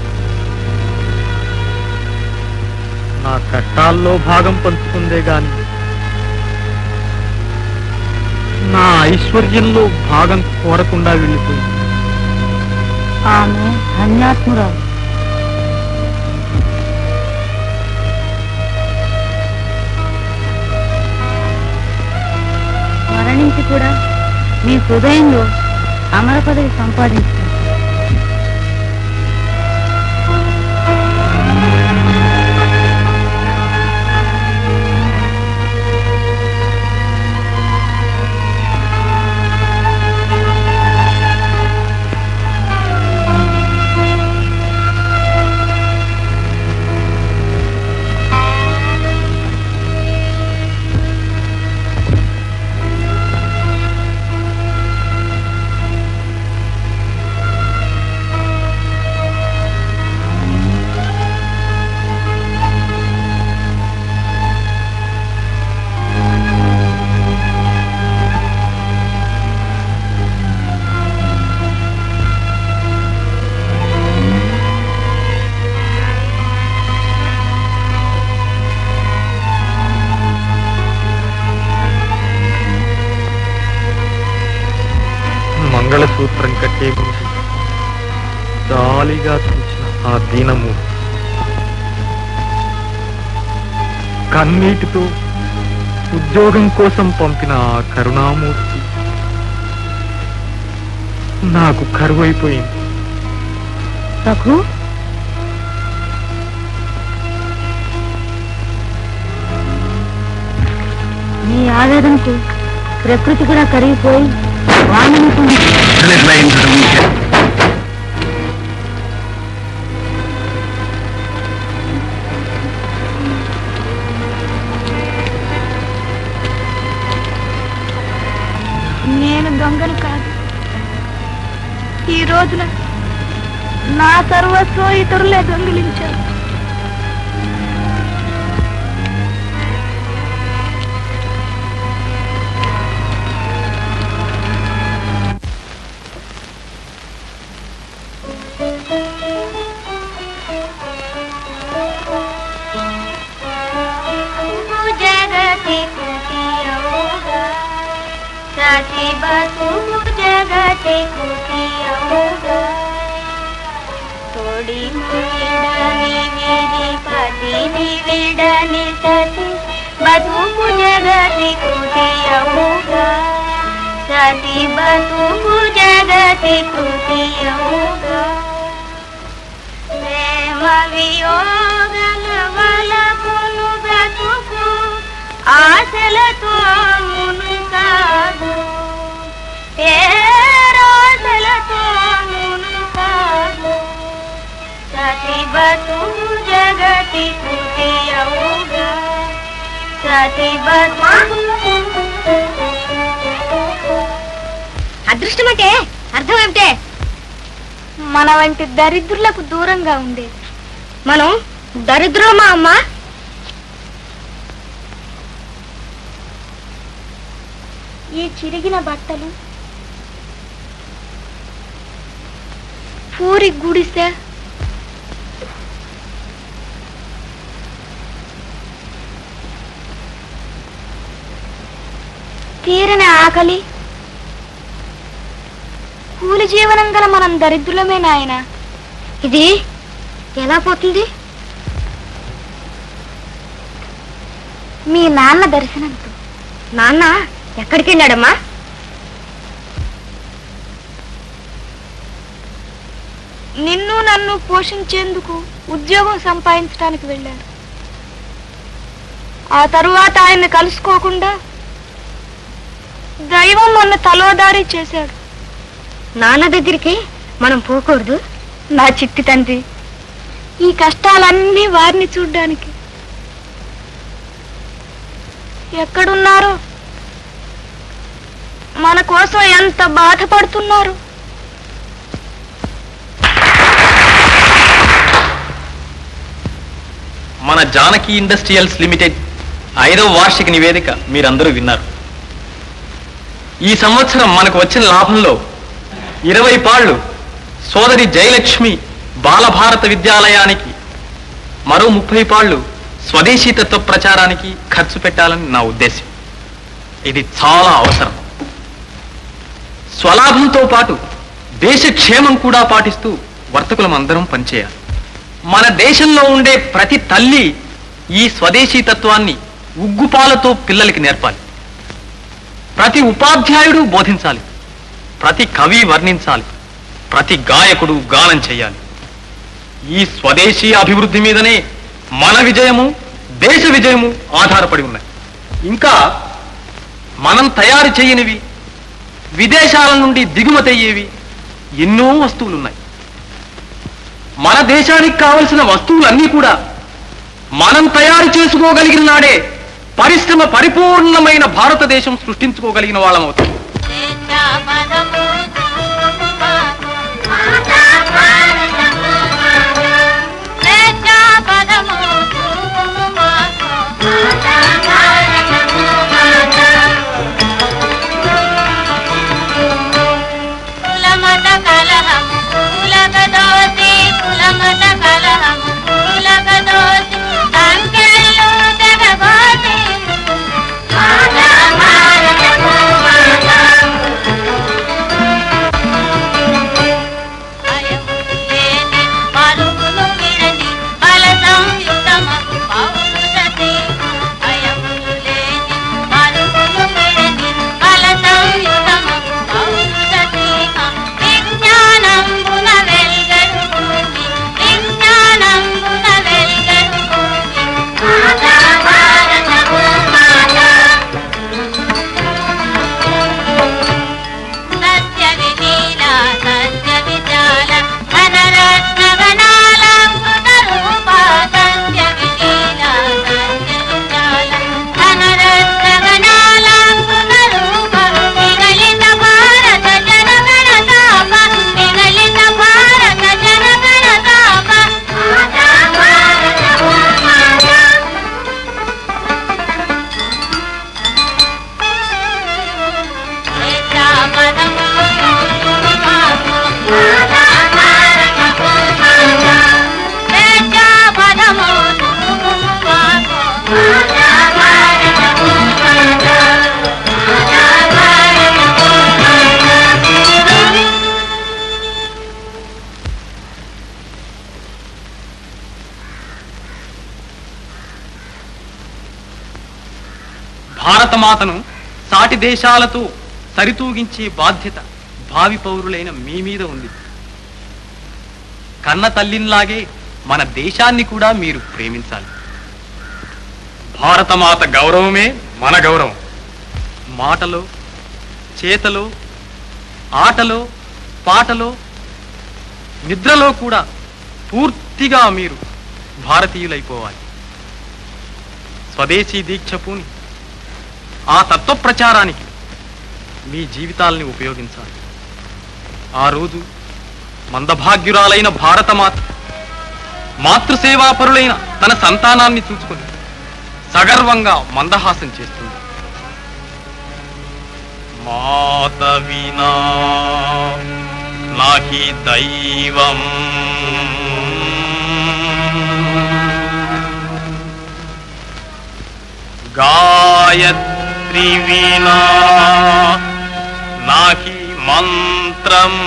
నా కష్టాల్లో భాగం పంచుకుందే గాని నా ఐశ్వర్యంలో భాగం కోరకుండా వెళ్ళిపోయింది ఆమె ధన్యాత్మురాలు మరణించి కూడా మీ హృదయంలో అమర పదవి సంపాదించింది మంగళసూత్రం కట్టే ముందు జాలిగా చూసిన ఆ దీనమూర్తి కన్నీటితో ఉద్యోగం కోసం పంపిన ఆ కరుణామూర్తి నాకు కరువైపోయింది రఘు నీ ఆవేదనకు ప్రకృతి కూడా కరిగిపోయి వాననుకుంది నేను దొంగను కాదు ఈ రోజున నా సర్వస్వం ఇతరులే దొంగిలించారు जगति कुटियोगा साथी बातू जगति कुटियोगा थोड़ी मुड़नी मेरी पति विड़नी सती बधू जगति कुटियोगा साथी बधू जगति कुटियोगा ప్రేమ వియోగల వలపును బ్రతుకు ఆశలతో మును కాదు ఏ రాశలతో మును కాదు సతి బతు జగతి కుటియవుగా సతి బతు అదృష్టం అంటే అర్థం ఏమిటే మన వంటి దరిద్రులకు దూరంగా ఉండేది మనం దరిద్రులమా అమ్మా ఈ చిరిగిన బట్టలు పూరి గుడిసె తీరిన ఆకలి కూలి జీవనం గల మనం దరిద్రులమే నాయన ఇది ఎలా పోతుంది మీ నాన్న దర్శనంతో నాన్న ఎక్కడికి వెళ్ళాడమ్మా నిన్ను నన్ను పోషించేందుకు ఉద్యోగం సంపాదించడానికి వెళ్ళాడు ఆ తరువాత ఆయన్ని కలుసుకోకుండా దైవం మన తలోదారి చేశాడు నాన్న దగ్గరికి మనం పోకూడదు నా చిట్టి తండ్రి ఈ కష్టాలన్నీ వారిని చూడ్డానికి ఎక్కడున్నారో మన కోసం ఎంత బాధపడుతున్నారు మన జానకి ఇండస్ట్రియల్స్ లిమిటెడ్ ఐదవ వార్షిక నివేదిక మీరందరూ విన్నారు ఈ సంవత్సరం మనకు వచ్చిన లాభంలో ఇరవై పాళ్ళు సోదరి జయలక్ష్మి బాలభారత విద్యాలయానికి మరో ముప్పై పాళ్ళు స్వదేశీ తత్వ ప్రచారానికి ఖర్చు పెట్టాలని నా ఉద్దేశం ఇది చాలా అవసరం స్వలాభంతో పాటు దేశ క్షేమం కూడా పాటిస్తూ వర్తకులం అందరం పనిచేయాలి మన దేశంలో ఉండే ప్రతి తల్లి ఈ స్వదేశీ తత్వాన్ని ఉగ్గుపాలతో పిల్లలకి నేర్పాలి ప్రతి ఉపాధ్యాయుడు బోధించాలి ప్రతి కవి వర్ణించాలి ప్రతి గాయకుడు గానం చేయాలి ఈ స్వదేశీ అభివృద్ధి మీదనే మన విజయము దేశ విజయము ఆధారపడి ఉన్నాయి ఇంకా మనం తయారు చేయనివి విదేశాల నుండి దిగుమతి అయ్యేవి ఎన్నో వస్తువులున్నాయి మన దేశానికి కావలసిన వస్తువులన్నీ కూడా మనం తయారు చేసుకోగలిగిన నాడే పరిశ్రమ పరిపూర్ణమైన భారతదేశం సృష్టించుకోగలిగిన వాళ్ళం అవుతాం కులమత కలహము కులగదోసి కులమత కలహము కులగదోసి అంకెళ్ళు తెగబోసి మాతా భారతము మాతా భయములు లేని పరుగులు విడని బల సంయుతమగు పౌరుషతి భయములు లేని పరుగులు విడని బల సంయుతమగు పౌరుషతి విజ్ఞానంబున వెల్గడు భూమి విజ్ఞానంబున వెల్గడు భూమి మాతా భారతము మాతా సత్య వినీల సత్య విశాల ధనరత్నవనాలంకృత రూప సత్య వినీల సత్య విశాల ధనరత్నవనాలంకృత రూప విగలిత భారత జనగణ తాప విగలిత భారత జనగణ తాప మాతా భారతము మాతా భారతమాతను సాటి దేశాలతో సరితూగించే బాధ్యత భావి పౌరులైన మీ మీద ఉంది కన్న తల్లిలాగే మన దేశాన్ని కూడా మీరు ప్రేమించాలి భారతమాత గౌరవమే మన గౌరవం మాటలో చేతలో ఆటలో పాటలో నిద్రలో కూడా పూర్తిగా మీరు భారతీయులైపోవాలి స్వదేశీ దీక్ష పూని ఆ తత్వ ప్రచారానికి మీ జీవితాల్ని ఉపయోగించాలి ఆ రోజు మందభాగ్యురాలైన భారతమాత మాతృసేవాపరులైన తన సంతానాన్ని చూసుకుని సగర్వంగా మందహాసం చేస్తుంది మాత వినా నాహి దైవం గాయత్రి వినా నాహి మంత్రం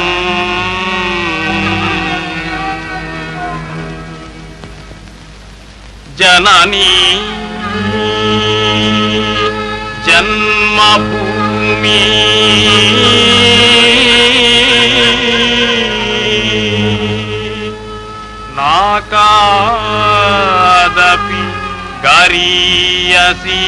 జననీ జన్మభూమి నాకాదపి గరీయసి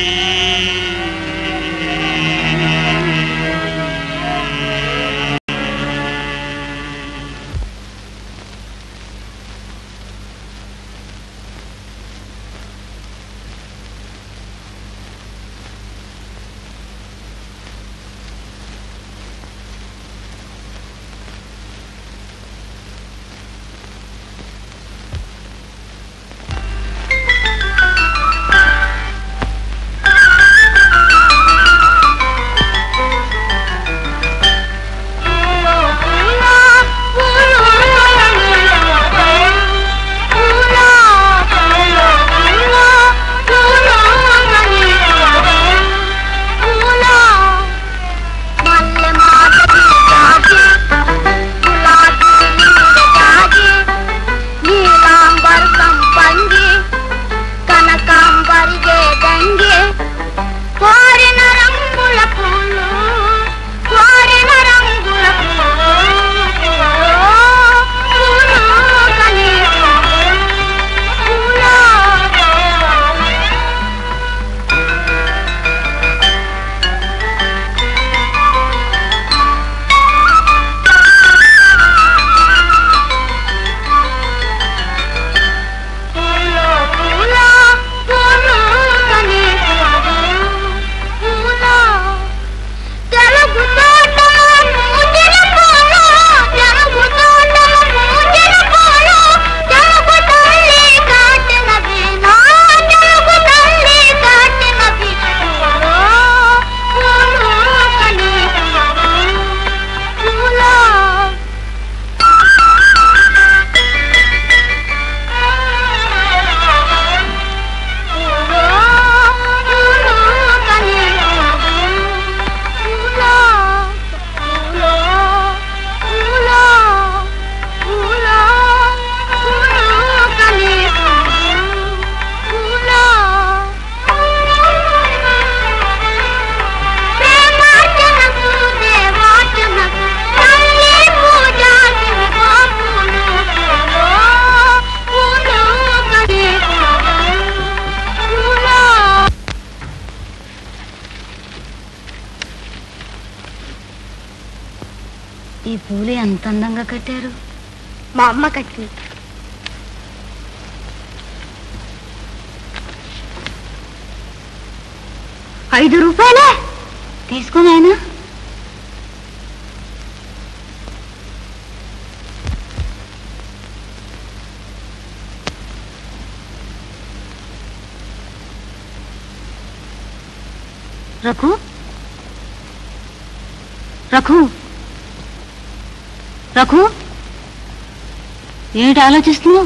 కనకాంబరిగే దంగే కోరిన రంగుల పూలు కోరిన రంగుల పూలు పూలు కని పూలు పూలు పూలు పూలు కని పూలు తెలుగు తోటలో పూచిన పూలు తెలుగు తోటలో పూచిన పూలు తెలుగు తల్లి కాటినవి నా తెలుగు తల్లి కాటినవి పూలు పూలు కని పూలు ఈ పూలు ఎంత అందంగా కట్టారు మా అమ్మ కట్టింది ఐదు రూపాయలే తీసుకో నాయనా రఘు రఘు రఘు ఏమిటి ఆలోచిస్తున్నావు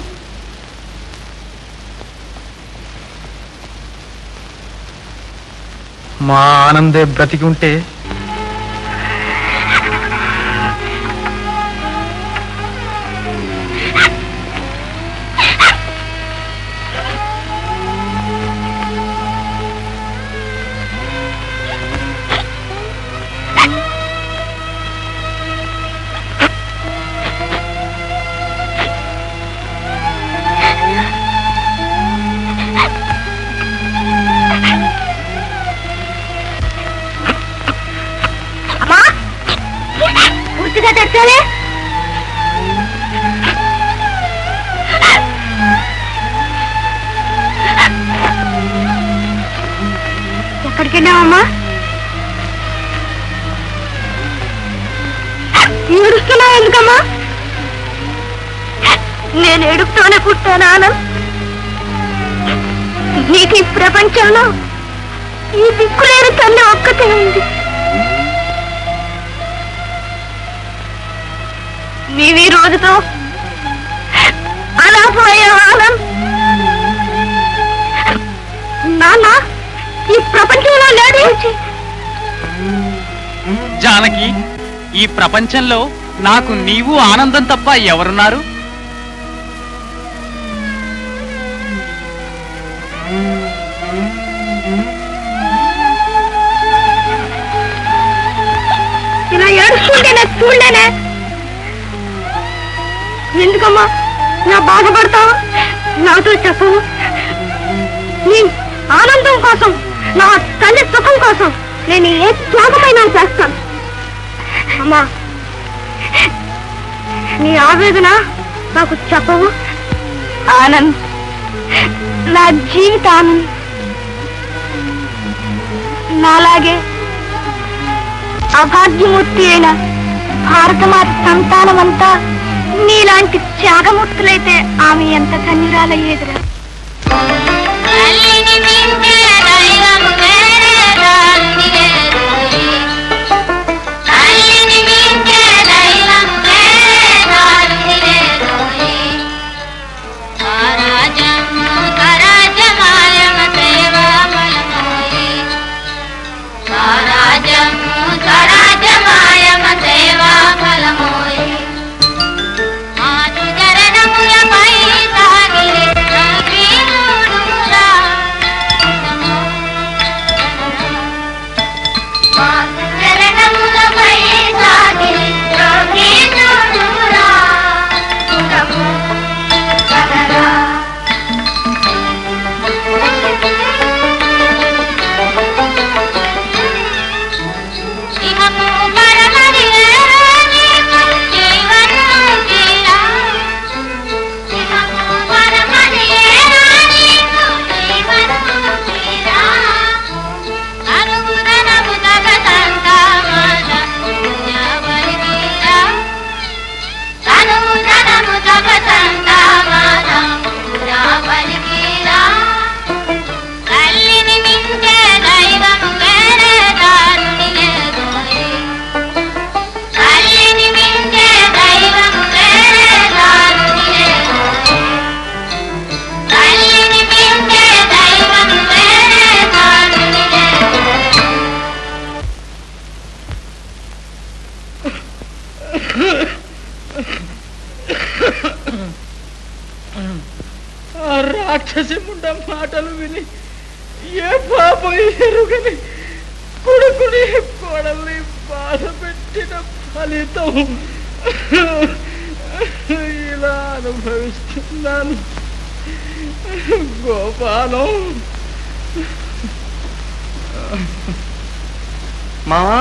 మా ఆనందే బ్రతికి ఉంటే అమ్మా పూర్తిగా తెచ్చాలే ఎక్కడికి వెళ్ళావమ్మా ఈడుస్తూ ఎందుకమ్మా నేను ఎడుపుతోనే పుట్టాను ఆనంద్ నీకు ఈ ప్రపంచంలో ఈ దిక్కులేని తల్లి ఒక్కతే ఉంది నీవి రోజుతో అనాథమయ్యే ఆనంద్ నాన్న ఈ ప్రపంచంలో లేడు జానకి ఈ ప్రపంచంలో నాకు నీవు ఆనందం తప్ప ఎవరున్నారు ఇలా ఏడుస్తుంటేనే చూడలేనే ఎందుకమ్మా నా బాధపడతావు నాతో చెప్పు నీ ఆనందం కోసం నా తల్లి సుఖం కోసం నేను ఏ త్యాగమైనా చేస్తాను అమ్మా నీ ఆవేదన నాకు చెప్పవు ఆనంద్ నా జీవిత ఆనంద్ నాలాగే అభాగ్యమూర్తి అయిన భారతమాత సంతానమంతా నీలాంటి త్యాగమూర్తులైతే ఆమె ఎంత ధన్యురాలయ్యేదిరా ఆ రాక్షసి ముండ మాటలు విని ఏ పాపం ఎరుగని కొడుకుని కోడల్ని బాధ పెట్టిన ఫలితం ఇలా అనుభవిస్తున్నాను గోపాలం మావా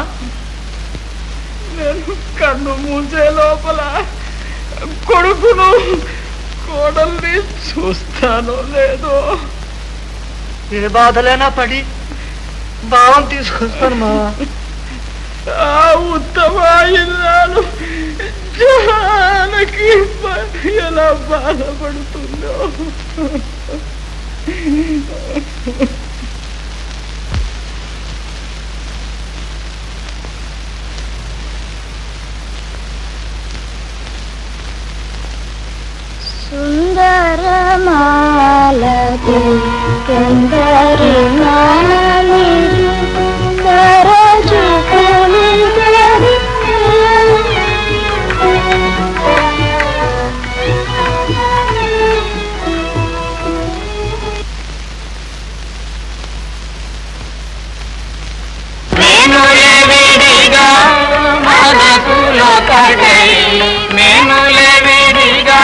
నేను కన్ను మూసే లోపల కొడుకును కోడల్ని చూస్తానో లేదో ఏ బాధలైనా పడి భావం తీసుకొస్తాను మావా ఆ ఉత్తమ ఇల్లాలు జానకి ఎలా బాధపడుతుందో సుందరమాలది సుందరి మాలిరి సరజు కలిగరి మేనులే మనకులో కడై మేనులే విడిగా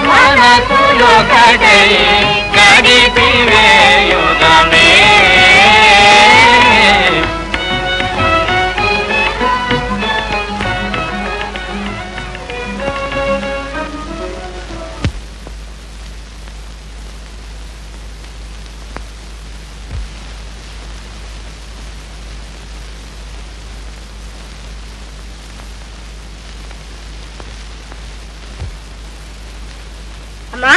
మనకులో కడై గడిపి వేయుగమే అమ్మా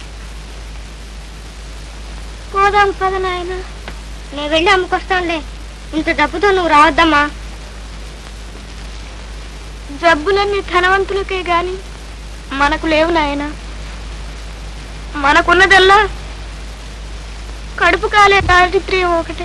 పోదాం పద నాయన నేను వెళ్ళి అమ్ముకొస్తానులే ఇంత డబ్బుతో నువ్వు రావద్దమ్మా జబ్బులన్నీ ధనవంతులకే గాని మనకు లేవు నాయన మనకున్నదల్లా కడుపు కాలే దారిద్ర్యం ఒకటే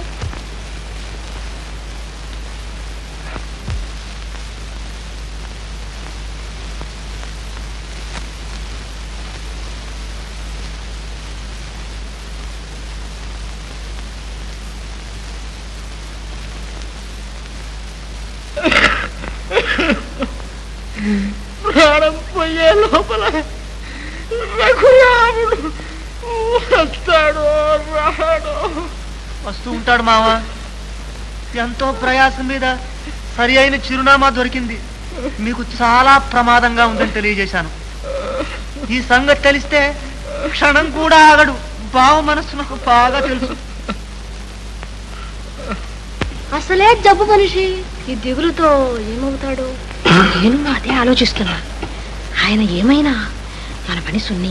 ప్రాణం పోయే లోపల రఘురాముడు వస్తాడో రాడో వస్తూ ఉంటాడు మావ ఎంతో ప్రయాసం మీద సరి అయిన చిరునామా దొరికింది మీకు చాలా ప్రమాదంగా ఉందని తెలియజేశాను ఈ సంగతి తెలిస్తే క్షణం కూడా ఆగడు బావ మనస్సు నాకు బాగా తెలుసు అసలే జబ్బు మనిషి ఈ దిగులుతో ఏమవుతాడు నేను అదే ఆలోచిస్తున్నా ఆయన ఏమైనా మన పని సున్ని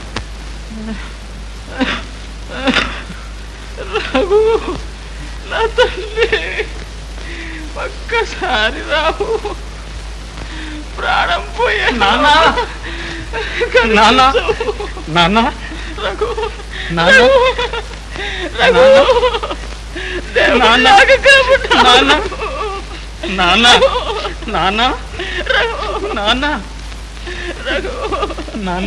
రఘు నా తల్లి ఒక్కసారి రావు ప్రాణం పోయే నాన్న నాన్న నాన్న రఘు నాన్న రఘు నాన్న దేవుడిలాగా కనపడ్డావు. నాన్న నాన్న నాన్న నాన్న నాన్న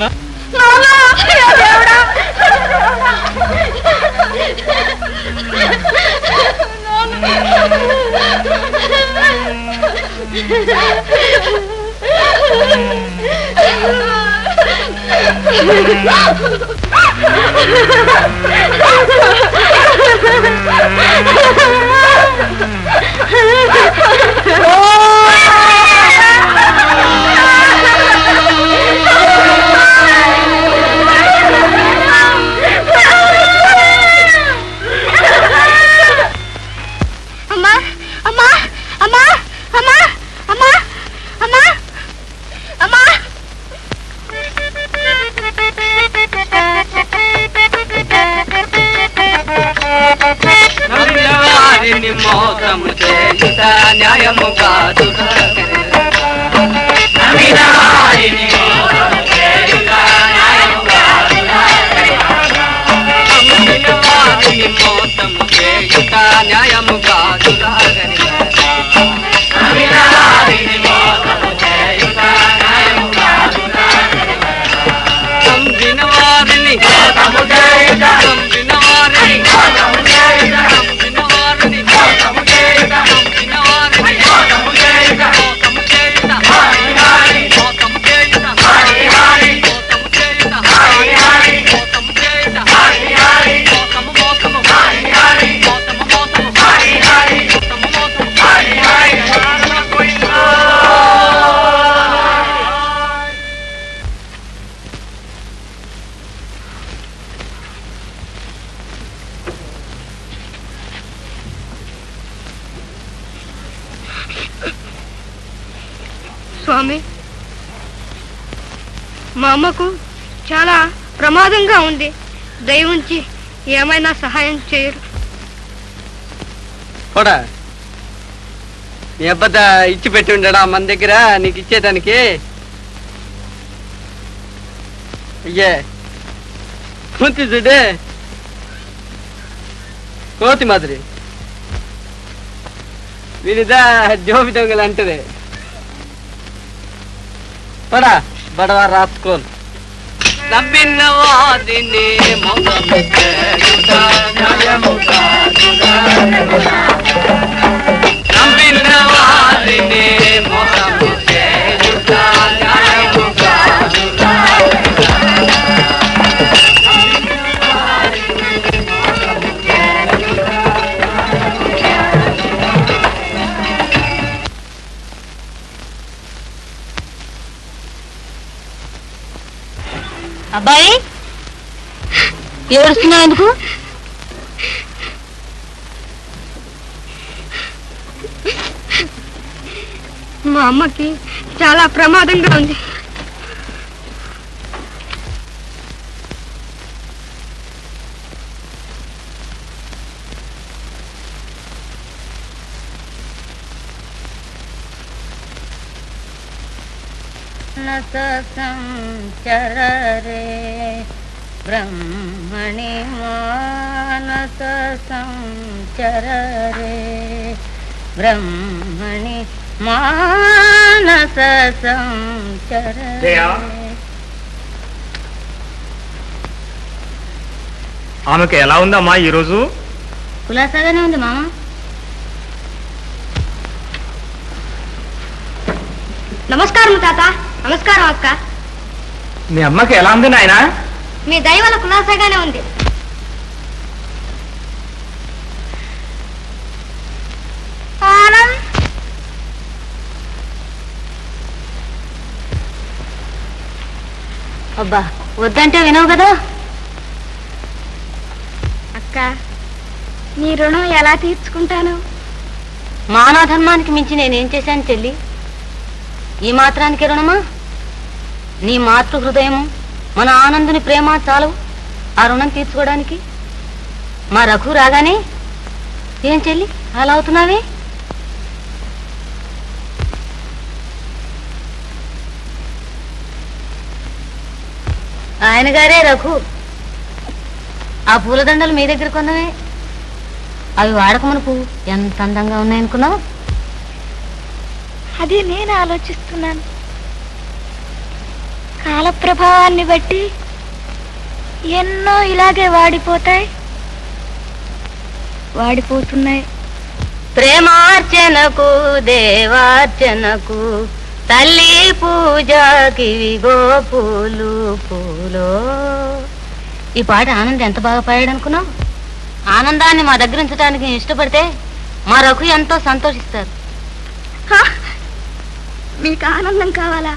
అమ్మా అమ్మా అమ్మా అమ్మా అమ్మా అమ్మా అమ్మా వారిని మోసము చేయుట న్యాయము కాదు వారిని మోసము చేయుట న్యాయము కాదు వారిని మోసము చేయుట న్యాయము కాదు వారిని మోసము చేయుట న్యాయము కాదు నమ్మిన వారిని మోసము చేయుట నమ్మిన వారిని మోసము చేయుట నమ్మిన వారిని మోసము చేయుట నమ్మిన వారిని మోసము చేయుట మోసము చేయుట హారి హారి మోసము చేయుట హారి హారి మోసము చేయుట హారి హారి మోసము చేయుట హారి హారి మోసము మోసము హారి హారి మోసము మోసము హారి హారి మోసము మోసము హారి హారి స్వామి మా అమ్మకు చాలా ప్రమాదంగా ఉంది దయ ఉంచి ఏమైనా సహాయం చేయరు కూడా నీ అబ్బద్ద ఇచ్చి పెట్టి ఉండడా మన దగ్గర నీకు ఇచ్చేదానికి అయ్యే కూతి చూడే కోతి మాదిరి వీరిదా జోబి దొంగలు అంటది పడా బడవా రాసుకోను నవ్విన వారిని మోసము చేయుట న్యాయము కాదురా. నమ్మిన వారిని మోసము చేయుట న్యాయము కాదురా. అబ్బాయి ఏడుస్తున్నావు ఎందుకు మా అమ్మకి చాలా ప్రమాదంగా ఉంది మానస సంచర రే బ్రహ్మణి మానస సంచర రే బ్రహ్మణి మానస సంచర రే జయ. ఆమెకు ఎలా ఉందమ్మా ఈ రోజు కులాసాగానే ఉంది మామ నమస్కారం తాత నమస్కారం అక్క మీ అమ్మకి ఎలా ఉంది నాయనా మీ దయ వల్ల కులాసాగానే ఉంది ఆనంద్ అబ్బా వద్దంటే వినవు కదా అక్క నీ రుణం ఎలా తీర్చుకుంటాను మానవధర్మానికి మించి నేనేం చేశాను చెల్లి ఈ మాత్రానికి రుణమా నీ మాతృ హృదయము మన ఆనందుని ప్రేమ చాలు ఆ రుణం తీర్చుకోవడానికి మా రఘు రాగానే ఏం చెల్లి అలా అవుతున్నావే ఆయన గారే రఘు ఆ పూలదండలు మీ దగ్గర కొన్నవే అవి వాడకమునకు ఎంత అందంగా ఉన్నాయనుకున్నావు అది నేను ఆలోచిస్తున్నాను కాల ప్రభావాన్ని బట్టి ఎన్నో ఇలాగే వాడిపోతాయి వాడిపోతున్నాయి ప్రేమార్చనకు దేవార్చనకు తల్లి పూజకి విగో పూలు పూలో ఈ పాట ఆనంద్ ఎంత బాగా పాడాడు అనుకున్నావు ఆనందాన్ని మా దగ్గర ఉంచడానికి నేను ఇష్టపడితే మా రఘు ఎంతో సంతోషిస్తారు హా! మీకు ఆనందం కావాలా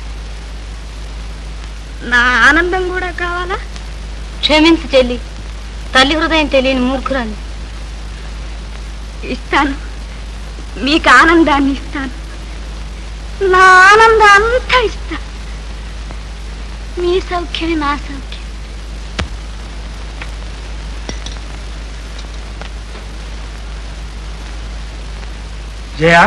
నా ఆనందం కూడా కావాలా క్షమించు చెల్లి తల్లి హృదయం తెలియని మూర్ఖురాలు ఇస్తాను మీకు ఆనందాన్ని ఇస్తాను నా ఆనందం అంతా ఇస్తా మీ సౌఖ్యమే నా సౌఖ్యం జయ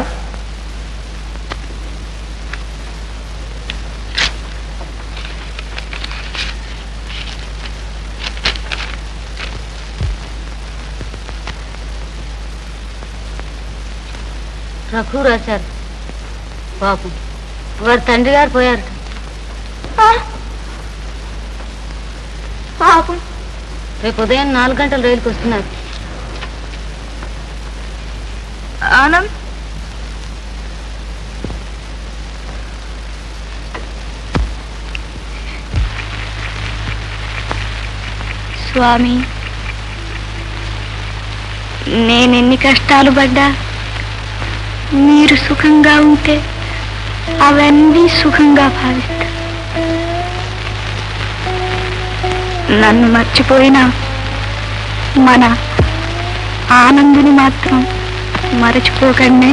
రఘు రాశారు పాపం వారి తండ్రి గారు పోయారు పాపం రేపు ఉదయం నాలుగు గంటల రైలుకి వస్తున్నారు ఆనంద్ స్వామి నేనెన్ని కష్టాలు పడ్డా మీరు సుఖంగా ఉంటే అవన్నీ సుఖంగా భావిస్తా నన్ను మర్చిపోయినా మన ఆనందుని మాత్రం మరచిపోకండి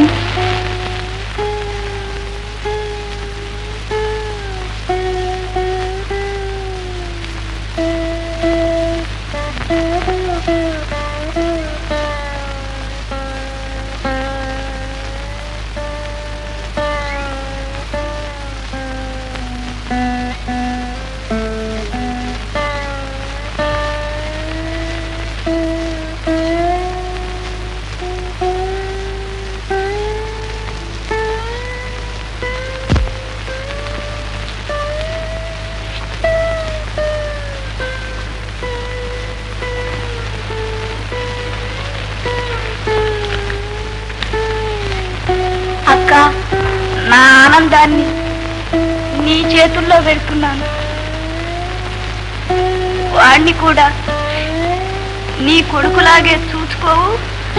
అక్క నా ఆనందాన్ని నీ చేతుల్లో పెడుతున్నాను వాణ్ణి కూడా నీ కొడుకులాగే చూసుకోవు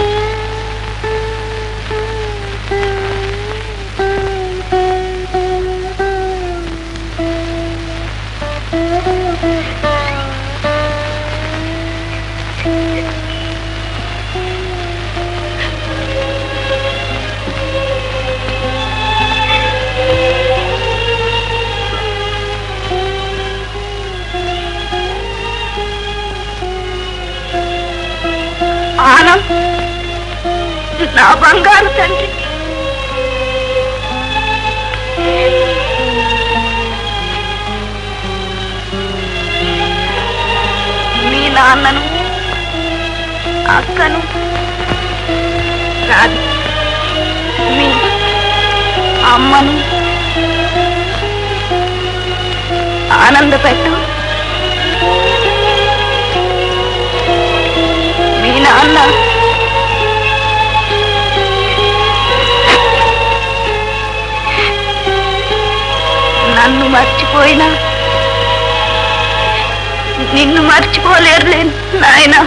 ఆనంద్ నా బంగారు తండ్రి నాన్నను అక్కను రాదు మీ అమ్మను ఆనందపెట్టు మీ నాన్న నన్ను మర్చిపోయినా నిన్ను మర్చిపోలేరులే నాయనా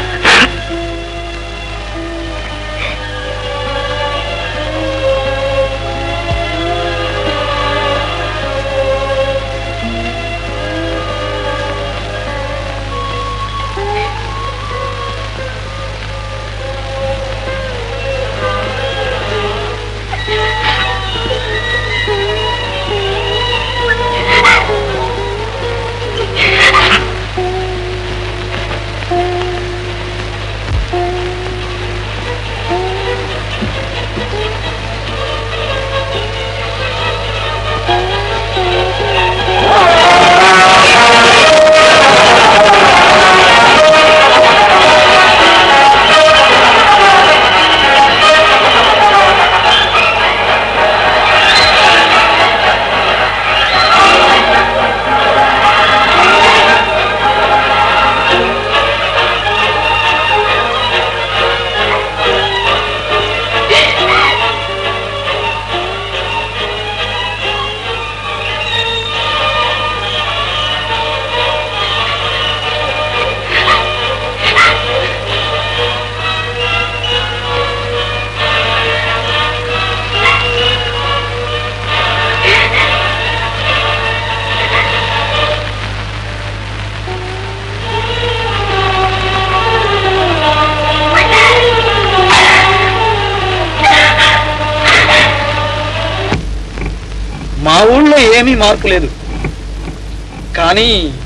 మా ఊళ్ళో ఏమీ మార్పు లేదు కానీ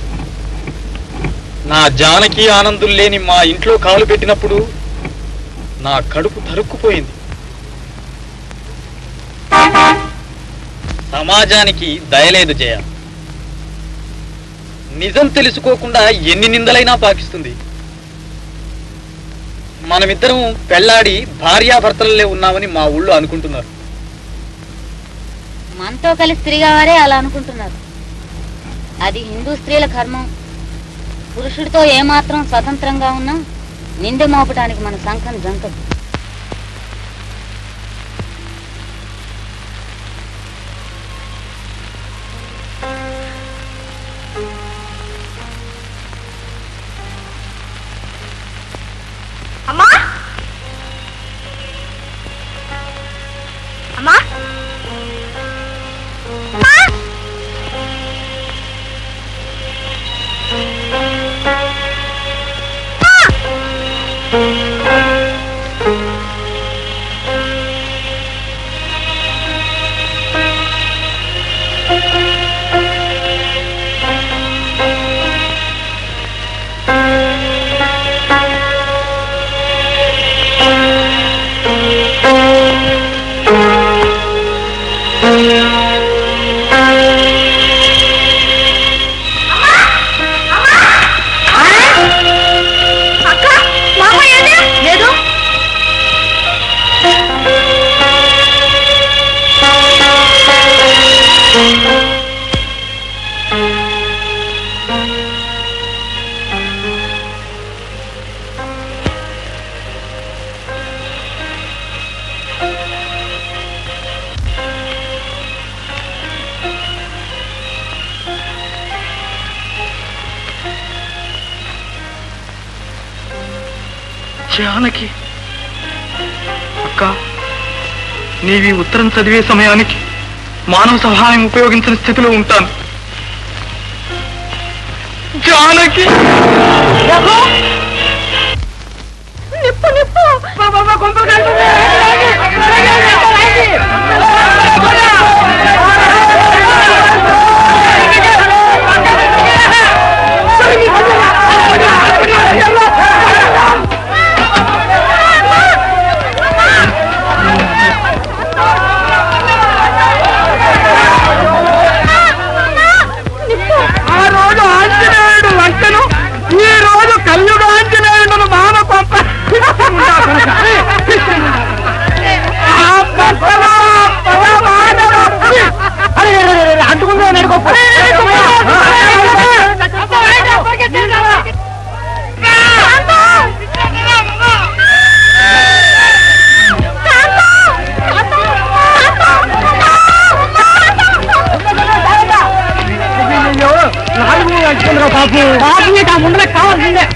నా జానకి ఆనందులు లేని మా ఇంట్లో కాలు పెట్టినప్పుడు నా కడుపు తరుక్కుపోయింది సమాజానికి దయలేదు జయ నిజం తెలుసుకోకుండా ఎన్ని నిందలైనా పాకిస్తుంది మనమిద్దరం పెళ్ళాడి భార్యాభర్తలలే ఉన్నామని మా ఊళ్ళో అనుకుంటున్నారు మనతో కలిసి తిరిగేవారే అలా అనుకుంటున్నారు అది హిందూ స్త్రీల కర్మం పురుషుడితో ఏమాత్రం స్వతంత్రంగా ఉన్నా నిందె మోపటానికి మన సంఘం జంకదు అమ్మా అమ్మా అమ్మా అక్క మామ ఏది లేదు జానకి అక్క నీవి ఉత్తరం చదివే సమయానికి మానవ సహాయం ఉపయోగించిన స్థితిలో ఉంటాను జానకి నిప్పు నిప్పు ఆ రోజు ఆంజనేయుడు వంటను ఈ రోజు కల్లుగా సంగీత ముందర కావాల్సిందే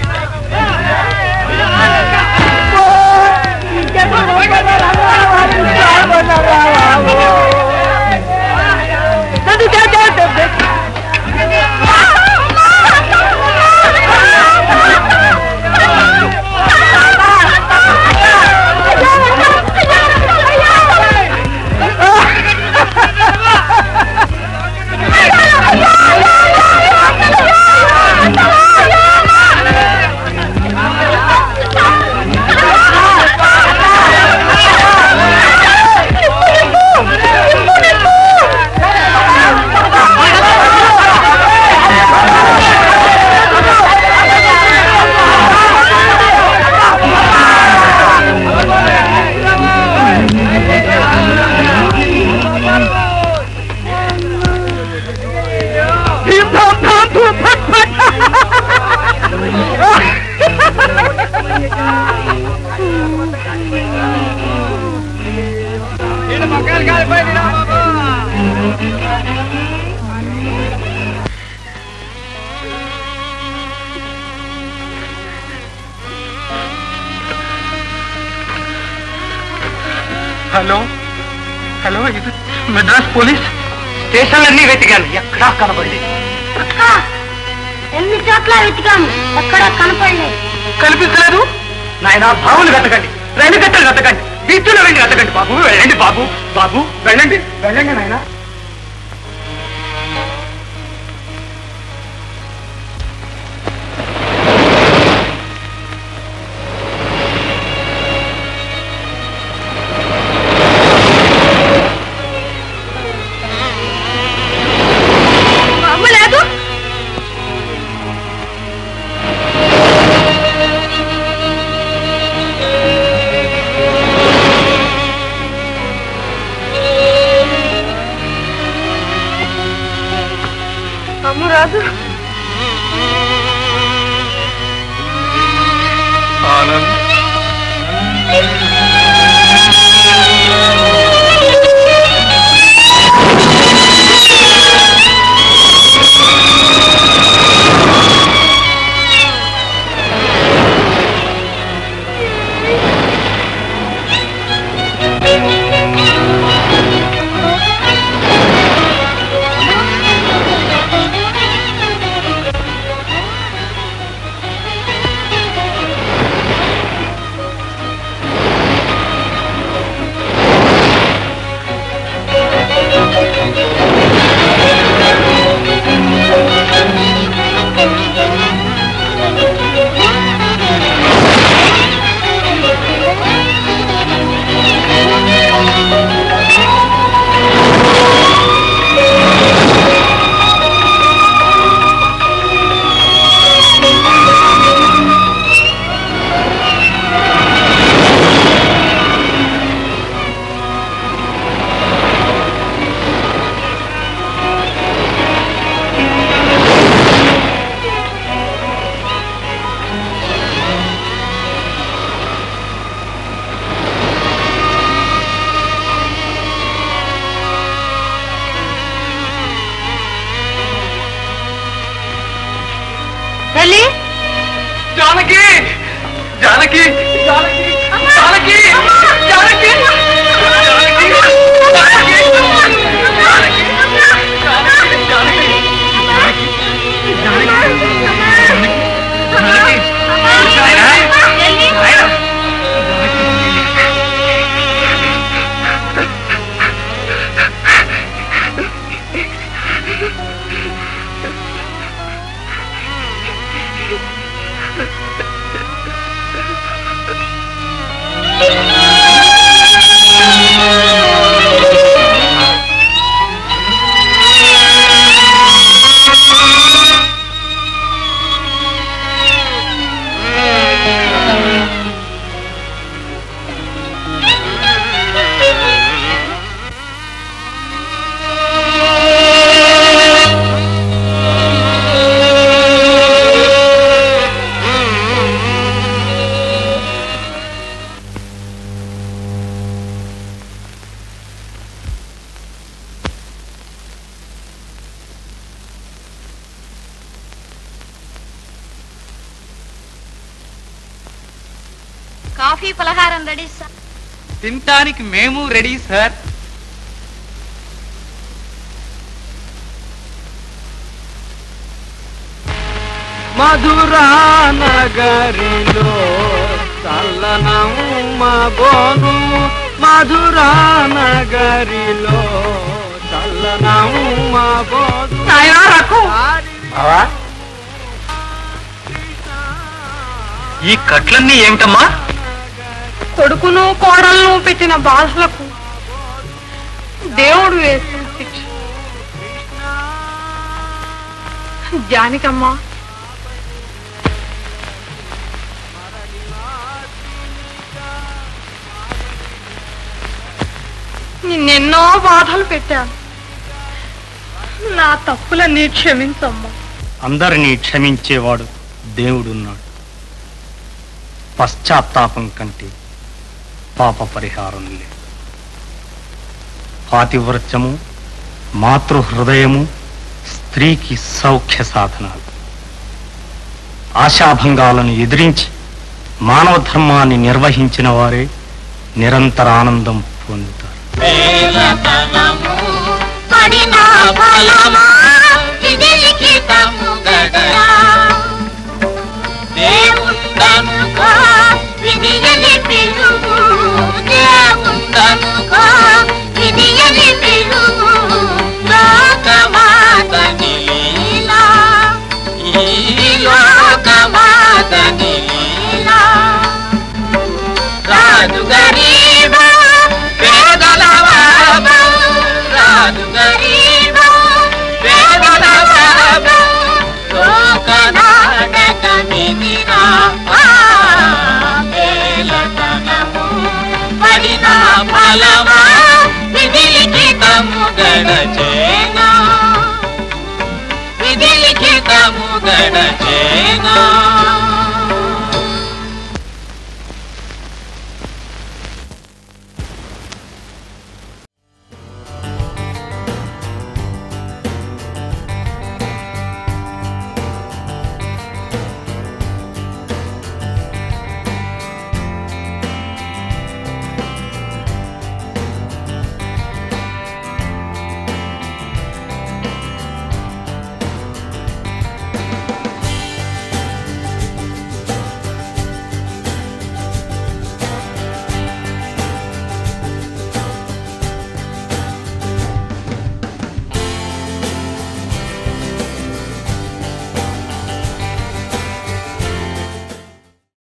హలో హలో ఇది మెడ్రాస్ పోలీస్ స్టేషన్లన్నీ వెతికాను ఎక్కడా కనబడలేదు ఎన్ని చోట్ల వెతికాము ఎక్కడ కనపడలేదు కనిపించలేదు నాయన బావులు వెతకండి రైలు గట్టలు వెతకండి బీచ్లో వెళ్ళి వెతకండి బాబు వెళ్ళండి బాబు బాబు వెళ్ళండి వెళ్ళండి నాయన అమ్మలేదు అమ్మ రాదు ఆనంద్ తల్లి జానకి జానకి జానకి జానకి జానకి ఆ కాఫీ పలహారం రెడీ సార్ తినటానికి మేము రెడీ సార్ మధురా నగరిలో చల్లనమ్మ బోను మధురా నగరిలో చల్లనమ్మ బోను బావా ఈ కట్లన్నీ ఏమిటమ్మా కొడుకును కోడలను పెట్టిన బాధలకు దేవుడు వేసిన శిక్ష జానికమ్మా నిన్నెన్నో బాధలు పెట్టాను నా తప్పులన్నీ క్షమించమ్మా అందరినీ క్షమించేవాడు దేవుడున్నాడు పశ్చాత్తాపం కంటే పాప పరిహారం లేదు పాతివ్రత్యము మాతృహృదయము స్త్రీకి సౌఖ్య సాధనాలు ఆశాభంగాలను ఎదిరించి మానవ ధర్మాన్ని నిర్వహించిన వారే నిరంతర ఆనందం పొందుతారు పడిన ఫలమా ఇది లిఖితము గదరా దేవుండనుకో విధియని పిలువు దేవుండనుకో విధియని పిలువు లోకమాతని లీలా ఈ లోకమాతని లీలా రాజు గరీబా పేదల బాబా రాజు గరీబా పేదల బాబా లోక నాటకమిదిరా పేలతనము పడిన ఫలము